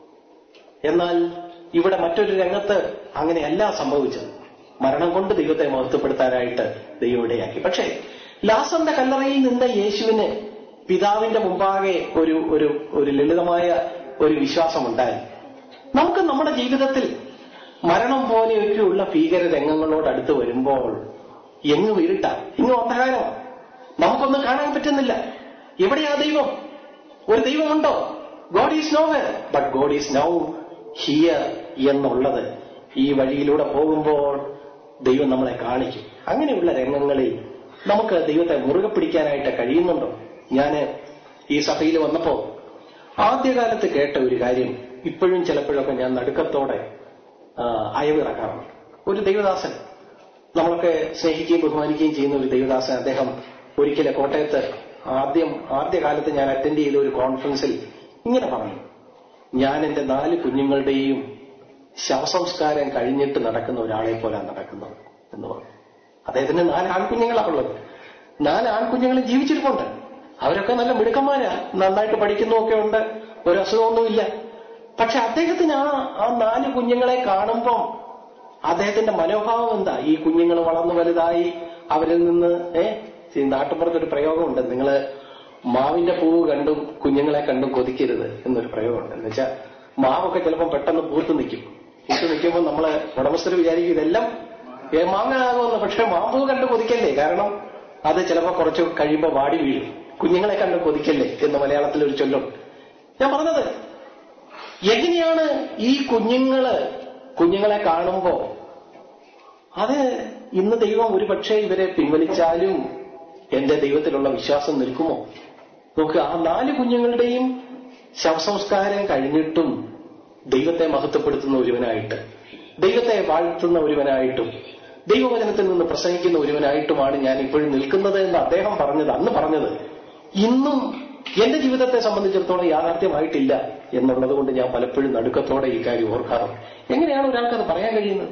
എന്നാൽ ഇവിടെ മറ്റൊരു രംഗത്ത് അങ്ങനെയല്ല സംഭവിച്ചത് മരണം കൊണ്ട് ദൈവത്തെ മഹത്വപ്പെടുത്താനായിട്ട് ദൈവം ഇടയാക്കി പക്ഷേ ലാസറിന്റെ കല്ലറയിൽ നിന്ന യേശുവിന് പിതാവിന്റെ മുമ്പാകെ ഒരു ഒരു ഒരു ലളിതമായ ഒരു വിശ്വാസമുണ്ടായി നമുക്ക് നമ്മുടെ ജീവിതത്തിൽ മരണം പോലെയൊക്കെയുള്ള ഭീകര രംഗങ്ങളോട് അടുത്ത് വരുമ്പോൾ എങ്ങും ഇരുട്ടാ ഇങ്ങും അന്ധകാരമാണ് നമുക്കൊന്നും കാണാൻ പറ്റുന്നില്ല എവിടെയാ ദൈവം ഒരു ദൈവമുണ്ടോ God is no but God is now here എന്നുള്ളത് ഈ വഴിയിലൂടെ പോകുമ്പോൾ ദൈവം നമ്മളെ കാണിക്കും അങ്ങനെയുള്ള രംഗങ്ങളിൽ നമുക്ക് ദൈവത്തെ മുറുകെ പിടിക്കാനായിട്ട് കഴിയുന്നുണ്ടോ ഞാന് ഈ സഭയിൽ വന്നപ്പോ ആദ്യകാലത്ത് കേട്ട ഒരു കാര്യം ഇപ്പോഴും ചിലപ്പോഴൊക്കെ ഞാൻ നടുക്കത്തോടെ ആ, അയവിറക്കാറുണ്ട് ഒരു ദൈവദാസൻ നമ്മളൊക്കെ സ്നേഹിക്കുകയും ബഹുമാനിക്കുകയും ചെയ്യുന്ന ഒരു ദൈവദാസൻ അദ്ദേഹം ഒരിക്കലെ കോട്ടയത്ത് ആദ്യം ആദ്യകാലത്ത് ഞാൻ അറ്റൻഡ് ചെയ്ത ഒരു കോൺഫറൻസിൽ ഇങ്ങനെ പറഞ്ഞു ഞാൻ എന്റെ നാല് കുഞ്ഞുങ്ങളുടെയും ശവസംസ്കാരം കഴിഞ്ഞിട്ട് നടക്കുന്ന ഒരാളെ പോലെ നടക്കുന്നത് എന്ന് പറഞ്ഞു അദ്ദേഹത്തിന് നാല് ആൺകുഞ്ഞുങ്ങളാണുള്ളത് നാല് ആൺകുഞ്ഞുങ്ങൾ ജീവിച്ചിരിപ്പുണ്ട് അവരൊക്കെ നല്ല മിടുക്കന്മാരാ നന്നായിട്ട് പഠിക്കുന്നൊക്കെ ഉണ്ട് ഒരു അസുഖമൊന്നുമില്ല പക്ഷെ അദ്ദേഹത്തിന് ആ ആ നാല് കുഞ്ഞുങ്ങളെ കാണുമ്പോൾ അദ്ദേഹത്തിന്റെ മനോഭാവം എന്താ ഈ കുഞ്ഞുങ്ങൾ വളർന്നു വലുതായി അവരിൽ നിന്ന് ഏഹ് ഈ നാട്ടുപുറത്തൊരു പ്രയോഗമുണ്ട് നിങ്ങള് മാവിന്റെ പൂവ് കണ്ടും കുഞ്ഞുങ്ങളെ കണ്ടും കൊതിക്കരുത് എന്നൊരു പ്രയോഗമുണ്ട് എന്ന് വെച്ചാൽ മാവൊക്കെ ചിലപ്പോൾ പെട്ടെന്ന് പൂത്ത് നിൽക്കും പൂത്ത് നിൽക്കുമ്പോൾ നമ്മള് ഉടമസ്ഥർ വിചാരിക്കും ഇതെല്ലാം ഏ, മാങ്ങാകുമെന്ന് പക്ഷെ മാമ്പൂ കണ്ട് കൊതിക്കല്ലേ കാരണം അത് ചിലപ്പോൾ കുറച്ച് കഴിയുമ്പോൾ വാടി വീഴും കുഞ്ഞുങ്ങളെ കണ്ട് കൊതിക്കല്ലേ എന്ന് മലയാളത്തിൽ ഒരു ചൊല്ലുണ്ട് ഞാൻ പറഞ്ഞത് എങ്ങനെയാണ് ഈ കുഞ്ഞുങ്ങള് കുഞ്ഞുങ്ങളെ കാണുമ്പോ അത് ഇന്ന് ദൈവം ഒരു പക്ഷേ ഇവരെ പിൻവലിച്ചാലും എന്റെ ദൈവത്തിലുള്ള വിശ്വാസം നിൽക്കുമോ നോക്കുക ആ നാല് കുഞ്ഞുങ്ങളുടെയും ശവസംസ്കാരം കഴിഞ്ഞിട്ടും ദൈവത്തെ മഹത്വപ്പെടുത്തുന്ന ഒരുവനായിട്ട് ദൈവത്തെ വാഴ്ത്തുന്ന ഒരുവനായിട്ടും ദൈവവചനത്തിൽ നിന്ന് പ്രസംഗിക്കുന്ന ഒരുവനായിട്ടുമാണ് ഞാൻ ഇപ്പോഴും നിൽക്കുന്നത് എന്ന് അദ്ദേഹം പറഞ്ഞത് അന്ന് പറഞ്ഞത് ഇന്നും എന്റെ ജീവിതത്തെ സംബന്ധിച്ചിടത്തോളം യാഥാർത്ഥ്യമായിട്ടില്ല എന്നുള്ളത് കൊണ്ട് ഞാൻ പലപ്പോഴും നടുക്കത്തോടെ ഈ കാര്യം ഓർക്കാറുണ്ട് എങ്ങനെയാണ് ഒരാൾക്കത് പറയാൻ കഴിയുന്നത്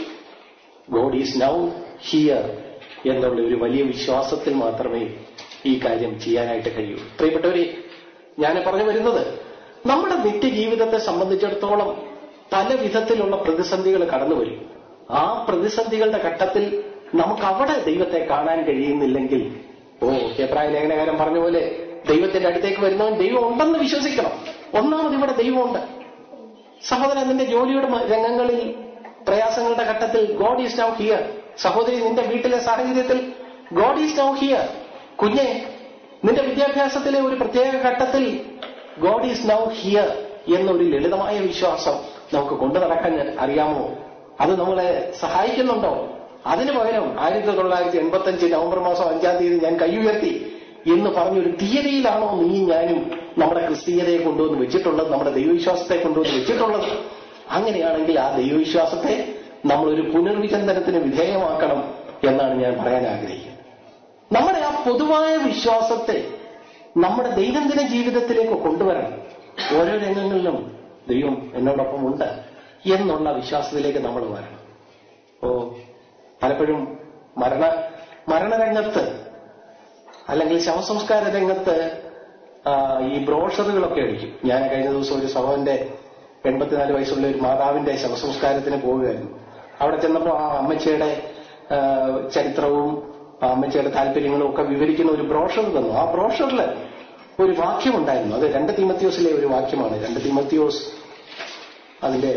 ഗോഡ് ഈസ് നൗ ഹിയർ എന്നുള്ള ഒരു വലിയ വിശ്വാസത്തിൽ മാത്രമേ ഈ കാര്യം ചെയ്യാനായിട്ട് കഴിയൂ പ്രിയപ്പെട്ടവരെ ഞാൻ പറഞ്ഞു വരുന്നത് നമ്മുടെ നിത്യജീവിതത്തെ സംബന്ധിച്ചിടത്തോളം പല വിധത്തിലുള്ള പ്രതിസന്ധികൾ കടന്നു വരും ആ പ്രതിസന്ധികളുടെ ഘട്ടത്തിൽ നമുക്ക് അവിടെ ദൈവത്തെ കാണാൻ കഴിയുന്നില്ലെങ്കിൽ ഓ എബ്രാഹിം ലേഖനകാരൻ പറഞ്ഞ പോലെ ദൈവത്തിന്റെ അടുത്തേക്ക് വരുന്നവൻ ദൈവം ഉണ്ടെന്ന് വിശ്വസിക്കണം ഒന്നാമത് ഇവിടെ ദൈവമുണ്ട് സഹോദരൻ നിന്റെ ജോലിയുടെ മ- രംഗങ്ങളിൽ പ്രയാസങ്ങളുടെ ഘട്ടത്തിൽ ഗോഡ് ഈസ് നൗ ഹിയർ സഹോദരി നിന്റെ വീട്ടിലെ സാഹചര്യത്തിൽ ഗോഡ് ഈസ് നൗ ഹിയർ കുഞ്ഞെ നിന്റെ വിദ്യാഭ്യാസത്തിലെ ഒരു പ്രത്യേക ഘട്ടത്തിൽ ഗോഡ് ഈസ് നൗ ഹിയർ എന്നൊരു ലളിതമായ വിശ്വാസം നമുക്ക് കൊണ്ടു നടക്കാൻ അറിയാമോ അത് നമ്മളെ സഹായിക്കുന്നുണ്ടോ അതിനു പകരം ആയിരത്തി തൊള്ളായിരത്തി എൺപത്തി അഞ്ച് നവംബർ മാസം അഞ്ചാം തീയതി ഞാൻ കൈ ഉയർത്തി എന്ന് പറഞ്ഞൊരു തീയതിയിലാണോ നീ ഞാനും നമ്മുടെ ക്രിസ്തീയതയെ കൊണ്ടുവന്ന് വെച്ചിട്ടുള്ളത് നമ്മുടെ ദൈവവിശ്വാസത്തെ കൊണ്ടുവന്ന് വെച്ചിട്ടുള്ളത് അങ്ങനെയാണെങ്കിൽ ആ ദൈവവിശ്വാസത്തെ നമ്മളൊരു പുനർവിചിന്തനത്തിന് വിധേയമാക്കണം എന്നാണ് ഞാൻ പറയാൻ ആഗ്രഹിക്കുന്നത് നമ്മുടെ ആ പൊതുവായ വിശ്വാസത്തെ നമ്മുടെ ദൈനംദിന ജീവിതത്തിലേക്ക് കൊണ്ടുവരണം ഓരോ രംഗങ്ങളിലും ദൈവം എന്നോടൊപ്പം ഉണ്ട് എന്നുള്ള വിശ്വാസത്തിലേക്ക് നമ്മൾ വരണം ഓ പലപ്പോഴും മരണ മരണരംഗത്ത് അല്ലെങ്കിൽ ശവസംസ്കാര രംഗത്ത് ആ, ഈ ബ്രോഷറുകളൊക്കെ അടിക്കും ഞാൻ കഴിഞ്ഞ ദിവസം ഒരു സഹോദരന്റെ എൺപത്തിനാല് വയസ്സുള്ള ഒരു മാതാവിന്റെ ശവസംസ്കാരത്തിന് പോവുകയായിരുന്നു അവിടെ ചെന്നപ്പോൾ ആ അമ്മച്ചിയുടെ ആ, ചരിത്രവും ആ അമ്മച്ചിയുടെ താല്പര്യങ്ങളും ഒക്കെ വിവരിക്കുന്ന ഒരു ബ്രോഷർ തന്നു ആ ബ്രോഷറിൽ ഒരു വാക്യമുണ്ടായിരുന്നു അത് രണ്ട് തീമത്യോസിലെ ഒരു വാക്യമാണ് രണ്ട് തീമത്യോസ് അതിന്റെ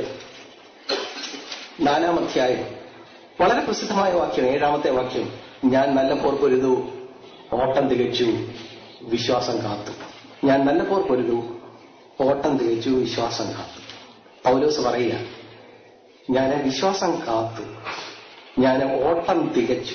നാലാം അധ്യായം വളരെ പ്രസിദ്ധമായ വാക്യം ഏഴാമത്തെ വാക്യം ഞാൻ നല്ല പോർ പൊരുതു ഓട്ടം തികച്ചു വിശ്വാസം കാത്തു ഞാൻ നല്ല പോർ പൊരുതു ഓട്ടം തികച്ചു വിശ്വാസം കാത്തു പൗലോസ് പറയുക ഞാൻ വിശ്വാസം കാത്തു ഞാൻ ഓട്ടം തികച്ചു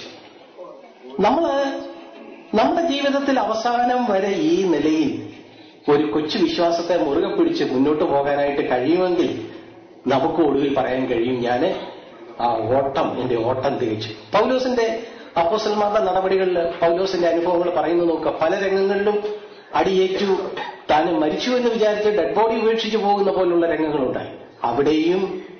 നമ്മള് നമ്മുടെ ജീവിതത്തിൽ അവസാനം വരെ ഈ നിലയിൽ ഒരു കൊച്ചു വിശ്വാസത്തെ മുറുകെ പിടിച്ച് മുന്നോട്ട് പോകാനായിട്ട് കഴിയുമെങ്കിൽ നമുക്ക് ഒടുവിൽ പറയാൻ കഴിയും ഞാന് ആ ഓട്ടം എന്റെ ഓട്ടം തികച്ചു പൗലോസിന്റെ അപ്പോസന്മാരുടെ നടപടികളിൽ പൗലോസിന്റെ അനുഭവങ്ങൾ പറയുന്നത് നോക്കുക പല രംഗങ്ങളിലും അടിയേറ്റു താൻ മരിച്ചു എന്ന് വിചാരിച്ച് ഡെഡ് ബോഡി ഉപേക്ഷിച്ചു പോകുന്ന പോലുള്ള രംഗങ്ങളുണ്ടായി അവിടെയും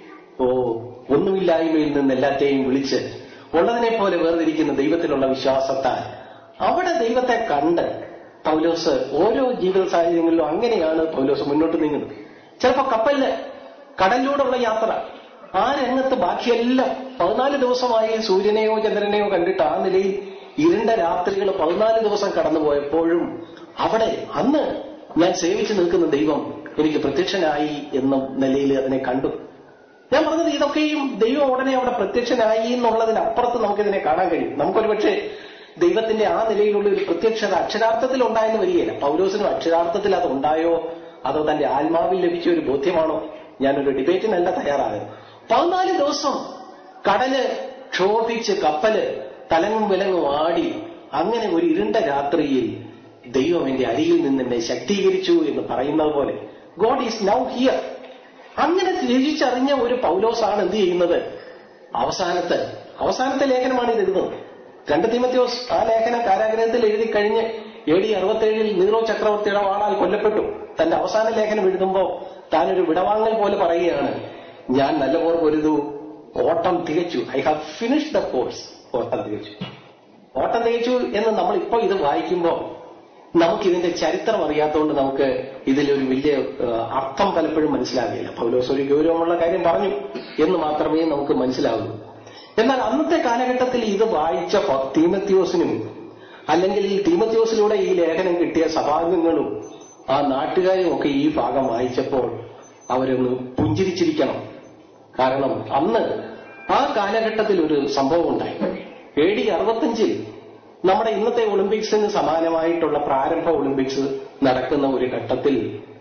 ഓ ഒന്നുമില്ലായ്മയിൽ നിന്ന് എല്ലാത്തെയും വിളിച്ച് ഉള്ളതിനെ പോലെ വേർതിരിക്കുന്ന ദൈവത്തിലുള്ള വിശ്വാസത്താൽ അവിടെ ദൈവത്തെ കണ്ട് പൗലോസ് ഓരോ ജീവിത സാഹചര്യങ്ങളിലും അങ്ങനെയാണ് പൗലോസ് മുന്നോട്ട് നീങ്ങുന്നത് ചിലപ്പോ കപ്പലില് കടലിലൂടെയുള്ള യാത്ര ആ രംഗത്ത് ബാക്കിയെല്ലാം പതിനാല് ദിവസമായി സൂര്യനെയോ ചന്ദ്രനെയോ കണ്ടിട്ട് ആ നിലയിൽ ഇരുണ്ട രാത്രികൾ പതിനാല് ദിവസം കടന്നുപോയപ്പോഴും അവിടെ അന്ന് ഞാൻ സേവിച്ചു നിൽക്കുന്ന ദൈവം എനിക്ക് പ്രത്യക്ഷനായി എന്ന നിലയിൽ അതിനെ കണ്ടു ഞാൻ പറഞ്ഞത് ഇതൊക്കെയും ദൈവം ഉടനെ അവിടെ പ്രത്യക്ഷനായി എന്നുള്ളതിനപ്പുറത്ത് നമുക്കിതിനെ കാണാൻ കഴിയും നമുക്കൊരു പക്ഷേ ദൈവത്തിന്റെ ആ നിലയിലുള്ള ഒരു പ്രത്യക്ഷത അക്ഷരാർത്ഥത്തിൽ ഉണ്ടായെന്ന് വരികയില്ല പൗലോസിനും അക്ഷരാർത്ഥത്തിൽ അത് ഉണ്ടായോ അതോ തന്റെ ആത്മാവിൽ ലഭിച്ച ഒരു ബോധ്യമാണോ ഞാനൊരു ഡിബേറ്റിനല്ല തയ്യാറാകുന്നത് പതിനാല് ദിവസം കടല് ക്ഷോഭിച്ച് കപ്പല് തലങ്ങും വിലങ്ങും ആടി അങ്ങനെ ഒരു ഇരുണ്ട രാത്രിയിൽ ദൈവം എന്റെ അരിയിൽ നിന്ന് എന്നെ ശക്തീകരിച്ചു എന്ന് പറയുന്നത് പോലെ ഗോഡ് ഈസ് നൗ ഹിയർ അങ്ങനെ തിരിച്ചറിഞ്ഞ ഒരു പൗലോസാണ് എന്ത് ചെയ്യുന്നത് അവസാനത്തെ അവസാനത്തെ ലേഖനമാണ് ഇത് എഴുതുന്നത് രണ്ട് തീമത്യോസ് ആ ലേഖനം കാരാഗ്രഹത്തിൽ എഴുതി കഴിഞ്ഞ് എ ഡി അറുപത്തേഴിൽ നീറോ ചക്രവർത്തിയുടെ വാളാൽ കൊല്ലപ്പെട്ടു തന്റെ അവസാന ലേഖനം എഴുതുമ്പോൾ താനൊരു വിടവാങ്ങൽ പോലെ പറയുകയാണ് ഞാൻ നല്ല പോർ പൊരുതു ഓട്ടം തികച്ചു I have finish the course ഓട്ടം തികച്ചു ഓട്ടം തികച്ചു എന്ന് നമ്മൾ ഇപ്പോൾ ഇത് വായിക്കുമ്പോൾ നമുക്ക് ഇതിന്റെ ചരിത്രം അറിയാത്തതുകൊണ്ട് നമുക്ക് ഇതിലൊരു വലിയ ഏഹ്, അർത്ഥം പലപ്പോഴും മനസ്സിലാകില്ല പൗലോസ് ഒരു ഗൗരവമുള്ള കാര്യം പറഞ്ഞു എന്ന് മാത്രമേ നമുക്ക് മനസ്സിലാവൂ എന്നാൽ അന്നത്തെ കാലഘട്ടത്തിൽ ഇത് വായിച്ച പ- തീമത്യോസിനും അല്ലെങ്കിൽ ഈ തീമത്യോസിലൂടെ ഈ ലേഖനം കിട്ടിയ സഭാംഗങ്ങളും ആ നാട്ടുകാരും ഒക്കെ ഈ ഭാഗം വായിച്ചപ്പോൾ അവരൊന്ന് പുഞ്ചിരിച്ചിരിക്കണം കാരണം അന്ന് ആ കാലഘട്ടത്തിൽ ഒരു സംഭവം ഉണ്ടായി എ ഡി അറുപത്തഞ്ചിൽ നമ്മുടെ ഇന്നത്തെ ഒളിമ്പിക്സിന് സമാനമായിട്ടുള്ള പ്രാരംഭ ഒളിമ്പിക്സ് നടക്കുന്ന ഒരു ഘട്ടത്തിൽ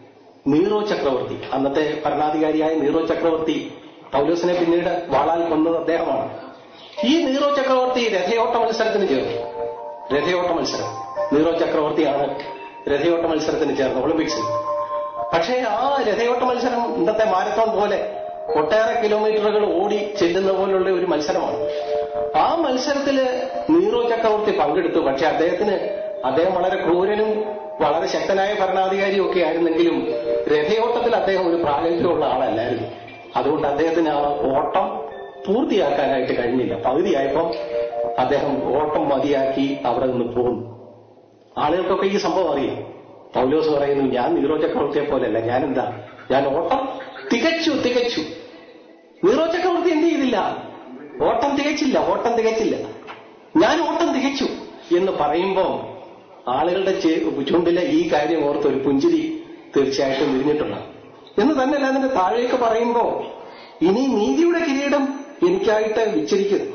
നീറോ ചക്രവർത്തി അന്നത്തെ ഭരണാധികാരിയായ നീറോ ചക്രവർത്തി പൗലോസിനെ പിന്നീട് വാളാൽ കൊന്നത് അദ്ദേഹമാണ് ഈ നീറോ ചക്രവർത്തി രഥയോട്ട മത്സരത്തിന് ചേർന്നു രഥയോട്ട മത്സരം നീറോ ചക്രവർത്തിയാണ് രഥയോട്ട മത്സരത്തിന് ചേർന്നത് ഒളിമ്പിക്സിൽ പക്ഷേ ആ രഥയോട്ട മത്സരം ഇന്നത്തെ മാരത്തോൺ പോലെ ഒട്ടേറെ കിലോമീറ്ററുകൾ ഓടി ചെല്ലുന്ന പോലുള്ള ഒരു മത്സരമാണ് ആ മത്സരത്തില് നീറോ ചക്രവർത്തി പങ്കെടുത്തു പക്ഷെ അദ്ദേഹത്തിന് അദ്ദേഹം വളരെ ക്രൂരനും വളരെ ശക്തനായ ഭരണാധികാരിയും ഒക്കെ ആയിരുന്നെങ്കിലും രഥയോട്ടത്തിൽ അദ്ദേഹം ഒരു പ്രാഗൽഭ്യമുള്ള ആളല്ലായിരുന്നു അതുകൊണ്ട് അദ്ദേഹത്തിന് ആ ഓട്ടം പൂർത്തിയാക്കാനായിട്ട് കഴിഞ്ഞില്ല പകുതിയായപ്പം അദ്ദേഹം ഓട്ടം മതിയാക്കി അവിടെ നിന്ന് പോകുന്നു ആളുകൾക്കൊക്കെ ഈ സംഭവം അറിയാം പൗലോസ് പറയുന്നു ഞാൻ നീറോ ചക്രവർത്തിയെ പോലെയല്ല ഞാനെന്താ ഞാൻ ഓട്ടം തികച്ചു തികച്ചു നീറോ ചക്രവർത്തി എന്ത് ചെയ്തില്ല ഓട്ടം തികച്ചില്ല ഓട്ടം തികച്ചില്ല ഞാൻ ഓട്ടം തികച്ചു എന്ന് പറയുമ്പോൾ ആളുകളുടെ ചെ- ചുണ്ടിലെ ഈ കാര്യം ഓർത്ത് ഒരു പുഞ്ചിരി തീർച്ചയായിട്ടും വിരിഞ്ഞിട്ടുണ്ടാകും എന്ന് തന്നെയല്ല അതിന്റെ താഴേക്ക് പറയുമ്പോ ഇനി നീതിയുടെ കിരീടം എനിക്കായിട്ട് വിച്ചിരിക്കുന്നു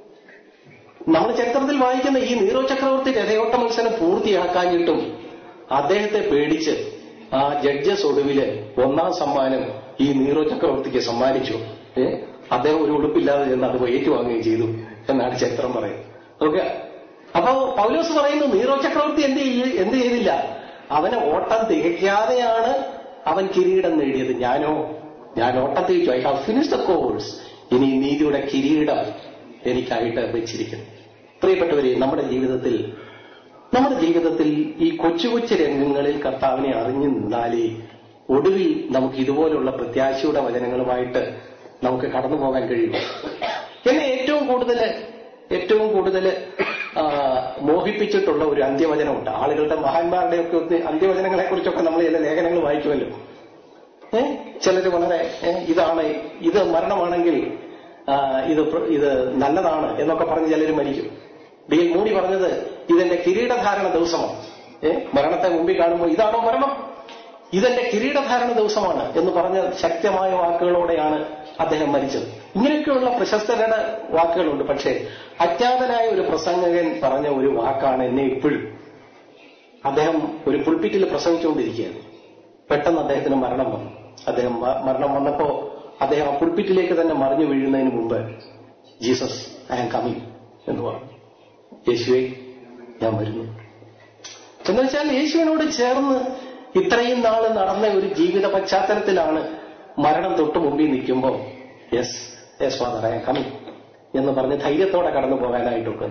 നമ്മൾ ചരിത്രത്തിൽ വായിക്കുന്ന ഈ നീറോ ചക്രവർത്തി രഥയോട്ട മത്സരം പൂർത്തിയാക്കാഞ്ഞിട്ടും അദ്ദേഹത്തെ പേടിച്ച് ആ ജഡ്ജസ് ഒടുവില് ഒന്നാം സമ്മാനം ഈ നീറോ ചക്രവർത്തിക്ക് സമ്മാനിച്ചു ഏ അദ്ദേഹം ഒരു ഉടുപ്പില്ലാതെ ചെന്ന് അത് ഏറ്റുവാങ്ങുകയും ചെയ്തു എന്നാണ് ചരിത്രം പറയുന്നത് ഓക്കെ അപ്പോ പൗലോസ് പറയുന്നു നീറോ ചക്രവർത്തി എന്ത് ചെയ്യ- എന്ത് ചെയ്തില്ല അവനെ ഓട്ടം തികയ്ക്കാതെയാണ് അവൻ കിരീടം നേടിയത് ഞാനോ ഞാൻ ഓട്ടം തികച്ചു I have finish the course ഇനി നീതിയുടെ കിരീടം എനിക്കായിട്ട് വെച്ചിരിക്കുന്നു പ്രിയപ്പെട്ടവരെ നമ്മുടെ ജീവിതത്തിൽ നമ്മുടെ ജീവിതത്തിൽ ഈ കൊച്ചു കൊച്ചു രംഗങ്ങളിൽ കർത്താവിനെ അറിഞ്ഞു നിന്നാലേ ഒടുവിൽ നമുക്ക് ഇതുപോലുള്ള പ്രത്യാശയുടെ വചനങ്ങളുമായിട്ട് നമുക്ക് കടന്നു പോകാൻ കഴിയും എന്നെ ഏറ്റവും കൂടുതൽ ഏറ്റവും കൂടുതൽ ആ, മോഹിപ്പിച്ചിട്ടുള്ള ഒരു അന്ത്യവചനമുണ്ട് ആളുകളുടെ മഹാന്മാരുടെയൊക്കെ ഒന്ന് അന്ത്യവചനങ്ങളെ കുറിച്ചൊക്കെ നമ്മൾ ചില ലേഖനങ്ങൾ വായിക്കുമല്ലോ ഏ ചിലര് വളരെ ഏ, ഇതാണ് ഇത് മരണമാണെങ്കിൽ ആ, ഇത് പ്ര- ഇത് നല്ലതാണ് എന്നൊക്കെ പറഞ്ഞ് ചിലര് മരിക്കും ഡി എൽ മൂടി പറഞ്ഞത് ഇതെന്റെ കിരീടധാരണ ദിവസമാണ് ഏ മരണത്തെ മുമ്പിൽ കാണുമ്പോൾ ഇതാണോ മരണം ഇതെന്റെ കിരീടധാരണ ദിവസമാണ് എന്ന് പറഞ്ഞ ശക്തമായ വാക്കുകളോടെയാണ് അദ്ദേഹം മരിച്ചത് ഇങ്ങനെയൊക്കെയുള്ള പ്രശസ്തരുടെ വാക്കുകളുണ്ട് പക്ഷേ അജ്ഞാതനായ ഒരു പ്രസംഗകൻ പറഞ്ഞ ഒരു വാക്കാണ് എന്നെ ഇപ്പോഴും അദ്ദേഹം ഒരു പുൾപ്പിറ്റിൽ പ്രസംഗിച്ചുകൊണ്ടിരിക്കുകയാണ് പെട്ടെന്ന് അദ്ദേഹത്തിന് മരണം വന്നു അദ്ദേഹം മ- മരണം വന്നപ്പോ അദ്ദേഹം ആ പുൾപ്പിറ്റിലേക്ക് തന്നെ മറിഞ്ഞു വീഴുന്നതിന് മുമ്പ് ജീസസ് ഐ ആം കമ്മിങ് എന്ന് പറഞ്ഞു യേശുവെ ഞാൻ വരുന്നു എന്ന് വെച്ചാൽ യേശുവിനോട് ചേർന്ന് ഇത്രയും നാള് നടന്ന ഒരു ജീവിത പശ്ചാത്തലത്തിലാണ് മരണം തൊട്ട് മുമ്പിൽ നിൽക്കുമ്പോൾ yes yes father I coming എന്ന് പറഞ്ഞ് ധൈര്യത്തോടെ കടന്നു പോകാനായിട്ടൊക്കെ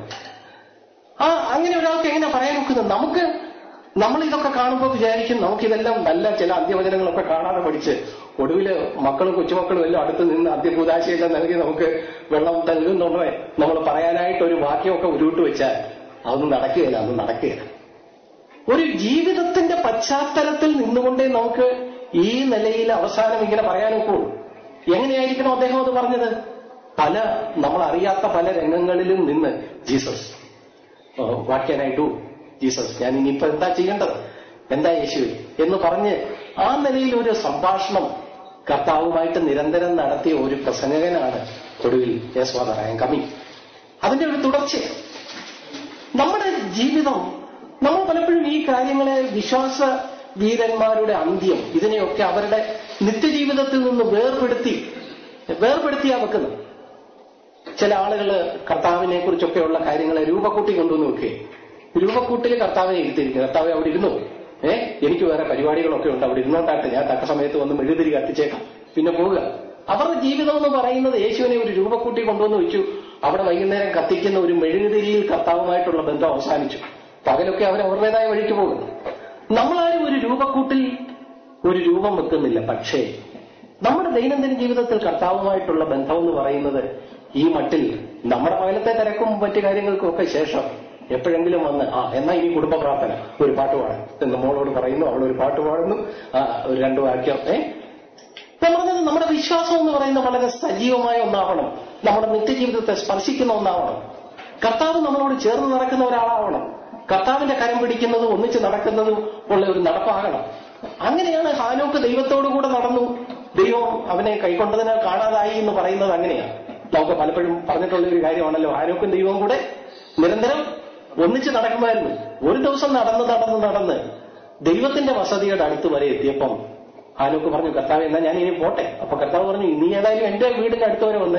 ആ അങ്ങനെ ഒരാൾക്ക് എങ്ങനെ പറയാൻ ഒക്കുന്നത് നമുക്ക് നമ്മൾ ഇതൊക്കെ കാണുമ്പോൾ വിചാരിക്കും നമുക്കിതെല്ലാം നല്ല ചില അന്ത്യവചനങ്ങളൊക്കെ കാണാതെ പഠിച്ച് ഒടുവില് മക്കളും കൊച്ചുമക്കളും എല്ലാം അടുത്ത് നിന്ന് അന്ത്യപൂതാശയെല്ലാം നൽകി നമുക്ക് വെള്ളം നൽകുന്നുണ്ടേ നമ്മൾ പറയാനായിട്ട് ഒരു വാക്യമൊക്കെ ഉരുവിട്ട് വെച്ചാൽ അതൊന്നും നടക്കുകയില്ല അതൊന്നും നടക്കുകയില്ല ഒരു ജീവിതത്തിന്റെ പശ്ചാത്തലത്തിൽ നിന്നുകൊണ്ടേ നമുക്ക് ഈ നിലയിൽ അവസാനം ഇങ്ങനെ പറയാനൊക്കുള്ളൂ എങ്ങനെയായിരിക്കണം അദ്ദേഹം അത് പറഞ്ഞത് പല നമ്മൾ അറിയാത്ത പല രംഗങ്ങളിലും നിന്ന് Jesus what can I do Jesus ഞാൻ ഇനിയിപ്പോ എന്താ ചെയ്യേണ്ടത് എന്താ യേശു എന്ന് പറഞ്ഞ് ആ നിലയിൽ ഒരു സംഭാഷണം കർത്താവുമായിട്ട് നിരന്തരം നടത്തിയ ഒരു പ്രസംഗകനാണ് ഒടുവിൽ യേസ് ഫാദർ ഐ കമ്മിങ് അതിന്റെ ഒരു തുടർച്ചയാണ് നമ്മുടെ ജീവിതം നമ്മൾ പലപ്പോഴും ഈ കാര്യങ്ങളെ വിശ്വാസ വീരന്മാരുടെ അന്ത്യം ഇതിനെയൊക്കെ അവരുടെ നിത്യജീവിതത്തിൽ നിന്ന് വേർപെടുത്തി വേർപെടുത്തിയാ വെക്കുന്നത് ചില ആളുകൾ കർത്താവിനെ കുറിച്ചൊക്കെയുള്ള കാര്യങ്ങളെ രൂപക്കൂട്ടി കൊണ്ടുവന്ന് വെക്കുകയും രൂപക്കൂട്ടിൽ കർത്താവിനെ ഇരുത്തിയിരിക്കും കർത്താവ് അവിടെ ഇരുന്നു ഏ എനിക്ക് വേറെ പരിപാടികളൊക്കെ ഉണ്ട് അവിടെ ഇരുന്നോട്ടാട്ടെ ഞാൻ തക്ക സമയത്ത് വന്ന് മെഴുതിരി കത്തിച്ചേക്കാം പിന്നെ പോവുക അവരുടെ ജീവിതം എന്ന് പറയുന്നത് യേശുവിനെ ഒരു രൂപക്കൂട്ടി കൊണ്ടുവന്ന് വെച്ചു അവിടെ വൈകുന്നേരം കത്തിക്കുന്ന ഒരു മെഴുകുതിരിയിൽ കർത്താവുമായിട്ടുള്ള ബന്ധം അവസാനിച്ചു പകലൊക്കെ അവർ അവരുടേതായ വഴിക്ക് പോകുന്നു നമ്മളാരും ഒരു രൂപക്കൂട്ടിൽ ഒരു രൂപം വെക്കുന്നില്ല പക്ഷേ നമ്മുടെ ദൈനംദിന ജീവിതത്തിൽ കർത്താവുമായിട്ടുള്ള ബന്ധം എന്ന് പറയുന്നത് ഈ മട്ടിൽ നമ്മുടെ പകലത്തെ തിരക്കും മറ്റു കാര്യങ്ങൾക്കും ഒക്കെ ശേഷം എപ്പോഴെങ്കിലും വന്ന് ആ എന്നാ ഇനി കുടുംബ പ്രാർത്ഥന ഒരു പാട്ട് പാടാം എന്ന് മോളോട് പറയുന്നു അവൾ ഒരു പാട്ട് പാടുന്നു ആ ഒരു രണ്ടു വാക്യം ഏ ഞാൻ പറഞ്ഞത് നമ്മുടെ വിശ്വാസം എന്ന് പറയുന്നത് വളരെ സജീവമായ ഒന്നാവണം നമ്മുടെ നിത്യജീവിതത്തെ സ്പർശിക്കുന്ന ഒന്നാവണം കർത്താവ് നമ്മളോട് ചേർന്ന് നടക്കുന്ന ഒരാളാവണം കർത്താവിന്റെ കരം പിടിക്കുന്നതും ഒന്നിച്ച് നടക്കുന്നതും ഉള്ള ഒരു നടപ്പാകണം അങ്ങനെയാണ് ഹാനോക്ക് ദൈവത്തോടു കൂടെ നടന്നു ദൈവം അവനെ കൈക്കൊണ്ടതിന് കാണാതായി എന്ന് പറയുന്നത് അങ്ങനെയാണ് നമുക്ക് പലപ്പോഴും പറഞ്ഞിട്ടുള്ള ഒരു കാര്യമാണല്ലോ ഹാനോക്കും ദൈവവും കൂടെ നിരന്തരം ഒന്നിച്ച് നടക്കുമായിരുന്നു ഒരു ദിവസം നടന്ന് നടന്ന് നടന്ന് ദൈവത്തിന്റെ വസതിയുടെ അടുത്ത് വരെ എത്തിയപ്പം ഹാനോക്ക് പറഞ്ഞു കർത്താവ് എന്നാ ഞാൻ ഇനി പോട്ടെ അപ്പൊ കർത്താവ് പറഞ്ഞു നീ ഏതായാലും എന്റെ വീടിന്റെ അടുത്ത് വരെ വന്നല്ലോ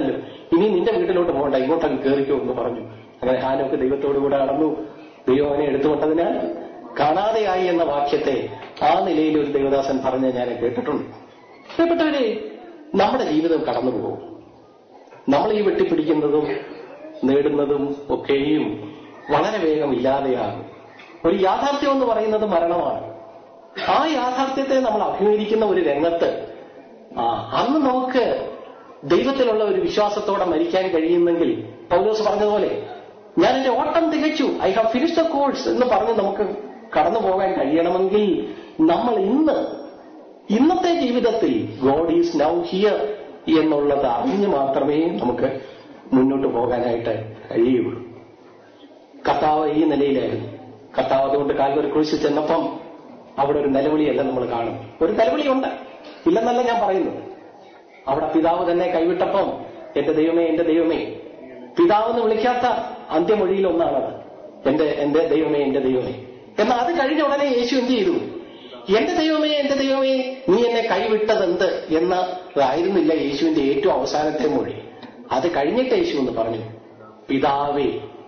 ഇനി നിന്റെ വീട്ടിലോട്ട് പോകണ്ട ഇങ്ങോട്ടങ്ങ് കയറിക്കോ എന്ന് പറഞ്ഞു അങ്ങനെ ഹാനോക്ക് ദൈവത്തോടു കൂടെ നടന്നു ദൈവം അവനെ എടുത്തുകൊണ്ടതിനാൽ കാണാതെയായി എന്ന വാക്യത്തെ ആ നിലയിൽ ഒരു ദേവദാസൻ പറഞ്ഞ് ഞാൻ കേട്ടിട്ടുണ്ട് പ്രിയപ്പെട്ടവരെ നമ്മുടെ ജീവിതം കടന്നു പോകും നമ്മൾ ഈ വെട്ടിപ്പിടിക്കുന്നതും നേടുന്നതും ഒക്കെയും വളരെ വേഗം ഇല്ലാതെയാകും ഒരു യാഥാർത്ഥ്യം എന്ന് പറയുന്നത് മരണമാണ് ആ യാഥാർത്ഥ്യത്തെ നമ്മൾ അഭിമുഖീകരിക്കുന്ന ഒരു രംഗത്ത് ആ അന്ന് നമുക്ക് ദൈവത്തിലുള്ള ഒരു വിശ്വാസത്തോടെ മരിക്കാൻ കഴിയുന്നെങ്കിൽ പൗലോസ് പറഞ്ഞതുപോലെ ഞാൻ എന്റെ ഓട്ടം തികച്ചു I have finish the course എന്ന് പറഞ്ഞ് നമുക്ക് കടന്നു പോകാൻ കഴിയണമെങ്കിൽ നമ്മൾ ഇന്ന് ഇന്നത്തെ ജീവിതത്തിൽ ഗോഡ് ഈസ് നൗ ഹിയർ എന്നുള്ളത് അറിഞ്ഞ് മാത്രമേ നമുക്ക് മുന്നോട്ട് പോകാനായിട്ട് കഴിയുള്ളൂ കർത്താവ് ഈ നിലയിലായിരുന്നു കർത്താവ് അതുകൊണ്ട് കാൽവരി ക്രൂശിൽ ചെന്നപ്പം അവിടെ ഒരു നിലവിളിയല്ല നമ്മൾ കാണും ഒരു നിലവിളിയുണ്ട് ഇല്ലെന്നല്ല ഞാൻ പറയുന്നത് അവിടെ പിതാവ് തന്നെ കൈവിട്ടപ്പം എന്റെ ദൈവമേ എന്റെ ദൈവമേ പിതാവെന്ന് വിളിക്കാത്ത അന്ത്യമൊഴിയിൽ ഒന്നാണത് എന്റെ എന്റെ ദൈവമേ എന്റെ ദൈവമേ എന്നാൽ അത് കഴിഞ്ഞ ഉടനെ യേശു എന്ത് ചെയ്തു എന്റെ ദൈവമേ എന്റെ ദൈവമേ നീ എന്നെ കൈവിട്ടതെന്ത് എന്നതായിരുന്നില്ല യേശുവിന്റെ ഏറ്റവും അവസാനത്തെ മൊഴി അത് കഴിഞ്ഞിട്ട് യേശു എന്ന് പറഞ്ഞു പിതാവേ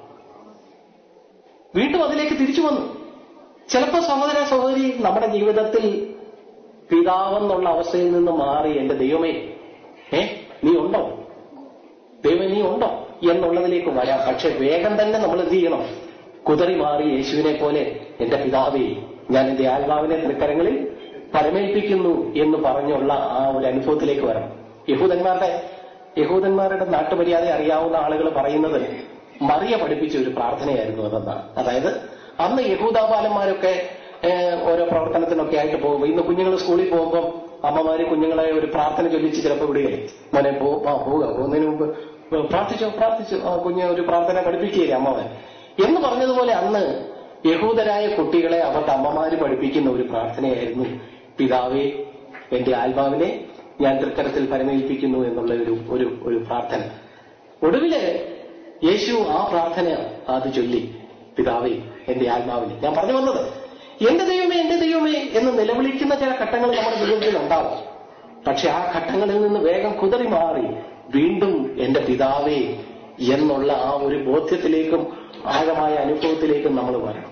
വീണ്ടും അതിലേക്ക് തിരിച്ചു വന്നു ചിലപ്പോ സഹോദര സഹോദരി നമ്മുടെ ജീവിതത്തിൽ പിതാവെന്നുള്ള അവസ്ഥയിൽ നിന്ന് മാറി എന്റെ ദൈവമേ ഏ നീ ഉണ്ടോ ദൈവം നീ ഉണ്ടോ എന്നുള്ളതിലേക്ക് വരാം പക്ഷെ വേഗം തന്നെ നമ്മൾ എന്ത് ചെയ്യണം കുതറി മാറി യേശുവിനെ പോലെ എന്റെ പിതാവേ ഞാൻ എന്റെ ആത്മാവിനെ തൃക്കരങ്ങളിൽ പരമേൽപ്പിക്കുന്നു എന്ന് പറഞ്ഞുള്ള ആ ഒരു അനുഭവത്തിലേക്ക് വരണം യഹൂദന്മാരുടെ യഹൂദന്മാരുടെ നാട്ടുമര്യാദ അറിയാവുന്ന ആളുകൾ പറയുന്നത് മറിയ പഠിപ്പിച്ച ഒരു പ്രാർത്ഥനയായിരുന്നു അതെന്നാണ് അതായത് അന്ന് യഹൂദാപാലന്മാരൊക്കെ ഏഹ്, ഓരോ പ്രവർത്തനത്തിനൊക്കെ ആയിട്ട് പോകുമ്പോൾ ഇന്ന് കുഞ്ഞുങ്ങൾ സ്കൂളിൽ പോകുമ്പോൾ അമ്മമാര് കുഞ്ഞുങ്ങളെ ഒരു പ്രാർത്ഥന ചൊല്ലിച്ച് ചിലപ്പോൾ വിടുകയില്ലേ മോനെ പോ ആ പോവുക പോകുന്നതിന് മുമ്പ് പ്രാർത്ഥിച്ചോ പ്രാർത്ഥിച്ചോ ആ കുഞ്ഞ് ഒരു പ്രാർത്ഥന പഠിപ്പിക്കുകയില്ലേ അമ്മമാർ എന്ന് പറഞ്ഞതുപോലെ അന്ന് യഹൂദരായ കുട്ടികളെ അവരുടെ അമ്മമാര് പഠിപ്പിക്കുന്ന ഒരു പ്രാർത്ഥനയായിരുന്നു പിതാവേ എന്റെ ആത്മാവിനെ ഞാൻ തൃക്കരത്തിൽ പരമേൽപ്പിക്കുന്നു എന്നുള്ള ഒരു ഒരു ഒരു പ്രാർത്ഥന ഒടുവില് യേശു ആ പ്രാർത്ഥന അത് ചൊല്ലി പിതാവേ എന്റെ ആത്മാവിനെ ഞാൻ പറഞ്ഞു വന്നത് എന്റെ ദൈവമേ എന്റെ ദൈവമേ എന്ന് നിലവിളിക്കുന്ന ചില ഘട്ടങ്ങൾ നമ്മുടെ ജീവിതത്തിൽ ഉണ്ടാവും പക്ഷെ ആ ഘട്ടങ്ങളിൽ നിന്ന് വേഗം കുതറി മാറി വീണ്ടും എന്റെ പിതാവേ എന്നുള്ള ആ ഒരു ബോധ്യത്തിലേക്കും ആഴമായ അനുഭവത്തിലേക്കും നമ്മൾ വരണം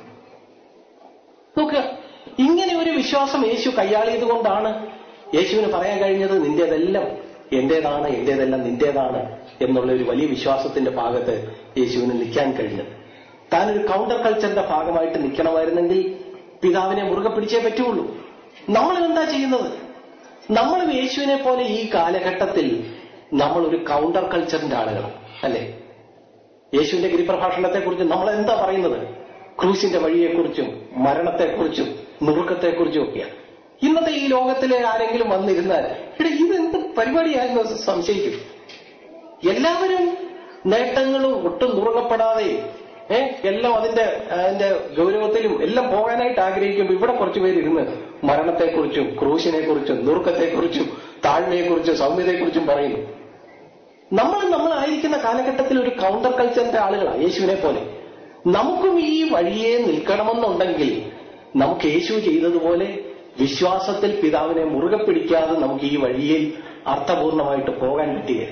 നോക്കുക ഇങ്ങനെ ഒരു വിശ്വാസം യേശു കൈയാളിയത് കൊണ്ടാണ് യേശുവിന് പറയാൻ കഴിഞ്ഞത് നിന്റേതെല്ലാം എന്റേതാണ് എന്റേതെല്ലാം നിന്റേതാണ് എന്നുള്ള ഒരു വലിയ വിശ്വാസത്തിന്റെ ഭാഗത്ത് യേശുവിന് നിൽക്കാൻ കഴിഞ്ഞത് താൻ ഒരു കൗണ്ടർ കൾച്ചറിന്റെ ഭാഗമായിട്ട് നിൽക്കണമായിരുന്നെങ്കിൽ പിതാവിനെ മുറുകെ പിടിച്ചേ പറ്റുള്ളൂ നമ്മൾ എന്താ ചെയ്യുന്നത് നമ്മളും യേശുവിനെ പോലെ ഈ കാലഘട്ടത്തിൽ നമ്മൾ ഒരു കൗണ്ടർ കൾച്ചറിന്റെ ആളുകളാണ് അല്ലേ യേശുവിന്റെ ഗിരിപ്രഭാഷണത്തെക്കുറിച്ച് നമ്മൾ എന്താ പറയുന്നത് ക്രൂശിന്റെ വഴിയെക്കുറിച്ചും മരണത്തെക്കുറിച്ചും നുറുക്കത്തെക്കുറിച്ചും ഒക്കെയാണ് ഇന്നത്തെ ഈ ലോകത്തിലെ ആരെങ്കിലും വന്നിരുന്നാൽ എടാ ഇതെന്ത് പരിപാടിയായിരുന്നു സംശയിക്കും എല്ലാവരും നേട്ടങ്ങളും ഒട്ടും നുറുങ്ങപ്പെടാതെ ഏഹ് എല്ലാം അതിന്റെ അതിന്റെ ഗൗരവത്തിലും എല്ലാം പോകാനായിട്ട് ആഗ്രഹിക്കുമ്പോൾ ഇവിടെ കുറച്ചു പേര് ഇരുന്ന് മരണത്തെക്കുറിച്ചും ക്രൂശിനെ കുറിച്ചും നുറുക്കത്തെക്കുറിച്ചും താഴ്മയെക്കുറിച്ചും സൗമ്യതയെക്കുറിച്ചും പറയുന്നു നമ്മൾ നമ്മളായിരിക്കുന്ന കാലഘട്ടത്തിൽ ഒരു കൗണ്ടർ കൾച്ചറിന്റെ ആളുകളാണ് യേശുവിനെ പോലെ നമുക്കും ഈ വഴിയെ നിൽക്കണമെന്നുണ്ടെങ്കിൽ നമുക്ക് യേശു ചെയ്തതുപോലെ വിശ്വാസത്തിൽ പിതാവിനെ മുറുകെ പിടിക്കാതെ നമുക്ക് ഈ വഴിയിൽ അർത്ഥപൂർണമായിട്ട് പോകാൻ പറ്റുകയാണ്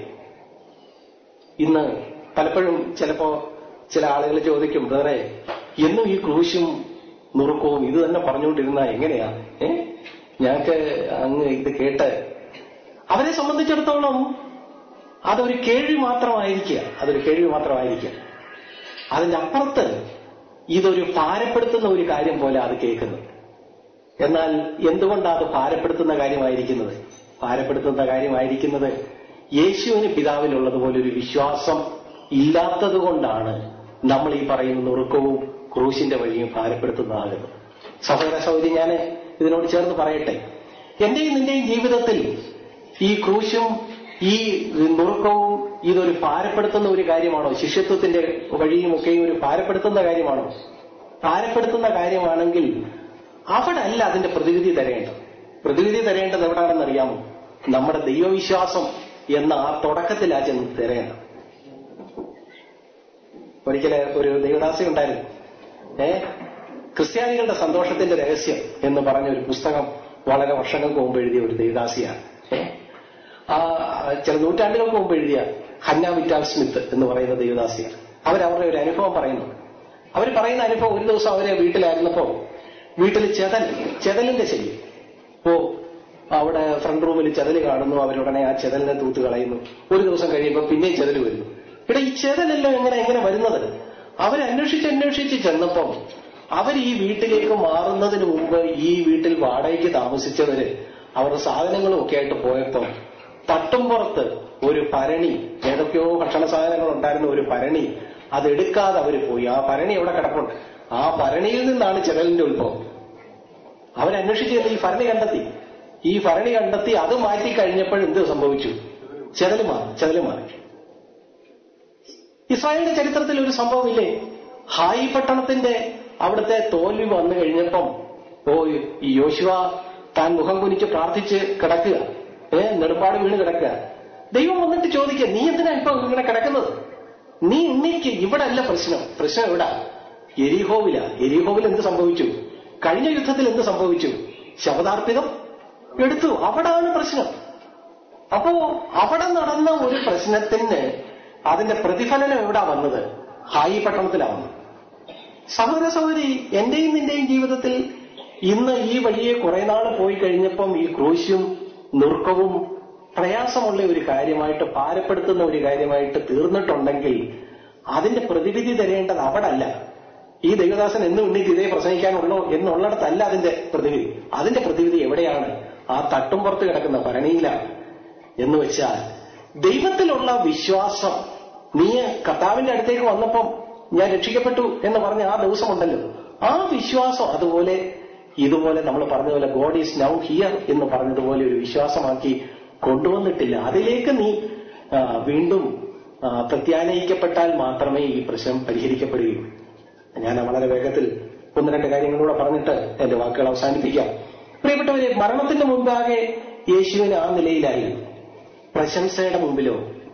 ഇന്ന് പലപ്പോഴും ചിലപ്പോ ചില ആളുകൾ ചോദിക്കും വേറെ എന്നും ഈ ക്രൂശും നുറുക്കവും ഇത് തന്നെ പറഞ്ഞുകൊണ്ടിരുന്ന എങ്ങനെയാ ഏ ഞങ്ങൾക്ക് അങ്ങ് ഇത് കേട്ട് അവരെ സംബന്ധിച്ചിടത്തോളം അതൊരു കേൾവി മാത്രമായിരിക്കുക അതൊരു കേൾവി മാത്രമായിരിക്കുക അതിന്റെ അപ്പുറത്ത് ഇതൊരു ഭാരപ്പെടുത്തുന്ന ഒരു കാര്യം പോലെ അത് കേൾക്കുന്നത് എന്നാൽ എന്തുകൊണ്ടാണ് അത് ഭാരപ്പെടുത്തുന്ന കാര്യമായിരിക്കുന്നത് ഭാരപ്പെടുത്തുന്ന കാര്യമായിരിക്കുന്നത് യേശുവിന് പിതാവിനുള്ളതുപോലെ ഒരു വിശ്വാസം ഇല്ലാത്തത് കൊണ്ടാണ് നമ്മൾ ഈ പറയുന്ന നുറുക്കവും ക്രൂശിന്റെ വഴിയും ഭാരപ്പെടുത്തുന്നതാകുന്നത് സഹോദര സൗകര്യം ഞാൻ ഇതിനോട് ചേർന്ന് പറയട്ടെ എന്റെയും നിന്റെയും ജീവിതത്തിൽ ഈ ക്രൂശും ഈ നുറുക്കവും ഇതൊരു ഭാരപ്പെടുത്തുന്ന ഒരു കാര്യമാണോ ശിഷ്യത്വത്തിന്റെ വഴിയും ഒക്കെയും ഒരു ഭാരപ്പെടുത്തുന്ന കാര്യമാണോ ഭാരപ്പെടുത്തുന്ന കാര്യമാണെങ്കിൽ അവിടെ അല്ല അതിന്റെ പ്രതിവിധി തരേണ്ടത് പ്രതിവിധി തരേണ്ടത് എവിടാണെന്ന് അറിയാമോ നമ്മുടെ ദൈവവിശ്വാസം എന്ന ആ തുടക്കത്തിലാ ചെന്ന് തരേണ്ടത് ഒരിക്കല് ഒരു ദൈവദാസി ഉണ്ടായിരുന്നു ഏ ക്രിസ്ത്യാനികളുടെ സന്തോഷത്തിന്റെ രഹസ്യം എന്ന് പറഞ്ഞ ഒരു പുസ്തകം വളരെ വർഷങ്ങൾക്ക് മുമ്പ് എഴുതിയ ഒരു ദേവദാസിയാണ് ഏ ആ ചില നൂറ്റാണ്ടുകൾക്ക് മുമ്പ് എഴുതിയ ഹന്ന വിറ്റാൽ സ്മിത്ത് എന്ന് പറയുന്ന ദേവദാസിയാണ് അവരവരുടെ ഒരു അനുഭവം പറയുന്നു അവർ പറയുന്ന അനുഭവം ഒരു ദിവസം അവരെ വീട്ടിലായിരുന്നപ്പോ വീട്ടിൽ ചെതൽ ചെതലിന്റെ ശല്യം ഓ അവിടെ ഫ്രണ്ട് റൂമിൽ ചെതൽ കാണുന്നു അവരുടനെ ആ ചെതലിനെ തൂത്ത് കളയുന്നു ഒരു ദിവസം കഴിയുമ്പോൾ പിന്നെയും ചെതൽ വരുന്നു ഇവിടെ ഈ ചെതലെല്ലാം എങ്ങനെ എങ്ങനെ വരുന്നത് അവരന്വേഷിച്ച് അന്വേഷിച്ച് ചെന്നപ്പം അവർ ഈ വീട്ടിലേക്ക് മാറുന്നതിന് മുമ്പ് ഈ വീട്ടിൽ വാടകയ്ക്ക് താമസിച്ചവര് അവരുടെ സാധനങ്ങളും ഒക്കെ ആയിട്ട് പോയപ്പം തട്ടുംപുറത്ത് ഒരു ഭരണി ഏതൊക്കെയോ ഭക്ഷണ സാധനങ്ങൾ ഉണ്ടായിരുന്ന ഒരു ഭരണി അതെടുക്കാതെ അവര് പോയി ആ ഭരണി അവിടെ കിടപ്പുണ്ട് ആ ഭരണിയിൽ നിന്നാണ് ചെതലിന്റെ ഉത്ഭവം അവരന്വേഷിച്ച് ചെന്ന് ഈ ഭരണി കണ്ടെത്തി ഈ ഭരണി കണ്ടെത്തി അത് മാറ്റി കഴിഞ്ഞപ്പോൾ എന്ത് സംഭവിച്ചു ചെതല് മാറി ചെതല് മാറി ഇസ്രായേലിന്റെ ചരിത്രത്തിൽ ഒരു സംഭവമില്ലേ ഹായി പട്ടണത്തിന്റെ അവിടുത്തെ തോൽവി വന്നു കഴിഞ്ഞപ്പം ഓ ഈ യോശുവ താൻ മുഖം കുനിച്ച് പ്രാർത്ഥിച്ച് കിടക്കുക ഏ നെടുപ്പാട് വീണ് കിടക്കുക ദൈവം വന്നിട്ട് ചോദിക്കുക നീ എന്തിനാ ഇപ്പൊ ഇങ്ങനെ കിടക്കുന്നത് നീ ഇന്നേക്ക് ഇവിടെ അല്ല പ്രശ്നം പ്രശ്നം എവിടാ എരിഹോവില എരിഹോവിൽ എന്ത് സംഭവിച്ചു കഴിഞ്ഞ യുദ്ധത്തിൽ എന്ത് സംഭവിച്ചു ശവദാർപ്പിതം എടുത്തു അവിടാണ് പ്രശ്നം അപ്പോ അവിടെ നടന്ന ഒരു പ്രശ്നത്തിന് അതിന്റെ പ്രതിഫലനം എവിടാ വന്നത് ഹായി പട്ടണത്തിലാ വന്നത് സഹോദര സഹോദരി എന്റെയും നിന്റെയും ജീവിതത്തിൽ ഇന്ന് ഈ വഴിയെ കുറെ നാൾ പോയി കഴിഞ്ഞപ്പം ഈ ക്രൂശും നുറുക്കവും പ്രയാസമുള്ള ഒരു കാര്യമായിട്ട് ഭാരപ്പെടുത്തുന്ന ഒരു കാര്യമായിട്ട് തീർന്നിട്ടുണ്ടെങ്കിൽ അതിന്റെ പ്രതിവിധി തരേണ്ടത് അവിടല്ല ഈ ദൈവദാസൻ എന്ന് ഉണ്ണിക്ക് ഇതേ പ്രസംഗിക്കാനുള്ളോ എന്നുള്ളിടത്തല്ല അതിന്റെ പ്രതിവിധി അതിന്റെ പ്രതിവിധി എവിടെയാണ് ആ തട്ടും പുറത്ത് കിടക്കുന്ന ഭരണിയിലാണ് എന്ന് വെച്ചാൽ ദൈവത്തിലുള്ള വിശ്വാസം നീ കർത്താവിന്റെ അടുത്തേക്ക് വന്നപ്പം ഞാൻ രക്ഷിക്കപ്പെട്ടു എന്ന് പറഞ്ഞ ആ ദിവസമുണ്ടല്ലോ ആ വിശ്വാസം അതുപോലെ ഇതുപോലെ നമ്മൾ പറഞ്ഞതുപോലെ ഗോഡ് ഈസ് നൗ ഹിയർ എന്ന് പറഞ്ഞതുപോലെ ഒരു വിശ്വാസമാക്കി കൊണ്ടുവന്നിട്ടില്ല അതിലേക്ക് നീ ആ, വീണ്ടും ആ, പ്രത്യാനയിക്കപ്പെട്ടാൽ മാത്രമേ ഈ പ്രശ്നം പരിഹരിക്കപ്പെടുകയുള്ളൂ ഞാൻ വളരെ വേഗത്തിൽ ഒന്ന് രണ്ട് കാര്യങ്ങളൂടെ പറഞ്ഞിട്ട് എന്റെ വാക്കുകൾ അവസാനിപ്പിക്കാം പ്രിയപ്പെട്ടവരെ മരണത്തിന്റെ മുമ്പാകെ യേശുവിന് ആ നിലയിലായിരുന്നു പ്രശംസയുടെ മുമ്പിലോ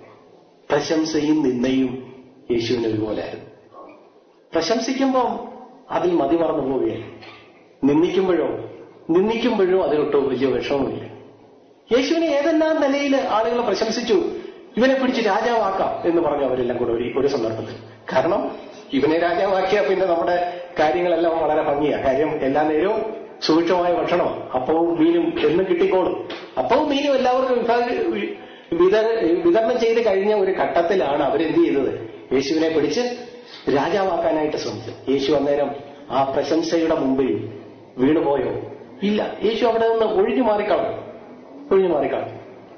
പ്രശംസയും നിന്ദയും യേശുവിന് ഒരുപോലെയായിരുന്നു പ്രശംസിക്കുമ്പോൾ അതിൽ മതി മറന്നു പോവുകയാണ് നിന്ദിക്കുമ്പോഴോ നിന്ദിക്കുമ്പോഴോ അതിലൊട്ടും വലിയ വിഷമമില്ല യേശുവിനെ ഏതെല്ലാം നിലയിൽ ആളുകൾ പ്രശംസിച്ചു ഇവനെ പിടിച്ച് രാജാവാക്കാം എന്ന് പറഞ്ഞു അവരെല്ലാം കൂടെ ഒരു ഒരു സന്ദർഭത്തിൽ കാരണം ഇവനെ രാജാവാക്കിയ പിന്നെ നമ്മുടെ കാര്യങ്ങളെല്ലാം വളരെ ഭംഗിയാണ് കാര്യം എല്ലാ നേരവും സുഭിക്ഷമായ ഭക്ഷണം അപ്പവും മീനും എന്നും കിട്ടിക്കോളും അപ്പവും മീനും എല്ലാവർക്കും വിഭാഗ വിതര- വിതരണം ചെയ്ത് കഴിഞ്ഞ ഒരു ഘട്ടത്തിലാണ് അവരെന്ത് ചെയ്തത് യേശുവിനെ പിടിച്ച് രാജാവാക്കാനായിട്ട് ശ്രമിച്ചത് യേശു അന്നേരം ആ പ്രശംസയുടെ മുമ്പിൽ വീണുപോയോ ഇല്ല യേശു അവിടെ നിന്ന് ഒഴിഞ്ഞു മാറിക്കളഞ്ഞു ഒഴിഞ്ഞു മാറിക്കളഞ്ഞു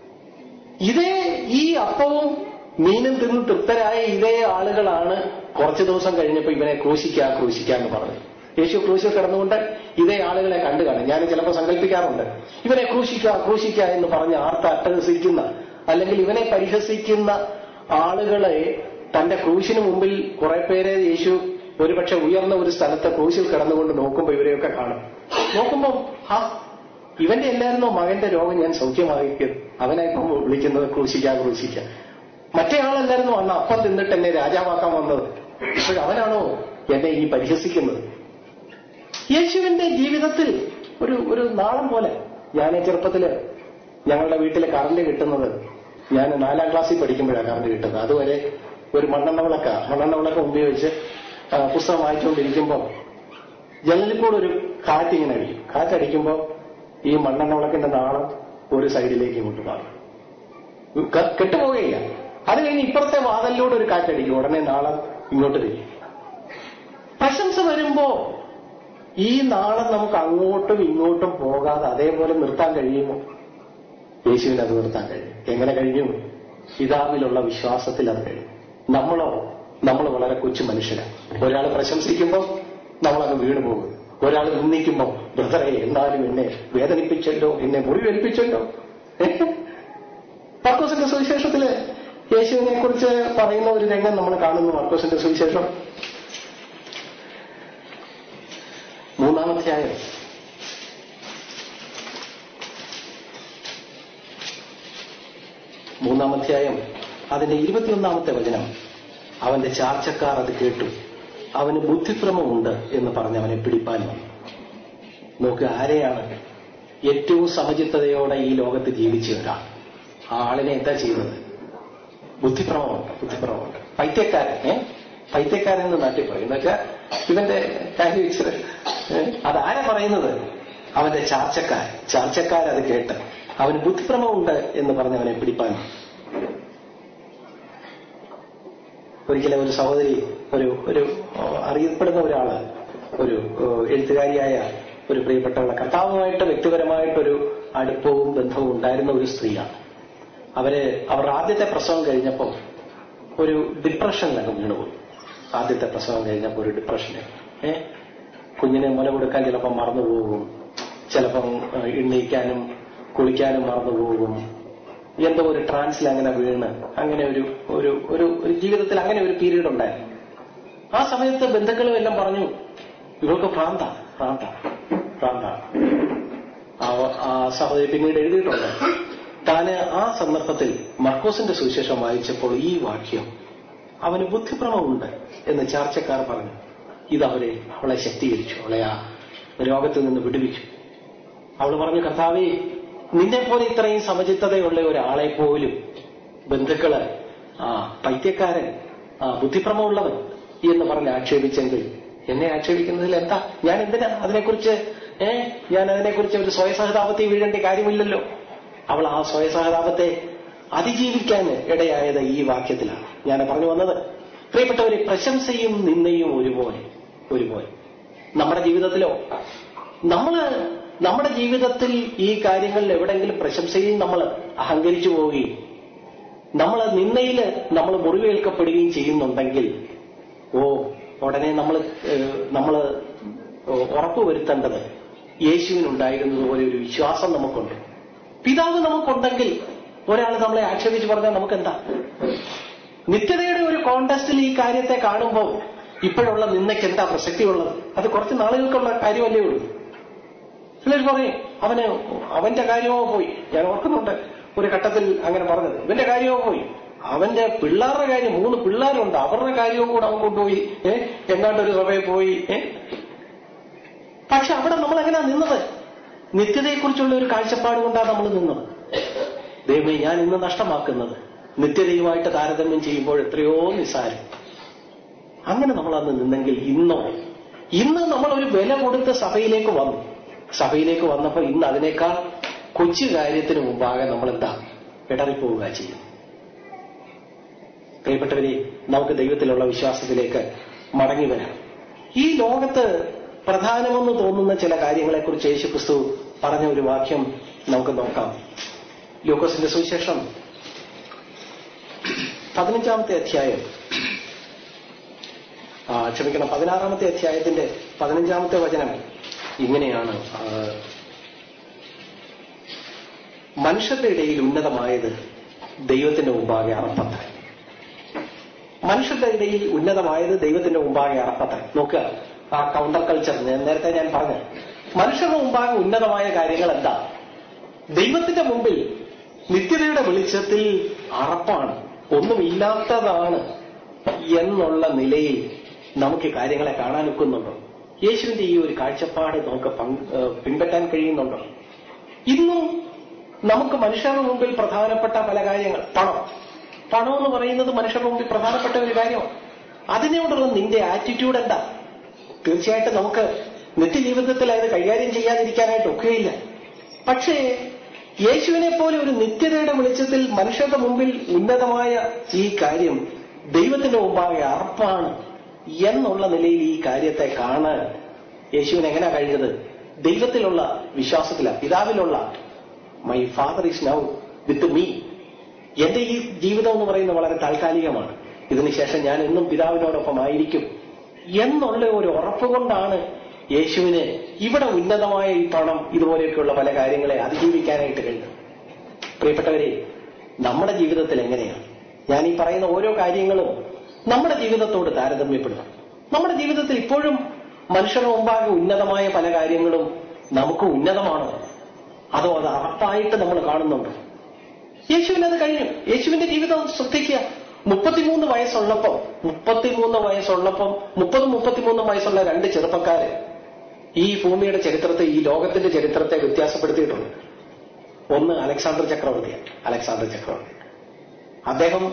ഇതേ ഈ അപ്പവും മീനും തിന്ന് തൃപ്തരായ ഇതേ ആളുകളാണ് കുറച്ചു ദിവസം കഴിഞ്ഞപ്പോൾ ഇവനെ ക്രൂശിക്കുക ക്രൂശിക്കുക എന്ന് പറഞ്ഞത് യേശു ക്രൂശിൽ കിടന്നുകൊണ്ട് ഇതേ ആളുകളെ കണ്ടു കാണും ഞാൻ ചിലപ്പോൾ സങ്കല്പിക്കാറുണ്ട് ഇവനെ ക്രൂശിക്കുക ക്രൂശിക്കുക എന്ന് പറഞ്ഞ് ആർത്ത് അട്ടഹസിക്കുന്ന അല്ലെങ്കിൽ ഇവനെ പരിഹസിക്കുന്ന ആളുകളെ തന്റെ ക്രൂശിന് മുമ്പിൽ കുറെ പേരെ യേശു ഒരുപക്ഷെ ഉയർന്ന ഒരു സ്ഥലത്ത് ക്രൂശിൽ കിടന്നുകൊണ്ട് നോക്കുമ്പോൾ ഇവരെയൊക്കെ കാണും നോക്കുമ്പോൾ ആ ഇവന്റെ എല്ലായിരുന്നോ മകന്റെ രോഗം ഞാൻ സൗഖ്യമാക്കിയത് അവനെ ഇപ്പം വിളിക്കുന്നത് ക്രൂശിക്ക ക്രൂശിക്ക മറ്റേ ആളല്ലായിരുന്നു അന്ന് അപ്പം തിന്നിട്ട് എന്നെ രാജാവാക്കാൻ വന്നത് ഇപ്പോഴവനാണോ എന്നെ ഈ പരിഹസിക്കുന്നത് യേശുവിന്റെ ജീവിതത്തിൽ ഒരു ഒരു നാളം പോലെ ഞാൻ ചെറുപ്പത്തില് ഞങ്ങളുടെ വീട്ടിൽ കറണ്ട് കിട്ടുന്നത് ഞാൻ നാലാം ക്ലാസ്സിൽ പഠിക്കുമ്പോഴാണ് കറണ്ട് കിട്ടുന്നത് അതുവരെ ഒരു മണ്ണെണ്ണ വിളക്ക മണ്ണെണ്ണ വിളക്ക ഉപയോഗിച്ച് ആ, പുസ്തകം വായിച്ചുകൊണ്ടിരിക്കുമ്പോൾ ജനലിൽ കൂടെ ഒരു കാറ്റിങ്ങനെ അടിക്കും കാറ്റടിക്കുമ്പോൾ ഈ മണ്ണെണ്ണ വിളക്കിന്റെ നാളം ഒരു സൈഡിലേക്ക് ഇങ്ങോട്ട് മാറും ക- കെട്ടുപോവുകയില്ല അത് കഴിഞ്ഞ് ഇപ്പുറത്തെ വാതലിലൂടെ ഒരു കാറ്റടിക്കും ഉടനെ നാളം ഇങ്ങോട്ട് തിരിയും പ്രശംസ വരുമ്പോ ഈ നാളം നമുക്ക് അങ്ങോട്ടും ഇങ്ങോട്ടും പോകാതെ അതേപോലെ നിർത്താൻ കഴിയുമോ യേശുവിന് അത് നിർത്താൻ കഴിയും എങ്ങനെ കഴിയും പിതാവിലുള്ള വിശ്വാസത്തിൽ അത് കഴിയും നമ്മളോ നമ്മൾ വളരെ കൊച്ചു മനുഷ്യരാണ് ഒരാൾ പ്രശംസിക്കുമ്പോൾ നമ്മളങ്ങ് വീണു പോകും ഒരാൾ നിന്ദിക്കുമ്പോൾ ബ്രദറെ എന്നാലും എന്നെ വേദനിപ്പിച്ചല്ലോ എന്നെ മുറിവേൽപ്പിച്ചല്ലോ മർക്കോസിന്റെ സുവിശേഷത്തില് യേശുവിനെ കുറിച്ച് പറയുന്ന ഒരു രംഗം നമ്മൾ കാണുന്നു മർക്കോസിന്റെ സുവിശേഷം മൂന്നാമധ്യായം മൂന്നാമധ്യായം അതിന്റെ ഇരുപത്തിയൊന്നാമത്തെ വചനം അവന്റെ ചാർച്ചക്കാർ അത് കേട്ടു അവന് ബുദ്ധിഭ്രമമുണ്ട് എന്ന് പറഞ്ഞ് അവനെ പിടിപ്പാൻ വന്നു നോക്ക് ആരെയാണ് ഏറ്റവും സമചിത്തതയോടെ ഈ ലോകത്ത് ജീവിച്ച ഒരാൾ ആ ആളിനെ എന്താ ചെയ്യുന്നത് ബുദ്ധിപ്രമമുണ്ട് ബുദ്ധിപ്രമമുണ്ട് പൈത്യക്കാരൻ ഏ പൈത്യക്കാരൻ എന്ന് നാട്ടിൽ പറയും എന്ന് വെച്ചാൽ ഇവന്റെ കാര്യം ഇച്ചിരി ഏ, അതാരാ പറയുന്നത് അവന്റെ ചാർച്ചക്കാർ ചാർച്ചക്കാരത് കേട്ട് അവന് ബുദ്ധിപ്രമമുണ്ട് എന്ന് പറഞ്ഞ് അവനെ പിടിപ്പാൻ ഒരിക്കലും ഒരു സഹോദരി ഒരു ഒരു ആ, അറിയപ്പെടുന്ന ഒരാള് ഒരു ആ, എഴുത്തുകാരിയായ ഒരു പ്രിയപ്പെട്ടവളെ കർത്താവുമായിട്ട് വ്യക്തിപരമായിട്ടൊരു അടുപ്പവും ബന്ധവും ഉണ്ടായിരുന്ന ഒരു സ്ത്രീയാണ് അവര് അവരുടെ ആദ്യത്തെ പ്രസവം കഴിഞ്ഞപ്പോൾ ഒരു ഡിപ്രഷനിലൊക്കെ വീണുപോയി ആദ്യത്തെ പ്രസവം കഴിഞ്ഞപ്പോൾ ഒരു ഡിപ്രഷന് ഏ കുഞ്ഞിന് മുല കൊടുക്കാൻ ചിലപ്പം മറന്നുപോകും ചിലപ്പം ആ, എണ്ണീക്കാനും കുളിക്കാനും മറന്നുപോകും എന്തോ ഒരു ട്രാൻസിൽ അങ്ങനെ വീണ് അങ്ങനെ ഒരു ഒരു ഒരു ഒരു ജീവിതത്തിൽ അങ്ങനെ ഒരു പീരീഡ് ഉണ്ടായിരുന്നു ആ സമയത്ത് ബന്ധുക്കളും എല്ലാം പറഞ്ഞു ഇവൾക്ക് ഭ്രാന്ത ഭ്രാന്ത ഭ്രാന്ത ആ- ആ സഹോദരി പിന്നീട് എഴുതിയിട്ടുണ്ട് താന് ആ സന്ദർഭത്തിൽ മർക്കോസിന്റെ സുവിശേഷം വായിച്ചപ്പോൾ ഈ വാക്യം അവന് ബുദ്ധിഭ്രമമുണ്ട് എന്ന് ചാർച്ചക്കാർ പറഞ്ഞു ഇതവരെ അവളെ ശക്തീകരിച്ചു അവളെ ആ രോഗത്തിൽ നിന്ന് വിടുവിച്ചു അവൾ പറഞ്ഞു കർത്താവേ നിന്നെ പോലെ ഇത്രയും സമചിത്തതയുള്ള ഒരാളെ പോലും ബന്ധുക്കള് ആ പൈത്യക്കാരൻ ആ ബുദ്ധിഭ്രമമുള്ളവൻ എന്ന് പറഞ്ഞ് ആക്ഷേപിച്ചെങ്കിൽ എന്നെ ആക്ഷേപിക്കുന്നതിൽ എന്താ ഞാൻ എന്തിനാ അതിനെക്കുറിച്ച് ഏ ഞാൻ അതിനെക്കുറിച്ച് ഒരു സ്വയസഹതാപത്തിൽ വീഴേണ്ട കാര്യമില്ലല്ലോ അവൾ ആ സ്വയസഹതാപത്തെ അതിജീവിക്കാൻ ഇടയായത് ഈ വാക്യത്തിലാണ് ഞാൻ പറഞ്ഞു വന്നത് പ്രിയപ്പെട്ടവരെ പ്രശംസയും നിന്നയും ഒരുപോലെ ഒരുപോലെ നമ്മുടെ ജീവിതത്തിലോ നമ്മള് നമ്മുടെ ജീവിതത്തിൽ ഈ കാര്യങ്ങളിൽ എവിടെങ്കിലും പ്രശംസയും നമ്മൾ അഹങ്കരിച്ചു പോവുകയും നമ്മൾ നിന്നയില് നമ്മൾ മുറിവേൽക്കപ്പെടുകയും ചെയ്യുന്നുണ്ടെങ്കിൽ ഓ ഉടനെ നമ്മൾ നമ്മൾ ഉറപ്പുവരുത്തേണ്ടത് യേശുവിനുണ്ടായിരുന്നതുപോലെ ഒരു വിശ്വാസം നമുക്കുണ്ട് പിതാവ് നമുക്കുണ്ടെങ്കിൽ ഒരാൾ നമ്മളെ ആക്ഷേപിച്ച് പറഞ്ഞാൽ നമുക്കെന്താ നിത്യതയുടെ ഒരു കോണ്ടസ്റ്റിൽ ഈ കാര്യത്തെ കാണുമ്പോൾ ഇപ്പോഴുള്ള നിന്നയ്ക്ക് എന്താ പ്രസക്തിയുള്ളത് അത് കുറച്ച് നാളുകൾക്കുള്ള കാര്യമല്ലേ ഉള്ളൂ ചിലർ പറയും അവന് അവന്റെ കാര്യമോ പോയി ഞാൻ ഓർക്കുന്നുണ്ട് ഒരു ഘട്ടത്തിൽ അങ്ങനെ പറഞ്ഞത് ഇവന്റെ കാര്യമോ പോയി അവന്റെ പിള്ളേരുടെ കാര്യം മൂന്ന് പിള്ളേരുണ്ട് അവരുടെ കാര്യവും കൂടെ അവൻ കൊണ്ടുപോയി ഏ എങ്ങാണ്ട് ഒരു സഭയിൽ പോയി ഏ പക്ഷെ അവിടെ നമ്മൾ എങ്ങനെയാ നിന്നത് നിത്യതയെക്കുറിച്ചുള്ള ഒരു കാഴ്ചപ്പാട് കൊണ്ടാണ് നമ്മൾ നിന്നത് ദൈവമേ ഞാൻ ഇന്ന് നഷ്ടമാക്കുന്നത് നിത്യതയുമായിട്ട് താരതമ്യം ചെയ്യുമ്പോൾ എത്രയോ നിസ്സാരം അങ്ങനെ നമ്മൾ അന്ന് നിന്നെങ്കിൽ ഇന്നോ ഇന്ന് നമ്മൾ ഒരു വില കൊടുത്ത് സഭയിലേക്ക് വന്നു സഭയിലേക്ക് വന്നപ്പോൾ ഇന്ന് അതിനേക്കാൾ കൊച്ചു കാര്യത്തിന് മുമ്പാകെ നമ്മൾ എന്താ ഇടറിപ്പോവുക ചെയ്യും പ്രിയപ്പെട്ടവരെ നമുക്ക് ദൈവത്തിലുള്ള വിശ്വാസത്തിലേക്ക് മടങ്ങി വരാം ഈ ലോകത്ത് പ്രധാനമെന്ന് തോന്നുന്ന ചില കാര്യങ്ങളെക്കുറിച്ച് യേശു ക്രിസ്തു പറഞ്ഞ ഒരു വാക്യം നമുക്ക് നോക്കാം ലൂക്കോസിന്റെ സുവിശേഷം പതിനഞ്ചാമത്തെ അധ്യായം ആ, ക്ഷമിക്കണം പതിനാറാമത്തെ അധ്യായത്തിന്റെ പതിനഞ്ചാമത്തെ വചനം ഇങ്ങനെയാണ് ആ, മനുഷ്യരുടെ ഇടയിൽ ഉന്നതമായത് ദൈവത്തിന്റെ മുമ്പാകെ അറപ്പത്ര മനുഷ്യരുടെ ഇടയിൽ ഉന്നതമായത് ദൈവത്തിന്റെ മുമ്പാകെ അറപ്പത്ര നോക്കുക ആ കൗണ്ടർ കൾച്ചർ ഞാൻ നേരത്തെ ഞാൻ പറഞ്ഞു മനുഷ്യരുടെ മുമ്പാകെ ഉന്നതമായ കാര്യങ്ങൾ എന്താ ദൈവത്തിന്റെ മുമ്പിൽ നിത്യതയുടെ വെളിച്ചത്തിൽ അറപ്പാണ് ഒന്നുമില്ലാത്തതാണ് എന്നുള്ള നിലയിൽ നമുക്ക് ഈ കാര്യങ്ങളെ കാണാൻ ഒക്കുന്നുണ്ടോ യേശുവിന്റെ ഈ ഒരു കാഴ്ചപ്പാട് നമുക്ക് പങ്ക് ഏഹ് പിൻപറ്റാൻ കഴിയുന്നുണ്ടോ ഇന്നും നമുക്ക് മനുഷ്യരുടെ മുമ്പിൽ പ്രധാനപ്പെട്ട പല കാര്യങ്ങൾ പണം പണം എന്ന് പറയുന്നത് മനുഷ്യരുടെ മുമ്പിൽ പ്രധാനപ്പെട്ട ഒരു കാര്യമാണ് അതിനോടുള്ള നിന്റെ ആറ്റിറ്റ്യൂഡ് എന്താ തീർച്ചയായിട്ടും നമുക്ക് നിത്യജീവിതത്തിൽ അത് കൈകാര്യം ചെയ്യാതിരിക്കാനായിട്ട് ഒക്കെയില്ല പക്ഷേ യേശുവിനെ പോലെ ഒരു നിത്യതയുടെ വെളിച്ചത്തിൽ മനുഷ്യരുടെ മുമ്പിൽ ഉന്നതമായ ഈ കാര്യം ദൈവത്തിന്റെ മുമ്പാകെ അർപ്പാണ് എന്നുള്ള നിലയിൽ ഈ കാര്യത്തെ കാണാൻ യേശുവിന് എങ്ങനെ കഴിഞ്ഞത് ദൈവത്തിലുള്ള വിശ്വാസത്തില പിതാവിലുള്ള my father is now with me എന്റെ ഈ ജീവിതം എന്ന് പറയുന്നത് വളരെ താൽക്കാലികമാണ് ഇതിനുശേഷം ഞാൻ എന്നും പിതാവിനോടൊപ്പം ആയിരിക്കും എന്നുള്ള ഒരു ഉറപ്പ് കൊണ്ടാണ് യേശുവിന് ഇവിടെ ഉന്നതമായ ഈ പണം ഇതുപോലെയൊക്കെയുള്ള പല കാര്യങ്ങളെ അതിജീവിക്കാനായിട്ട് കഴിഞ്ഞത് പ്രിയപ്പെട്ടവരെ നമ്മുടെ ജീവിതത്തിൽ എങ്ങനെയാണ് ഞാൻ ഈ പറയുന്ന ഓരോ കാര്യങ്ങളും നമ്മുടെ ജീവിതത്തോട് താരതമ്യപ്പെടുന്നു നമ്മുടെ ജീവിതത്തിൽ ഇപ്പോഴും മനുഷ്യരുടെ മുമ്പാകെ ഉന്നതമായ പല കാര്യങ്ങളും നമുക്ക് ഉന്നതമാണോ അതോ അത് അറപ്പായിട്ട് നമ്മൾ കാണുന്നുണ്ടോ യേശുവിന് അത് കഴിഞ്ഞു യേശുവിന്റെ ജീവിതം ശ്രദ്ധിക്കുക മുപ്പത്തിമൂന്ന് വയസ്സുള്ളപ്പോ മുപ്പത്തിമൂന്ന് വയസ്സുള്ളപ്പം മുപ്പതും മുപ്പത്തിമൂന്നും വയസ്സുള്ള രണ്ട് ചെറുപ്പക്കാര് ഈ ഭൂമിയുടെ ചരിത്രത്തെ ഈ ലോകത്തിന്റെ ചരിത്രത്തെ വ്യത്യാസപ്പെടുത്തിയിട്ടുണ്ട് ഒന്ന് അലക്സാണ്ടർ ചക്രവർത്തിയാണ് അലക്സാണ്ടർ ചക്രവർത്തി അദ്ദേഹം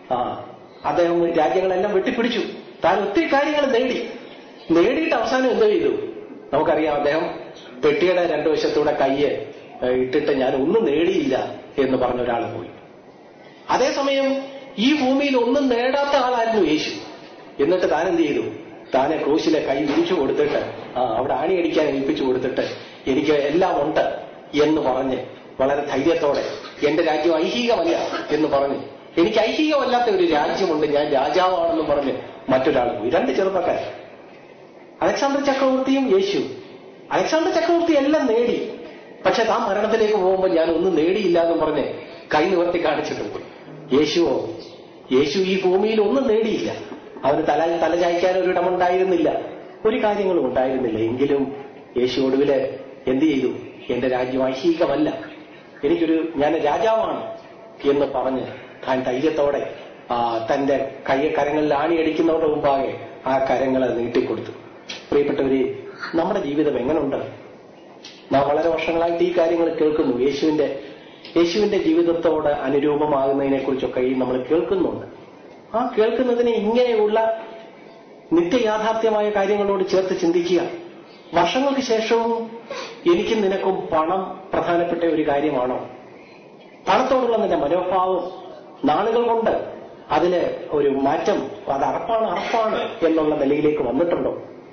ആ അദ്ദേഹം രാജ്യങ്ങളെല്ലാം വെട്ടിപ്പിടിച്ചു താൻ ഒത്തിരി കാര്യങ്ങൾ നേടി നേടിയിട്ട് അവസാനം എന്തോ ചെയ്തു നമുക്കറിയാം അദ്ദേഹം പെട്ടിയുടെ രണ്ടു വശത്തൂടെ കയ്യ് ഏഹ്, ഇട്ടിട്ട് ഞാൻ ഒന്നും നേടിയില്ല എന്ന് പറഞ്ഞ ഒരാൾ പോയി അതേസമയം ഈ ഭൂമിയിൽ ഒന്നും നേടാത്ത ആളായിരുന്നു യേശു എന്നിട്ട് താൻ എന്ത് ചെയ്തു താനെ ക്രൂശിലെ കൈ വിരിച്ചു കൊടുത്തിട്ട് ആ അവിടെ ആണിയടിക്കാൻ ഏൽപ്പിച്ചു കൊടുത്തിട്ട് എനിക്ക് എല്ലാം ഉണ്ട് എന്ന് പറഞ്ഞ് വളരെ ധൈര്യത്തോടെ എന്റെ രാജ്യം ഐഹികമല്ല എന്ന് പറഞ്ഞ് എനിക്ക് ഐഹികമല്ലാത്ത ഒരു രാജ്യമുണ്ട് ഞാൻ രാജാവാണെന്ന് പറഞ്ഞ് മറ്റൊരാൾ പോയി രണ്ട് ചെറുപ്പക്കാർ അലക്സാണ്ടർ ചക്രവർത്തിയും യേശു അലക്സാണ്ടർ ചക്രവർത്തി എല്ലാം നേടി പക്ഷെ താൻ മരണത്തിലേക്ക് പോകുമ്പോൾ ഞാൻ ഒന്നും നേടിയില്ല എന്ന് പറഞ്ഞ് കൈ നിവർത്തി കാണിച്ചിട്ടുണ്ട് യേശുവോ യേശു ഈ ഭൂമിയിൽ ഒന്നും നേടിയില്ല അവന് തല തലചായ്ക്കാൻ ഒരിടമുണ്ടായിരുന്നില്ല ഒരു കാര്യങ്ങളും ഉണ്ടായിരുന്നില്ല എങ്കിലും യേശു ഒടുവില് എന്ത് ചെയ്തു എന്റെ രാജ്യം ഐഹികമല്ല എനിക്കൊരു ഞാൻ രാജാവാണ് എന്ന് പറഞ്ഞ് താൻ ധൈര്യത്തോടെ ആ, തന്റെ കൈ കരങ്ങളിൽ ആണിയടിക്കുന്നവരുടെ മുമ്പാകെ ആ കരങ്ങളെ നീട്ടിക്കൊടുത്തു പ്രിയപ്പെട്ടവര് നമ്മുടെ ജീവിതം എങ്ങനെയുണ്ട് നാം വളരെ വർഷങ്ങളായിട്ട് ഈ കാര്യങ്ങൾ കേൾക്കുന്നു യേശുവിന്റെ യേശുവിന്റെ ജീവിതത്തോട് അനുരൂപമാകുന്നതിനെ കുറിച്ചൊക്കെ ഈ നമ്മൾ കേൾക്കുന്നുണ്ട് ആ കേൾക്കുന്നതിനെ ഇങ്ങനെയുള്ള നിത്യയാഥാർത്ഥ്യമായ കാര്യങ്ങളോട് ചേർത്ത് ചിന്തിക്കുക വർഷങ്ങൾക്ക് ശേഷവും എനിക്കും നിനക്കും പണം പ്രധാനപ്പെട്ട ഒരു കാര്യമാണോ പണത്തോടുള്ള നിന്റെ മനോഭാവം നാളുകൾ കൊണ്ട് അതിന് ഒരു മാറ്റം അത് അറപ്പാണ് അറപ്പാണ് എന്നുള്ള നിലയിലേക്ക് വന്നിട്ടുണ്ടോ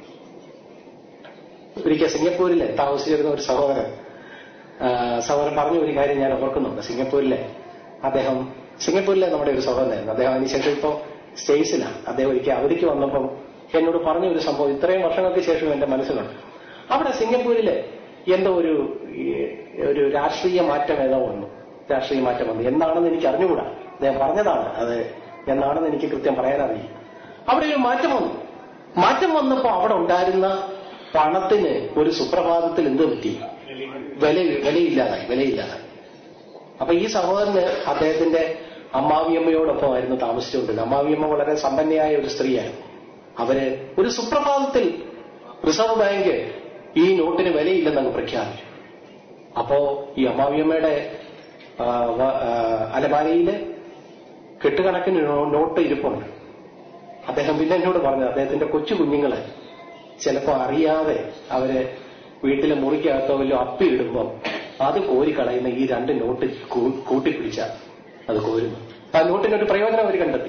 ഒരിക്കൽ സിംഗപ്പൂരില് താമസിച്ചിരുന്ന ഒരു സഹോദരൻ ആ, സഹോദരൻ പറഞ്ഞ ഒരു കാര്യം ഞാൻ ഓർക്കുന്നുണ്ട് സിംഗപ്പൂരിലെ അദ്ദേഹം സിംഗപ്പൂരിലെ നമ്മുടെ ഒരു സഹോദരനായിരുന്നു അദ്ദേഹം അതിനുശേഷം ഇപ്പോ സ്റ്റേറ്റ്സിലാണ് അദ്ദേഹം ഒരിക്കൽ അവധിക്ക് വന്നപ്പം എന്നോട് പറഞ്ഞ ഒരു സംഭവം ഇത്രയും വർഷങ്ങൾക്ക് ശേഷം എന്റെ മനസ്സിലുണ്ട് അവിടെ സിംഗപ്പൂരില് എന്തോ ഒരു ഈ, ഒരു രാഷ്ട്രീയ മാറ്റം ഏതോ വന്നു രാഷ്ട്രീയ മാറ്റം വന്നു എന്താണെന്ന് എനിക്ക് അറിഞ്ഞുകൂടാ അദ്ദേഹം പറഞ്ഞതാണ് അത് എന്താണെന്ന് എനിക്ക് കൃത്യം പറയാനറിയില്ല അവിടെ ഒരു മാറ്റം വന്നു മാറ്റം വന്നപ്പോ അവിടെ ഉണ്ടായിരുന്ന പണത്തിന് ഒരു സുപ്രഭാതത്തിൽ എന്ത് പറ്റി വില വിലയില്ലാതായി വിലയില്ലാതായി അപ്പൊ ഈ സഹോദരന് അദ്ദേഹത്തിന്റെ അമ്മാവിയമ്മയോടൊപ്പമായിരുന്നു താമസിച്ചുകൊണ്ടിരുന്നത് അമ്മാവിയമ്മ വളരെ സമ്പന്നയായ ഒരു സ്ത്രീയായിരുന്നു അവര് ഒരു സുപ്രഭാതത്തിൽ റിസർവ് ബാങ്ക് ഈ നോട്ടിന് വിലയില്ലെന്നങ്ങ് പ്രഖ്യാപിച്ചു അപ്പോ ഈ അമ്മാവിയമ്മയുടെ ആ, വ- ആ, അലമാരയില് കെട്ടുകണക്കിന് നോ- നോട്ട് ഇരിപ്പുണ്ട് അദ്ദേഹം പിന്നെ എന്നോട് പറഞ്ഞു അദ്ദേഹത്തിന്റെ കൊച്ചു കുഞ്ഞുങ്ങള് ചിലപ്പോ അറിയാതെ അവര് വീട്ടിലെ മുറിക്കകത്തോ വല്ലോ അപ്പി ഇടുമ്പോ അത് കോരിക്കളയുന്ന ഈ രണ്ട് നോട്ട് കൂ- കൂട്ടിപ്പിടിച്ച അത് കോരുന്നു ആ നോട്ടിനൊരു പ്രയോജനം അവർ കണ്ടെത്തി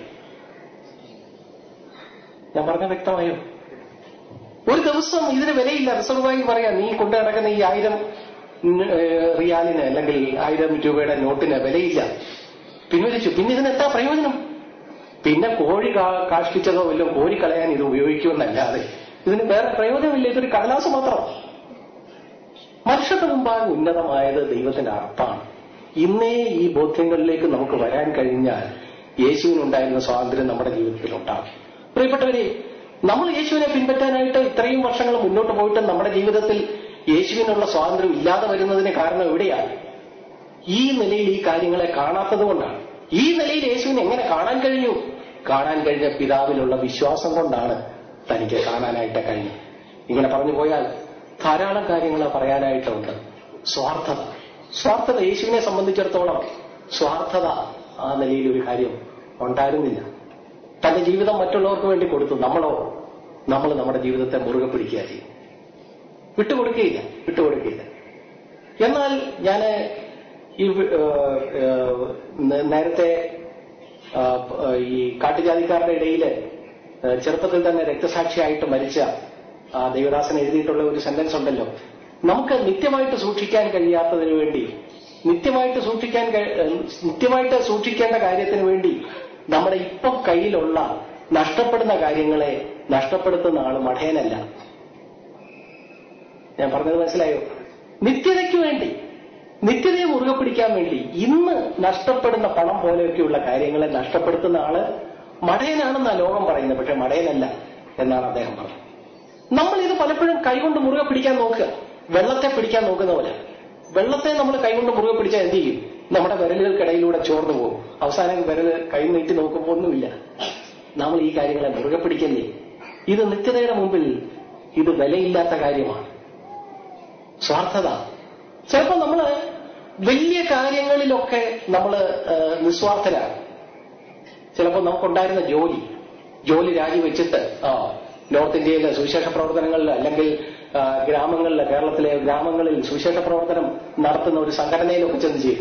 ഞാൻ പറഞ്ഞ വ്യക്തമായോ ഒരു ദിവസം ഇതിന് വിലയില്ല റിസർവ് ബാങ്ക് പറയാം നീ കൊണ്ടു നടക്കുന്ന ഈ ആയിരം ഉം, ഏഹ്, റിയാലിന് അല്ലെങ്കിൽ ആയിരം രൂപയുടെ നോട്ടിന് വിലയില്ല പിൻവലിച്ചു പിന്നെ ഇതിന് എന്താ പ്രയോജനം പിന്നെ കോഴി കാ- കാഷ്ടിച്ചതോ വല്ലോ കോരി കളയാൻ ഇത് ഉപയോഗിക്കുമെന്നല്ലാതെ ഇതിന് വേറെ പ്രയോജനമില്ല ഇതൊരു കടലാസ് മാത്രം മനുഷ്യന്റെ മുമ്പാകെ ഉന്നതമായത് ദൈവത്തിന്റെ അർത്ഥമാണ് ഇന്നേ ഈ ബോധ്യങ്ങളിലേക്ക് നമുക്ക് വരാൻ കഴിഞ്ഞാൽ യേശുവിനുണ്ടായിരുന്ന സ്വാതന്ത്ര്യം നമ്മുടെ ജീവിതത്തിൽ ഉണ്ടാകും പ്രിയപ്പെട്ടവരെ നമ്മൾ യേശുവിനെ പിൻപറ്റാനായിട്ട് ഇത്രയും വർഷങ്ങൾ മുന്നോട്ട് പോയിട്ട് നമ്മുടെ ജീവിതത്തിൽ യേശുവിനുള്ള സ്വാതന്ത്ര്യം ഇല്ലാതെ വരുന്നതിന് കാരണം എവിടെയാണ് ഈ നിലയിൽ ഈ കാര്യങ്ങളെ കാണാത്തത് കൊണ്ടാണ് ഈ നിലയിൽ യേശുവിനെ എങ്ങനെ കാണാൻ കഴിഞ്ഞു കാണാൻ കഴിഞ്ഞ പിതാവിലുള്ള വിശ്വാസം കൊണ്ടാണ് തനിക്ക് കാണാനായിട്ട് കഴിഞ്ഞു ഇങ്ങനെ പറഞ്ഞു പോയാൽ ധാരാളം കാര്യങ്ങൾ പറയാനായിട്ടുണ്ട് സ്വാർത്ഥത സ്വാർത്ഥത യേശുവിനെ സംബന്ധിച്ചിടത്തോളം സ്വാർത്ഥത ആ നിലയിൽ ഒരു കാര്യം ഉണ്ടായിരുന്നില്ല തന്റെ ജീവിതം മറ്റുള്ളവർക്ക് വേണ്ടി കൊടുത്തു നമ്മളോ നമ്മൾ നമ്മുടെ ജീവിതത്തെ മുറുകെ പിടിക്കുക ചെയ്യും വിട്ടുകൊടുക്കുകയില്ല വിട്ടുകൊടുക്കുകയില്ല എന്നാൽ ഞാൻ ഈ ഏഹ്, ഏഹ്, നേ- നേരത്തെ ആ, പ- ഈ കാട്ടുജാതിക്കാരുടെ ഇടയിൽ ചെറുപ്പത്തിൽ തന്നെ രക്തസാക്ഷിയായിട്ട് മരിച്ച ആ ദേവദാസൻ എഴുതിയിട്ടുള്ള ഒരു സെന്റൻസ് ഉണ്ടല്ലോ നമുക്ക് നിത്യമായിട്ട് സൂക്ഷിക്കാൻ കഴിയാത്തതിനു വേണ്ടി നിത്യമായിട്ട് സൂക്ഷിക്കാൻ കഴി- ഏഹ്, നിത്യമായിട്ട് സൂക്ഷിക്കേണ്ട കാര്യത്തിന് വേണ്ടി നമ്മുടെ ഇപ്പം കയ്യിലുള്ള നഷ്ടപ്പെടുന്ന കാര്യങ്ങളെ നഷ്ടപ്പെടുത്തുന്ന ആള് മഠയനല്ല ഞാൻ പറഞ്ഞത് മനസ്സിലായോ നിത്യതയ്ക്ക് വേണ്ടി നിത്യതയെ മുറുകെ പിടിക്കാൻ വേണ്ടി ഇന്ന് നഷ്ടപ്പെടുന്ന പണം പോലെയൊക്കെയുള്ള കാര്യങ്ങളെ നഷ്ടപ്പെടുത്തുന്ന ആള് മടയനാണെന്നാ ലോകം പറയുന്നത് പക്ഷെ മടയനല്ല എന്നാണ് അദ്ദേഹം പറഞ്ഞത് നമ്മൾ ഇത് പലപ്പോഴും കൈകൊണ്ട് മുറുകെ പിടിക്കാൻ നോക്കുക വെള്ളത്തെ പിടിക്കാൻ നോക്കുന്ന പോലെ വെള്ളത്തെ നമ്മൾ കൈകൊണ്ട് മുറുകെ പിടിച്ചാൽ എന്ത് ചെയ്യും നമ്മുടെ വിരലുകൾക്കിടയിലൂടെ ചോർന്നു പോകും അവസാനം വിരൽ കൈ നീട്ടി നോക്കുമ്പോൾ ഒന്നുമില്ല നമ്മൾ ഈ കാര്യങ്ങളെ മുറുകെ പിടിക്കല്ലേ ഇത് നിത്യതയുടെ മുമ്പിൽ ഇത് വിലയില്ലാത്ത കാര്യമാണ് സ്വാർത്ഥത ചിലപ്പോൾ നമ്മൾ വലിയ കാര്യങ്ങളിലൊക്കെ നമ്മൾ നിസ്വാർത്ഥരാണ് ചിലപ്പോൾ നമുക്കുണ്ടായിരുന്ന ജോലി ജോലി രാജിവെച്ചിട്ട് ആ നോർത്ത് ഇന്ത്യയിലെ സുവിശേഷ പ്രവർത്തനങ്ങളിൽ അല്ലെങ്കിൽ ആ, ഗ്രാമങ്ങളിൽ കേരളത്തിലെ ഗ്രാമങ്ങളിൽ സുവിശേഷ പ്രവർത്തനം നടത്തുന്ന ഒരു സംഘടനയിലൊക്കെ ചെന്ന് ചെയ്തു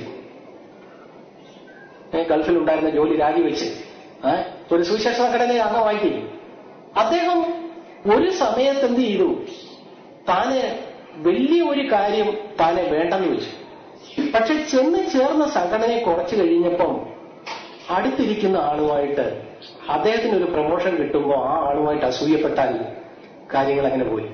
ഏ, ഗൾഫിലുണ്ടായിരുന്ന ജോലി രാജിവെച്ച് ഏ, ഒരു സുവിശേഷ സംഘടനയിൽ അംഗമായിട്ടില്ല അദ്ദേഹം ഒരു സമയത്ത് എന്ത് ചെയ്തു താന് വലിയ ഒരു കാര്യം താനെ വേണ്ടെന്ന് വെച്ചു പക്ഷെ ചെന്ന് ചേർന്ന സംഘടനയെ കുറച്ചു കഴിഞ്ഞപ്പം അടുത്തിരിക്കുന്ന ആളുമായിട്ട് അദ്ദേഹത്തിന് ഒരു പ്രൊമോഷൻ കിട്ടുമ്പോൾ ആ ആളുമായിട്ട് അസൂയപ്പെട്ടാൽ കാര്യങ്ങൾ അങ്ങനെ പോയി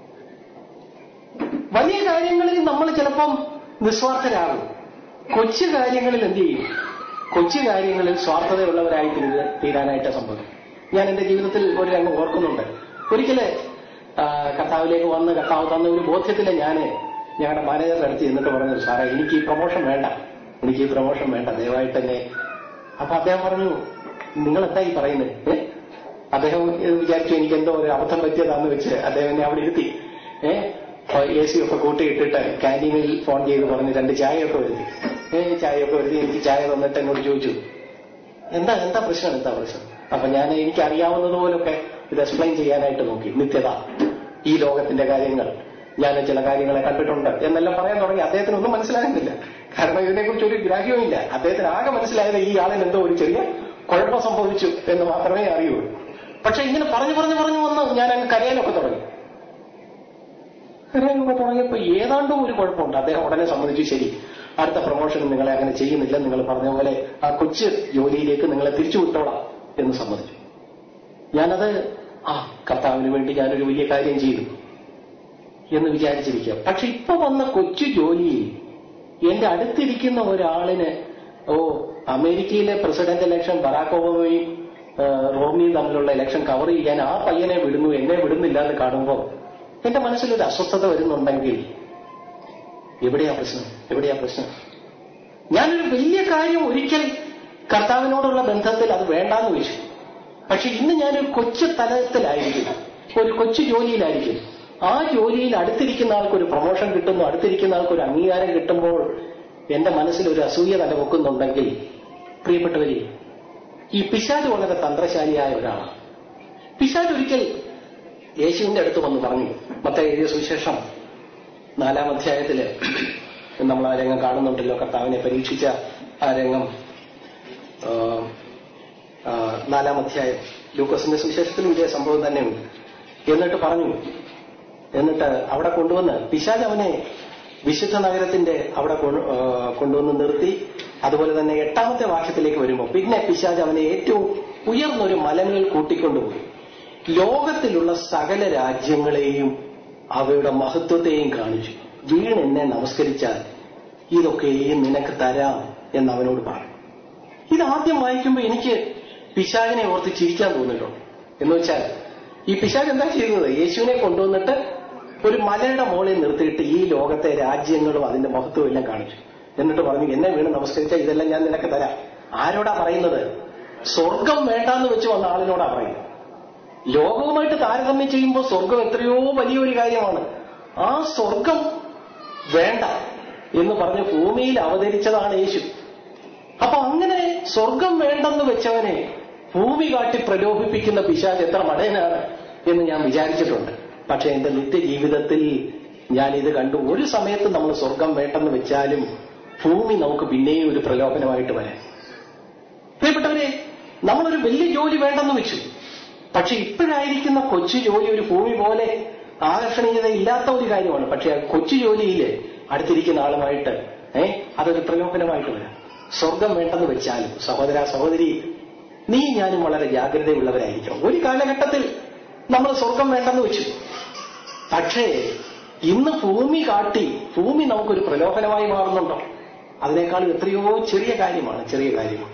വലിയ കാര്യങ്ങളിൽ നമ്മൾ ചിലപ്പം നിസ്വാർത്ഥരാകും കൊച്ചു കാര്യങ്ങളിൽ എന്ത് ചെയ്യും കൊച്ചു കാര്യങ്ങളിൽ സ്വാർത്ഥതയുള്ളവരായി തീരുക- തീരാനായിട്ട് സംഭവിക്കും ഞാൻ എന്റെ ജീവിതത്തിൽ ഒരു രംഗം ഓർക്കുന്നുണ്ട് ഒരിക്കല് ആ, കർത്താവിലേക്ക് വന്ന് കർത്താവ് തന്ന ഒരു ബോധ്യത്തില് ഞാൻ ഞങ്ങളുടെ മാനേജറുടെ അടുത്ത് ചെന്നിട്ട് പറഞ്ഞു സാറേ എനിക്ക് ഈ പ്രൊമോഷൻ വേണ്ട എനിക്ക് ഈ പ്രൊമോഷൻ വേണ്ട ദയവായിട്ട് തന്നെ അപ്പൊ അദ്ദേഹം പറഞ്ഞു നിങ്ങൾ എന്താ ഈ പറയുന്നത് ഏ? അദ്ദേഹം വിചാരിച്ചു എനിക്ക് എന്തോ ഒരു അബദ്ധം പറ്റിയതാന്ന് വെച്ച് അദ്ദേഹം എന്നെ അവിടെ ഇരുത്തി ഏഹ് എ സി ഒക്കെ കൂട്ടിയിട്ടിട്ട് ക്യാൻറ്റീനിൽ ഫോൺ ചെയ്ത് പറഞ്ഞ് രണ്ട് ചായയൊക്കെ വരുത്തി ഏഹ് ചായയൊക്കെ വരുത്തി എനിക്ക് ചായ തന്നിട്ട് എന്നോട് ചോദിച്ചു എന്താ എന്താ പ്രശ്നം എന്താ പ്രശ്നം അപ്പൊ ഞാൻ എനിക്ക് അറിയാവുന്നതുപോലൊക്കെ ഇത് എക്സ്പ്ലെയിൻ ചെയ്യാനായിട്ട് നോക്കി നിത്യത ഈ ലോകത്തിന്റെ കാര്യങ്ങൾ ഞാൻ ചില കാര്യങ്ങളെ കണ്ടിട്ടുണ്ട് എന്നെല്ലാം പറയാൻ തുടങ്ങി അദ്ദേഹത്തിന് ഒന്നും മനസ്സിലാകുന്നില്ല കാരണം ഇതിനെക്കുറിച്ച് ഒരു ഗ്രാഹ്യവുമില്ല അദ്ദേഹത്തിന് ആകെ മനസ്സിലായത് ഈ ആളിന് എന്തോ ഒരു ചെറിയ കുഴപ്പം സംഭവിച്ചു എന്ന് മാത്രമേ അറിയുള്ളൂ പക്ഷെ ഇങ്ങനെ പറഞ്ഞു പറഞ്ഞു പറഞ്ഞു വന്ന് ഞാൻ അങ്ങ് കരയാനൊക്കെ തുടങ്ങി കരയാനൊക്കെ തുടങ്ങിയപ്പോ ഏതാണ്ടും ഒരു കുഴപ്പമുണ്ട് അദ്ദേഹം ഉടനെ സമ്മതിച്ചു ശരി അടുത്ത പ്രൊമോഷൻ നിങ്ങളെ അങ്ങനെ ചെയ്യുന്നില്ല നിങ്ങൾ പറഞ്ഞ പോലെ ആ കൊച്ചു ജോലിയിലേക്ക് നിങ്ങളെ തിരിച്ചു വിട്ടോളാം എന്ന് സമ്മതിച്ചു ഞാനത് ആ കർത്താവിന് വേണ്ടി ഞാനൊരു വലിയ കാര്യം ചെയ്തു എന്ന് വിചാരിച്ചിരിക്കുക പക്ഷെ ഇപ്പൊ വന്ന കൊച്ചു ജോലിയിൽ എന്റെ അടുത്തിരിക്കുന്ന ഒരാളിന് ഓ അമേരിക്കയിലെ പ്രസിഡന്റ് ഇലക്ഷൻ ബറാക്ക് ഒബാമയും ആ, റോമിയും തമ്മിലുള്ള ഇലക്ഷൻ കവർ ചെയ്യാൻ ആ പയ്യനെ വിടുന്നു എന്നെ വിടുന്നില്ല എന്ന് കാണുമ്പോൾ എന്റെ മനസ്സിലൊരു അസ്വസ്ഥത വരുന്നുണ്ടെങ്കിൽ എവിടെയാ പ്രശ്നം എവിടെയാ പ്രശ്നം ഞാനൊരു വലിയ കാര്യം ഒരിക്കൽ കർത്താവിനോടുള്ള ബന്ധത്തിൽ അത് വേണ്ടാന്ന് വെച്ചു പക്ഷെ ഇന്ന് ഞാനൊരു കൊച്ചു തലത്തിലായിരിക്കും ഒരു കൊച്ചു ജോലിയിലായിരിക്കും ആ ജോലിയിൽ അടുത്തിരിക്കുന്ന ആൾക്ക് ഒരു പ്രൊമോഷൻ കിട്ടുന്നു അടുത്തിരിക്കുന്ന ആൾക്ക് ഒരു അംഗീകാരം കിട്ടുമ്പോൾ എന്റെ മനസ്സിൽ ഒരു അസൂയ തലവെക്കുന്നുണ്ടെങ്കിൽ പ്രിയപ്പെട്ടവരെ ഈ പിശാജ് വളരെ തന്ത്രശാലിയായ ഒരാളാണ് പിശാജ് ഒരിക്കൽ യേശുവിന്റെ അടുത്ത് വന്ന് പറഞ്ഞു മത്ത എഴുതിയ സുവിശേഷം നാലാം അധ്യായത്തില് നമ്മൾ ആ രംഗം കാണുന്നുണ്ടല്ലോ കർത്താവിനെ പരീക്ഷിച്ച ആ രംഗം ആ, ആ, നാലാം അധ്യായം ലൂക്കോസിന്റെ സുവിശേഷത്തിലും ഇതേ സംഭവം തന്നെയുണ്ട് എന്നിട്ട് പറഞ്ഞു എന്നിട്ട് അവിടെ കൊണ്ടുവന്ന് പിശാജ് അവനെ വിശുദ്ധ നഗരത്തിന്റെ അവിടെ കൊ- ആ, കൊണ്ടുവന്ന് നിർത്തി അതുപോലെ തന്നെ എട്ടാമത്തെ വാക്യത്തിലേക്ക് വരുമ്പോൾ പിന്നെ പിശാജ് അവനെ ഏറ്റവും ഉയർന്നൊരു മലമേൽ കൂട്ടിക്കൊണ്ടുപോയി ലോകത്തിലുള്ള സകല രാജ്യങ്ങളെയും അവയുടെ മഹത്വത്തെയും കാണിച്ചു വീണ് എന്നെ നമസ്കരിച്ചാൽ ഇതൊക്കെയും നിനക്ക് തരാം എന്ന് അവനോട് പറഞ്ഞു ഇത് ആദ്യം വായിക്കുമ്പോൾ എനിക്ക് പിശാചിനെ ഓർത്ത് ചിരിക്കാൻ തോന്നിയിട്ടുണ്ട് എന്ന് വെച്ചാൽ ഈ പിശാജ് എന്താ ചെയ്യുന്നത് യേശുവിനെ കൊണ്ടുവന്നിട്ട് ഒരു മലയുടെ മുകളിൽ നിർത്തിയിട്ട് ഈ ലോകത്തെ രാജ്യങ്ങളും അതിന്റെ മഹത്വവും എല്ലാം കാണിച്ചു എന്നിട്ട് പറഞ്ഞു എന്നെ വീണ് നമസ്കരിച്ചാൽ ഇതെല്ലാം ഞാൻ നിനക്ക് തരാം ആരോടാ പറയുന്നത് സ്വർഗം വേണ്ടാന്ന് വെച്ച് വന്ന ആളിനോടാ പറയുന്നത് ലോകവുമായിട്ട് താരതമ്യം ചെയ്യുമ്പോൾ സ്വർഗം എത്രയോ വലിയൊരു കാര്യമാണ് ആ സ്വർഗം വേണ്ട എന്ന് പറഞ്ഞ് ഭൂമിയിൽ അവതരിച്ചതാണ് യേശു അപ്പൊ അങ്ങനെ സ്വർഗം വേണ്ടെന്ന് വെച്ചവനെ ഭൂമി കാട്ടി പ്രലോഭിപ്പിക്കുന്ന പിശാജ് എത്ര മടയനാണ് എന്ന് ഞാൻ വിചാരിച്ചിട്ടുണ്ട് പക്ഷെ എന്റെ നിത്യജീവിതത്തിൽ ഞാൻ ഇത് കണ്ടു ഒരു സമയത്ത് നമ്മൾ സ്വർഗം വേണ്ടെന്ന് വെച്ചാലും ഭൂമി നമുക്ക് പിന്നെയും ഒരു പ്രലോഭനമായിട്ട് വരാം പ്രിയപ്പെട്ടവരെ നമ്മളൊരു വലിയ ജോലി വേണ്ടെന്ന് വെച്ചു പക്ഷെ ഇപ്പോഴായിരിക്കുന്ന കൊച്ചു ജോലി ഒരു ഭൂമി പോലെ ആകർഷണീയത ഇല്ലാത്ത ഒരു കാര്യമാണ് പക്ഷെ ആ കൊച്ചു ജോലിയിൽ അടുത്തിരിക്കുന്ന ആളുമായിട്ട് ഏഹ് അതൊരു പ്രലോഭനമായിട്ട് വരാം സ്വർഗം വേണ്ടെന്ന് വെച്ചാലും സഹോദര സഹോദരി നീ ഞാനും വളരെ ജാഗ്രതയുള്ളവരായിരിക്കണം ഒരു കാലഘട്ടത്തിൽ നമ്മൾ സ്വർഗം വേണ്ടെന്ന് വെച്ചു പക്ഷേ ഇന്ന് ഭൂമി കാട്ടി ഭൂമി നമുക്കൊരു പ്രലോഭനമായി മാറുന്നുണ്ടോ അതിനേക്കാൾ എത്രയോ ചെറിയ കാര്യമാണ് ചെറിയ കാര്യമാണ്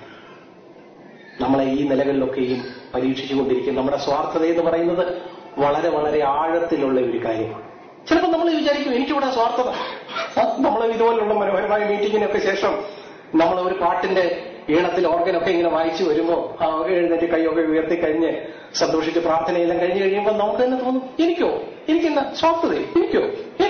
നമ്മളെ ഈ നിലകളിലൊക്കെയും പരീക്ഷിച്ചുകൊണ്ടിരിക്കും നമ്മുടെ സ്വാർത്ഥത എന്ന് പറയുന്നത് വളരെ വളരെ ആഴത്തിലുള്ള ഒരു കാര്യമാണ് ചിലപ്പോൾ നമ്മൾ വിചാരിക്കും എനിക്കിവിടെ സ്വാർത്ഥത നമ്മൾ ഇതുപോലുള്ള മനോഹരമായ മീറ്റിങ്ങിനൊക്കെ ശേഷം നമ്മൾ ഒരു പാട്ടിന്റെ ഈണത്തിൽ ഓർഗനൊക്കെ ഇങ്ങനെ വായിച്ചു വരുമ്പോ ആ എഴുന്നേറ്റ് കൈയൊക്കെ ഉയർത്തി കഴിഞ്ഞ് സന്തോഷിച്ച് പ്രാർത്ഥനയെല്ലാം കഴിഞ്ഞ് കഴിയുമ്പോൾ നമുക്ക് തന്നെ തോന്നും എനിക്കോ എനിക്കെന്താ സ്വാർത്ഥത എനിക്കോ ഏ?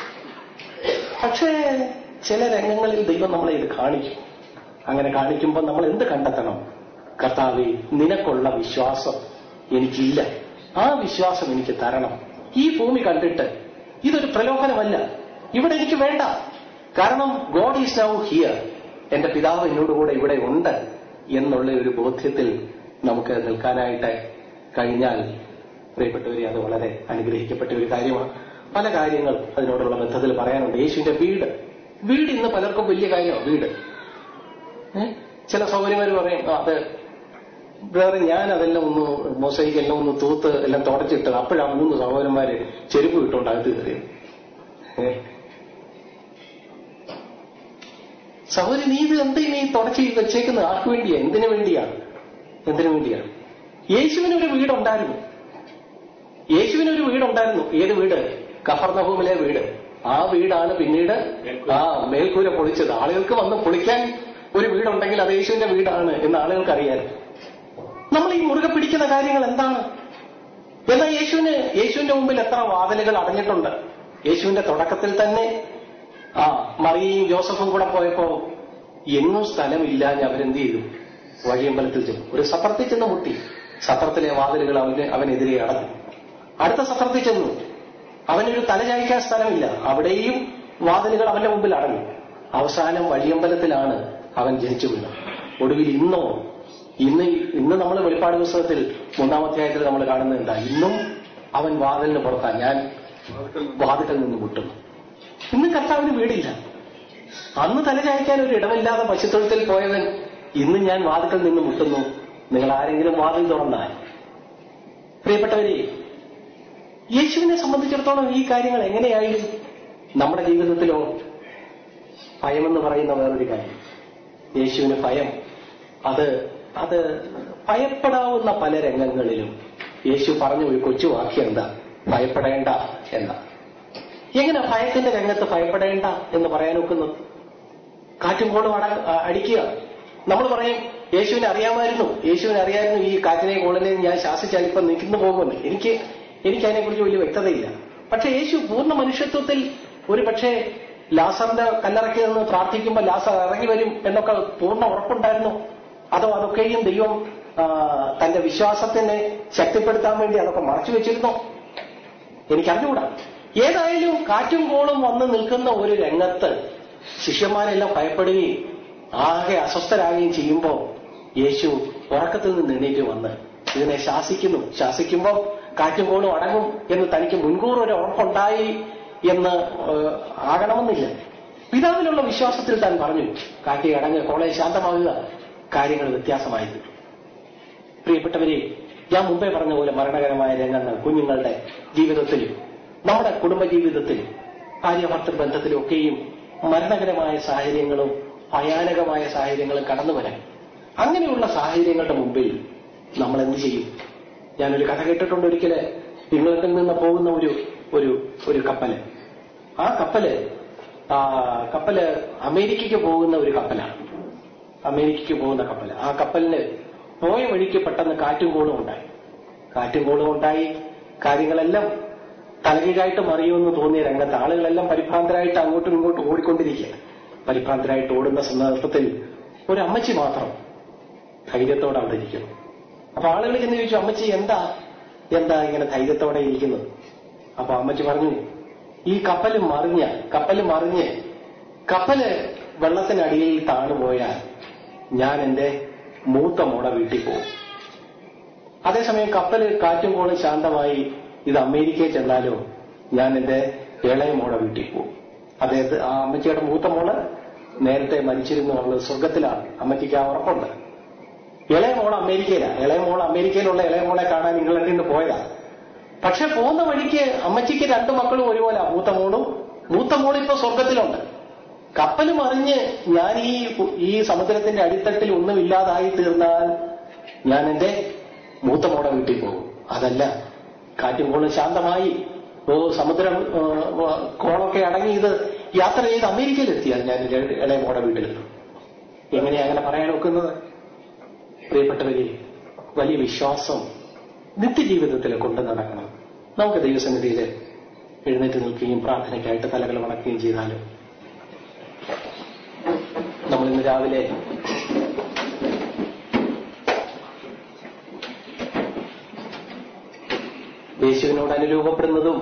പക്ഷേ ചില രംഗങ്ങളിൽ ദൈവം നമ്മളെ ഇത് കാണിക്കും അങ്ങനെ കാണിക്കുമ്പോൾ നമ്മൾ എന്ത് കണ്ടെത്തണം കർത്താവെ നിനക്കുള്ള വിശ്വാസം എനിക്കില്ല ആ വിശ്വാസം എനിക്ക് തരണം ഈ ഭൂമി കണ്ടിട്ട് ഇതൊരു പ്രലോഭനമല്ല ഇവിടെ എനിക്ക് വേണ്ട കാരണം ഗോഡ് ഈസ് നൗ ഹിയർ എന്റെ പിതാവ് എന്നോടുകൂടെ ഇവിടെ ഉണ്ട് എന്നുള്ള ഒരു ബോധ്യത്തിൽ നമുക്ക് നിൽക്കാനായിട്ട് കഴിഞ്ഞാൽ പ്രിയപ്പെട്ടവരെ അത് വളരെ അനുഗ്രഹിക്കപ്പെട്ട ഒരു കാര്യമാണ് പല കാര്യങ്ങൾ അതിനോടുള്ള ബന്ധത്തിൽ പറയാനുണ്ട് യേശുവിന്റെ വീട് വീട് ഇന്ന് പലർക്കും വലിയ കാര്യമാണ് വീട് ഏ? ചില സൗകര്യങ്ങൾ പറയും "ആ, അത് വേറെ ഞാൻ അതെല്ലാം ഒന്ന് മൊസൈക്ക് എല്ലാം ഒന്ന് തൂത്ത് എല്ലാം തുടച്ചിട്ട് അപ്പോഴാ മൂന്ന് സഹോദരന്മാര് ചെരുപ്പ് ഇട്ടുകൊണ്ട് അകത്ത് കയറിയത് ഏ? സഹോദരി നീ ഇത് എന്ത് നീ തുടച്ച് വെച്ചേക്കുന്നത് ആർക്ക് വേണ്ടിയാ എന്തിനു വേണ്ടിയാണ് എന്തിനു വേണ്ടിയാണ് യേശുവിനൊരു വീടുണ്ടായിരുന്നു യേശുവിനൊരു വീടുണ്ടായിരുന്നു ഏത് വീട് കഫർണഹൂമിലെ വീട് ആ വീടാണ് പിന്നീട് ആ മേൽക്കൂര പൊളിച്ചത് ആളുകൾക്ക് വന്ന് പൊളിക്കാൻ ഒരു വീടുണ്ടെങ്കിൽ അത് യേശുവിന്റെ വീടാണ് എന്ന് ആളുകൾക്ക് അറിയാൻ നമ്മൾ ഈ മുറുകെ പിടിക്കുന്ന കാര്യങ്ങൾ എന്താണ് എന്നാൽ യേശുവിന് യേശുവിന്റെ മുമ്പിൽ എത്ര വാതിലുകൾ അടഞ്ഞിട്ടുണ്ട് യേശുവിന്റെ തുടക്കത്തിൽ തന്നെ ആ മറിയയും ജോസഫും കൂടെ പോയപ്പോ എങ്ങും സ്ഥലമില്ലാഞ്ഞ് അവരെന്ത് ചെയ്തു വഴിയമ്പലത്തിൽ ചെന്നു ഒരു സത്രത്തിൽ ചെന്ന് മുട്ടി സത്രത്തിലെ വാതിലുകൾ അവന് അവനെതിരെ അടഞ്ഞു അടുത്ത സത്രത്തിൽ ചെന്നു അവനൊരു തലചായ്ക്കാൻ സ്ഥലമില്ല അവിടെയും വാതിലുകൾ അവന്റെ മുമ്പിൽ അടഞ്ഞു അവസാനം വഴിയമ്പലത്തിലാണ് അവൻ ജനിച്ചു വീണത് ഒടുവിൽ ഇന്നോ ഇന്ന് ഇന്ന് നമ്മൾ വെളിപ്പാട് പുസ്തകത്തിൽ മൂന്നാം അധ്യായത്തിൽ നമ്മൾ കാണുന്നത് എന്താ ഇന്നും അവൻ വാതിലിന് പുറത്താ ഞാൻ വാതിക്കൽ നിന്ന് മുട്ടുന്നു ഇന്ന് കർത്താവിന് വീടില്ല അന്ന് തലചായ്ക്കാൻ ഒരു ഇടമില്ലാതെ പശുത്തൊഴുത്തിൽ പോയവൻ ഇന്ന് ഞാൻ വാതിക്കൽ നിന്ന് മുട്ടുന്നു നിങ്ങൾ ആരെങ്കിലും വാതിൽ തുറന്നാൽ പ്രിയപ്പെട്ടവരെ യേശുവിനെ സംബന്ധിച്ചിടത്തോളം ഈ കാര്യങ്ങൾ എങ്ങനെയായിരുന്നു നമ്മുടെ ജീവിതത്തിലോ ഭയമെന്ന് പറയുന്ന വേറൊരു കാര്യം യേശുവിന് ഭയം അത് അത് ഭയപ്പെടാവുന്ന പല രംഗങ്ങളിലും യേശു പറഞ്ഞ ഒരു കൊച്ചു വാക്യം എന്താ ഭയപ്പെടേണ്ട എന്നാ എങ്ങനെ ഭയത്തിന്റെ രംഗത്ത് ഭയപ്പെടേണ്ട എന്ന് പറയാൻ ഒക്കുന്നത് കാറ്റും കോളും അട അടിക്കുക നമ്മൾ പറയും യേശുവിനെ അറിയാമായിരുന്നു യേശുവിനെ അറിയാമായിരുന്നു ഈ കാറ്റിനെയും കോളിനെയും ഞാൻ ശാസിച്ചാൽ ഇപ്പൊ നിൽക്കുന്നു പോകുമെന്ന് എനിക്ക് എനിക്ക് അതിനെക്കുറിച്ച് വലിയ വ്യക്തതയില്ല പക്ഷെ യേശു പൂർണ്ണ മനുഷ്യത്വത്തിൽ ഒരു പക്ഷേ ലാസറിന്റെ കല്ലറക്കി നിന്ന് പ്രാർത്ഥിക്കുമ്പോൾ ലാസർ ഇറങ്ങി വരും എന്നൊക്കെ പൂർണ്ണ ഉറപ്പുണ്ടായിരുന്നു അതോ അതൊക്കെയും ദൈവം ആ, തന്റെ വിശ്വാസത്തിനെ ശക്തിപ്പെടുത്താൻ വേണ്ടി അതൊക്കെ മറച്ചു വെച്ചിരുന്നോ എനിക്കറിഞ്ഞുകൂടാ ഏതായാലും കാറ്റും കോളും വന്ന് നിൽക്കുന്ന ഒരു രംഗത്ത് ശിഷ്യന്മാരെല്ലാം ഭയപ്പെടുകയും ആകെ അസ്വസ്ഥരാകുകയും ചെയ്യുമ്പോൾ യേശു ഉറക്കത്തിൽ നിന്ന് എണീറ്റ് വന്ന് ഇതിനെ ശാസിക്കുന്നു ശാസിക്കുമ്പോൾ കാറ്റും കോളും അടങ്ങും എന്ന് തനിക്ക് മുൻകൂർ ഒരു ഉറപ്പുണ്ടായി എന്ന് ഏഹ്, ആകണമെന്നില്ല പിതാവിലുള്ള വിശ്വാസത്തിൽ താൻ പറഞ്ഞു കാറ്റി അടങ്ങ് കോളെ ശാന്തമാകുക കാര്യങ്ങൾ വ്യത്യാസമായിരുന്നു പ്രിയപ്പെട്ടവരെ ഞാൻ മുമ്പേ പറഞ്ഞ പോലെ മരണകരമായ രംഗങ്ങൾ കുഞ്ഞുങ്ങളുടെ ജീവിതത്തിലും നമ്മുടെ കുടുംബജീവിതത്തിലും ഭാര്യ ബന്ധത്തിലും ഒക്കെയും മരണകരമായ സാഹചര്യങ്ങളും ഭയാനകമായ സാഹചര്യങ്ങളും കടന്നു വരാൻ അങ്ങനെയുള്ള സാഹചര്യങ്ങളുടെ മുമ്പിൽ നമ്മൾ എന്ത് ചെയ്യും ഞാനൊരു കഥ കേട്ടിട്ടുണ്ട് ഒരിക്കല് ഇംഗ്ലണ്ടിൽ നിന്ന് പോകുന്ന ഒരു ഒരു ഒരു കപ്പല് ആ കപ്പല് ആ കപ്പല് അമേരിക്കയ്ക്ക് പോകുന്ന ഒരു കപ്പലാണ് അമേരിക്കയ്ക്ക് പോകുന്ന കപ്പൽ ആ കപ്പലിന് പോയ വഴിക്ക് പെട്ടെന്ന് കാറ്റും കോളും ഉണ്ടായി കാറ്റും കോളും ഉണ്ടായി കാര്യങ്ങളെല്ലാം തലകീഴായിട്ട് മറിയുമെന്ന് തോന്നിയ രംഗത്ത് ആളുകളെല്ലാം പരിഭ്രാന്തരായിട്ട് അങ്ങോട്ടും ഇങ്ങോട്ടും ഓടിക്കൊണ്ടിരിക്കുക പരിഭ്രാന്തരായിട്ട് ഓടുന്ന സന്ദർഭത്തിൽ ഒരു അമ്മച്ചി മാത്രം ധൈര്യത്തോടെ അവിടെ ഇരിക്കുന്നു അപ്പൊ ആളുകൾ ചെന്ന് ചോദിച്ചു അമ്മച്ചി എന്താ എന്താ ഇങ്ങനെ ധൈര്യത്തോടെ ഇരിക്കുന്നത് അപ്പൊ അമ്മച്ചി പറഞ്ഞു ഈ കപ്പല് മറിഞ്ഞ കപ്പല് മറിഞ്ഞ് കപ്പല് വെള്ളത്തിനടിയിൽ താണുപോയാൽ ഞാൻ എന്റെ മൂത്ത മോടെ വീട്ടിൽ പോകും അതേസമയം കപ്പല് കാറ്റും കോളും ശാന്തമായി ഇത് അമേരിക്കയിൽ ചെന്നാലോ ഞാൻ എന്റെ ഇളയ മോടെ വീട്ടിൽ പോകും അദ്ദേഹത്തെ ആ അമ്മച്ചിയുടെ മൂത്ത മോള് നേരത്തെ മരിച്ചിരുന്നു അവള് സ്വർഗത്തിലാണ് അമ്മച്ചിക്ക് ആ ഉറപ്പുണ്ട് ഇളയ മോൾ അമേരിക്കയിലാണ് ഇളയ മോൾ അമേരിക്കയിലുള്ള ഇളയ മോളെ കാണാൻ ഇംഗ്ലണ്ടിൽ നിന്ന് പോയതാ പക്ഷെ പോകുന്ന വഴിക്ക് അമ്മച്ചിക്ക് രണ്ടു മക്കളും ഒരുപോലെ മൂത്ത മോളും മൂത്ത മോൾ ഇപ്പൊ സ്വർഗത്തിലുണ്ട് കപ്പൽ മറിഞ്ഞ് ഞാൻ ഈ ഈ സമുദ്രത്തിന്റെ അടിത്തട്ടിൽ ഒന്നുമില്ലാതായി തീർന്നാൽ ഞാൻ എന്റെ മൂത്ത മോടെ വീട്ടിൽ പോകും അതല്ല കാറ്റും കോളും ശാന്തമായി ഓ സമുദ്രം ഏ, ഏ, കോളൊക്കെ അടങ്ങി ഇത് യാത്ര ചെയ്ത് അമേരിക്കയിലെത്തിയാൽ ഞാൻ എന്റെ ഇളയ മോടെ വീട്ടിലെത്തും എങ്ങനെയാ അങ്ങനെ പറയാൻ ഒക്കുന്നത് പ്രിയപ്പെട്ടവരെ വലിയ വിശ്വാസം നിത്യജീവിതത്തിൽ കൊണ്ടു നടക്കണം നമുക്ക് ദൈവസന്നിധിയിൽ എഴുന്നേറ്റ് നിൽക്കുകയും പ്രാർത്ഥനയ്ക്കായിട്ട് തലകൾ വണക്കുകയും ചെയ്താലും നമ്മൾ ഇന്ന് രാവിലെ യേശുവിനോട് അനുരൂപപ്പെടുന്നതും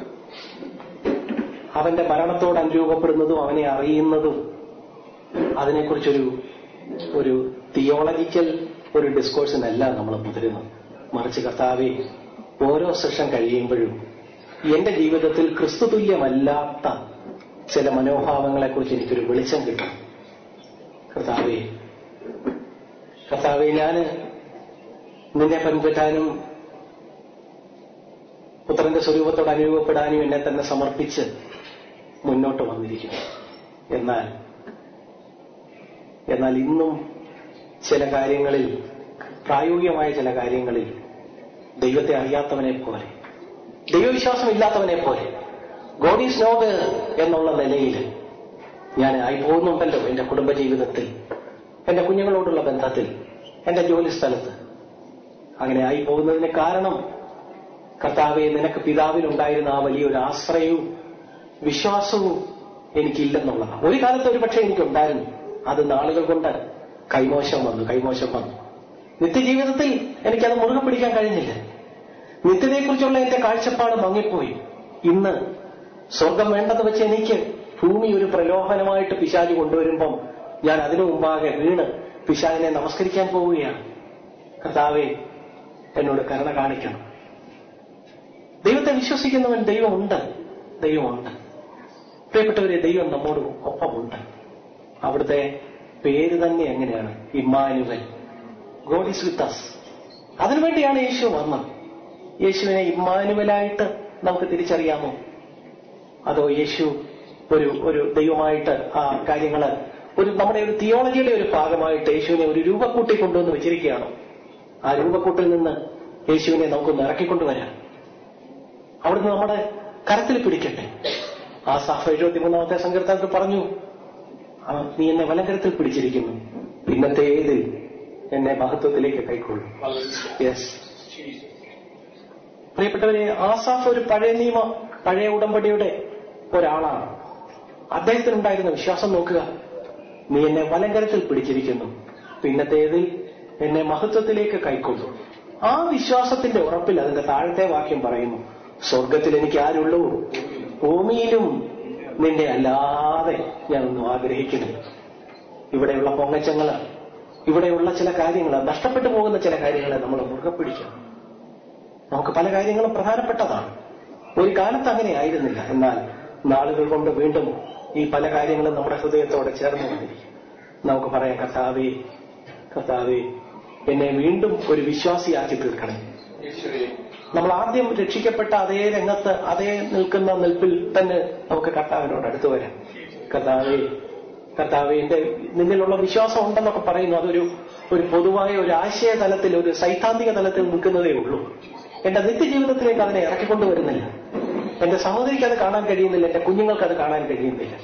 അവന്റെ മരണത്തോട് അനുരൂപപ്പെടുന്നതും അവനെ അറിയുന്നതും അതിനെക്കുറിച്ചൊരു ഒരു തിയോളജിക്കൽ ഒരു ഡിസ്കോഴ്സിനല്ല നമ്മൾ മുതിരുന്നത് മറിച്ച് കർത്താവെ ഓരോ സെഷൻ കഴിയുമ്പോഴും എന്റെ ജീവിതത്തിൽ ക്രിസ്തുതുല്യമല്ലാത്ത ചില മനോഭാവങ്ങളെക്കുറിച്ച് എനിക്കൊരു വെളിച്ചം കിട്ടും കർത്താവെ കർത്താവെ ഞാന് നിന്നെ പൻപറ്റാനും പുത്രന്റെ സ്വരൂപത്തോട് അനുരൂപപ്പെടാനും എന്നെ തന്നെ സമർപ്പിച്ച് മുന്നോട്ട് വന്നിരിക്കുന്നു എന്നാൽ എന്നാൽ ഇന്നും ചില കാര്യങ്ങളിൽ പ്രായോഗികമായ ചില കാര്യങ്ങളിൽ ദൈവത്തെ അറിയാത്തവനെ പോലെ ദൈവവിശ്വാസം ഇല്ലാത്തവനെ പോലെ ഗോഡ് ഈസ് നോഗ് എന്നുള്ള നിലയിൽ ഞാൻ ആയി പോകുന്നുണ്ടല്ലോ എന്റെ കുടുംബജീവിതത്തിൽ എന്റെ കുഞ്ഞുങ്ങളോടുള്ള ബന്ധത്തിൽ എന്റെ ജോലി സ്ഥലത്ത് അങ്ങനെ ആയി പോകുന്നതിന് കാരണം കർത്താവെ നിനക്ക് പിതാവിലുണ്ടായിരുന്ന ആ വലിയൊരു ആശ്രയവും വിശ്വാസവും എനിക്കില്ലെന്നുള്ളതാണ് ഒരു കാലത്ത് ഒരു പക്ഷേ എനിക്കുണ്ടായിരുന്നു അത് നാളുകൾ കൊണ്ട് കൈമോശം വന്നു കൈമോശം വന്നു നിത്യജീവിതത്തിൽ എനിക്കത് മുറുകെ പിടിക്കാൻ കഴിഞ്ഞില്ല നിത്യതയെക്കുറിച്ചുള്ള എന്റെ കാഴ്ചപ്പാട് മങ്ങിപ്പോയി ഇന്ന് സ്വർഗം വേണ്ടെന്ന് വെച്ച് എനിക്ക് ഭൂമി ഒരു പ്രലോഭനമായിട്ട് പിശാജ് കൊണ്ടുവരുമ്പം ഞാൻ അതിനു മുമ്പാകെ വീണ് പിശാജിനെ നമസ്കരിക്കാൻ പോവുകയാണ് കർത്താവെ എന്നോട് കരുണ കാണിക്കണം ദൈവത്തെ വിശ്വസിക്കുന്നവൻ ദൈവമുണ്ട് ദൈവമുണ്ട് പ്രിയപ്പെട്ടവരെ ദൈവം നമ്മോട് ഒപ്പമുണ്ട് അവിടുത്തെ പേര് തന്നെ എങ്ങനെയാണ് Immanuel God is with us അതിനുവേണ്ടിയാണ് യേശു വന്നത് യേശുവിനെ ഇമ്മാനുവലായിട്ട് നമുക്ക് തിരിച്ചറിയാമോ അതോ യേശു ഒരു ഒരു ദൈവമായിട്ട് ആ കാര്യങ്ങള് ഒരു നമ്മുടെ ഒരു തിയോളജിയുടെ ഒരു ഭാഗമായിട്ട് യേശുവിനെ ഒരു രൂപക്കൂട്ടി കൊണ്ടുവന്ന് വെച്ചിരിക്കുകയാണോ ആ രൂപക്കൂട്ടിൽ നിന്ന് യേശുവിനെ നമുക്കൊന്ന് ഇറക്കിക്കൊണ്ടുവരാം അവിടുന്ന് നമ്മുടെ കരത്തിൽ പിടിക്കട്ടെ ആ സാഫ എഴുപത്തിമൂന്നാമത്തെ സങ്കീർത്തനത്തിൽ പറഞ്ഞു ആ, നീ എന്നെ വലങ്കരത്തിൽ പിടിച്ചിരിക്കുന്നു പിന്നത്തെ ഏതിൽ എന്നെ മഹത്വത്തിലേക്ക് കൈക്കൊള്ളും യെസ് പ്രിയപ്പെട്ടവരെ ആസാഫ് ഒരു പഴയ നിയമ പഴയ ഉടമ്പടിയുടെ ഒരാളാണ് അദ്ദേഹത്തിനുണ്ടായിരുന്ന വിശ്വാസം നോക്കുക നീ എന്നെ വലങ്കരത്തിൽ പിടിച്ചിരിക്കുന്നു പിന്നത്തേതിൽ എന്നെ മഹത്വത്തിലേക്ക് കൈക്കൊള്ളും ആ വിശ്വാസത്തിന്റെ ഉറപ്പിൽ അതിന്റെ താഴത്തെ വാക്യം പറയുന്നു സ്വർഗത്തിൽ എനിക്ക് ആരുള്ളൂ ഭൂമിയിലും നിന്നെ അല്ലാതെ ഞാനൊന്നും ആഗ്രഹിക്കുന്നില്ല ഇവിടെയുള്ള പൊങ്ങച്ചങ്ങള് ഇവിടെയുള്ള ചില കാര്യങ്ങൾ നഷ്ടപ്പെട്ടു പോകുന്ന ചില കാര്യങ്ങളെ നമ്മൾ മുറുകെ പിടിക്കണം നമുക്ക് പല കാര്യങ്ങളും പ്രധാനപ്പെട്ടതാണ് ഒരു കാലത്ത് അങ്ങനെ ആയിരുന്നില്ല എന്നാൽ നാളുകൾ കൊണ്ട് വീണ്ടും ഈ പല കാര്യങ്ങളും നമ്മുടെ ഹൃദയത്തോടെ ചേർന്ന് വന്നിരിക്കും നമുക്ക് പറയാം കർത്താവേ കർത്താവേ എന്നെ വീണ്ടും ഒരു വിശ്വാസിയാക്കി തീർക്കണേ നമ്മൾ ആദ്യം രക്ഷിക്കപ്പെട്ട അതേ രംഗത്ത് അതേ നിൽക്കുന്ന നിൽപ്പിൽ തന്നെ നമുക്ക് കർത്താവിനോട് അടുത്ത് വരാം കർത്താവേ കർത്താവെ എന്റെ നിന്നിലുള്ള വിശ്വാസം ഉണ്ടെന്നൊക്കെ പറയുന്നു അതൊരു ഒരു പൊതുവായ ഒരു ആശയ തലത്തിൽ ഒരു സൈദ്ധാന്തിക തലത്തിൽ നിൽക്കുന്നതേ ഉള്ളൂ എന്റെ നിത്യജീവിതത്തിലേക്ക് അതിനെ ഇറക്കിക്കൊണ്ടുവരുന്നില്ല എന്റെ സഹോദരിക്ക് അത് കാണാൻ കഴിയുന്നില്ല എന്റെ കുഞ്ഞുങ്ങൾക്ക് അത് കാണാൻ കഴിയുന്നില്ല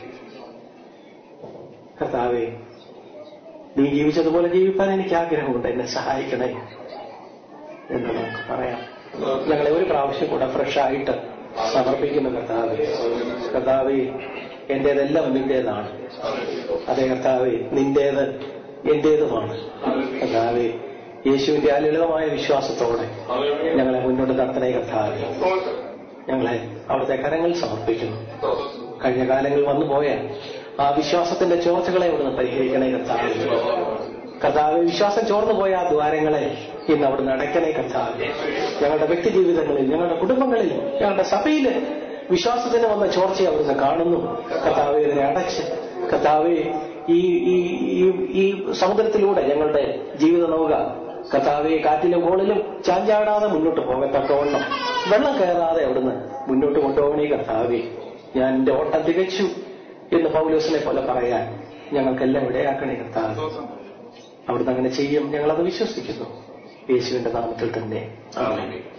കർത്താവെ നീ ജീവിച്ചതുപോലെ ജീവിക്കാൻ എനിക്ക് ആഗ്രഹമുണ്ട് എന്നെ സഹായിക്കണേ എന്ന് നമുക്ക് പറയാം ഞങ്ങളെ ഒരു പ്രാവശ്യം കൂടെ ഫ്രഷ് ആയിട്ട് സമർപ്പിക്കുന്നു കർത്താവെ കർത്താവെ എന്റേതെല്ലാം നിന്റേതാണ് അതെ കർത്താവെ നിന്റേത് എന്റേതുമാണ് കർത്താവെ യേശുവിന്റെ ആ ലളിതമായ വിശ്വാസത്തോടെ ഞങ്ങളെ മുന്നോട്ട് നടത്തണേ കർത്താവെ ഞങ്ങളെ അവിടുത്തെ കരങ്ങൾ സമർപ്പിക്കുന്നു കഴിഞ്ഞ കാലങ്ങളിൽ വന്നുപോയ ആ വിശ്വാസത്തിന്റെ ചോർച്ചകളെ അവിടുന്ന് പരിഹരിക്കണേ കർത്താവെ കർത്താവ് വിശ്വാസം ചോർന്നു പോയ ആ ദ്വാരങ്ങളെ ഇന്ന് അവിടുന്ന് അടയ്ക്കണേ കർത്താവ് ഞങ്ങളുടെ വ്യക്തി ജീവിതങ്ങളിൽ ഞങ്ങളുടെ കുടുംബങ്ങളിൽ ഞങ്ങളുടെ സഭയില് വിശ്വാസത്തിന് വന്ന ചോർച്ചയെ അവിടുന്ന് കാണുന്നു കർത്താവ് ഇതിനെ അടച്ച് കർത്താവ് ഈ ഈ ഈ- ഈ സമുദ്രത്തിലൂടെ ഞങ്ങളുടെ ജീവിത നൗക കർത്താവെ കാറ്റിലും കോളിലും ചാഞ്ചാടാതെ മുന്നോട്ട് പോകത്തക്കവണ്ണം വെള്ളം കയറാതെ അവിടുന്ന് മുന്നോട്ട് കൊണ്ടുപോകണേ കർത്താവെ ഞാൻ എന്റെ ഓട്ടം തികച്ചു എന്ന് പൗലോസിനെ പോലെ പറയാൻ ഞങ്ങൾക്കെല്ലാം ഇടയാക്കണേ കർത്താവ് അവിടുന്ന് അങ്ങനെ ചെയ്യും ഞങ്ങളത് വിശ്വസിക്കുന്നു യേശുവിന്റെ നാമത്തിൽ തന്നെ ആമേൻ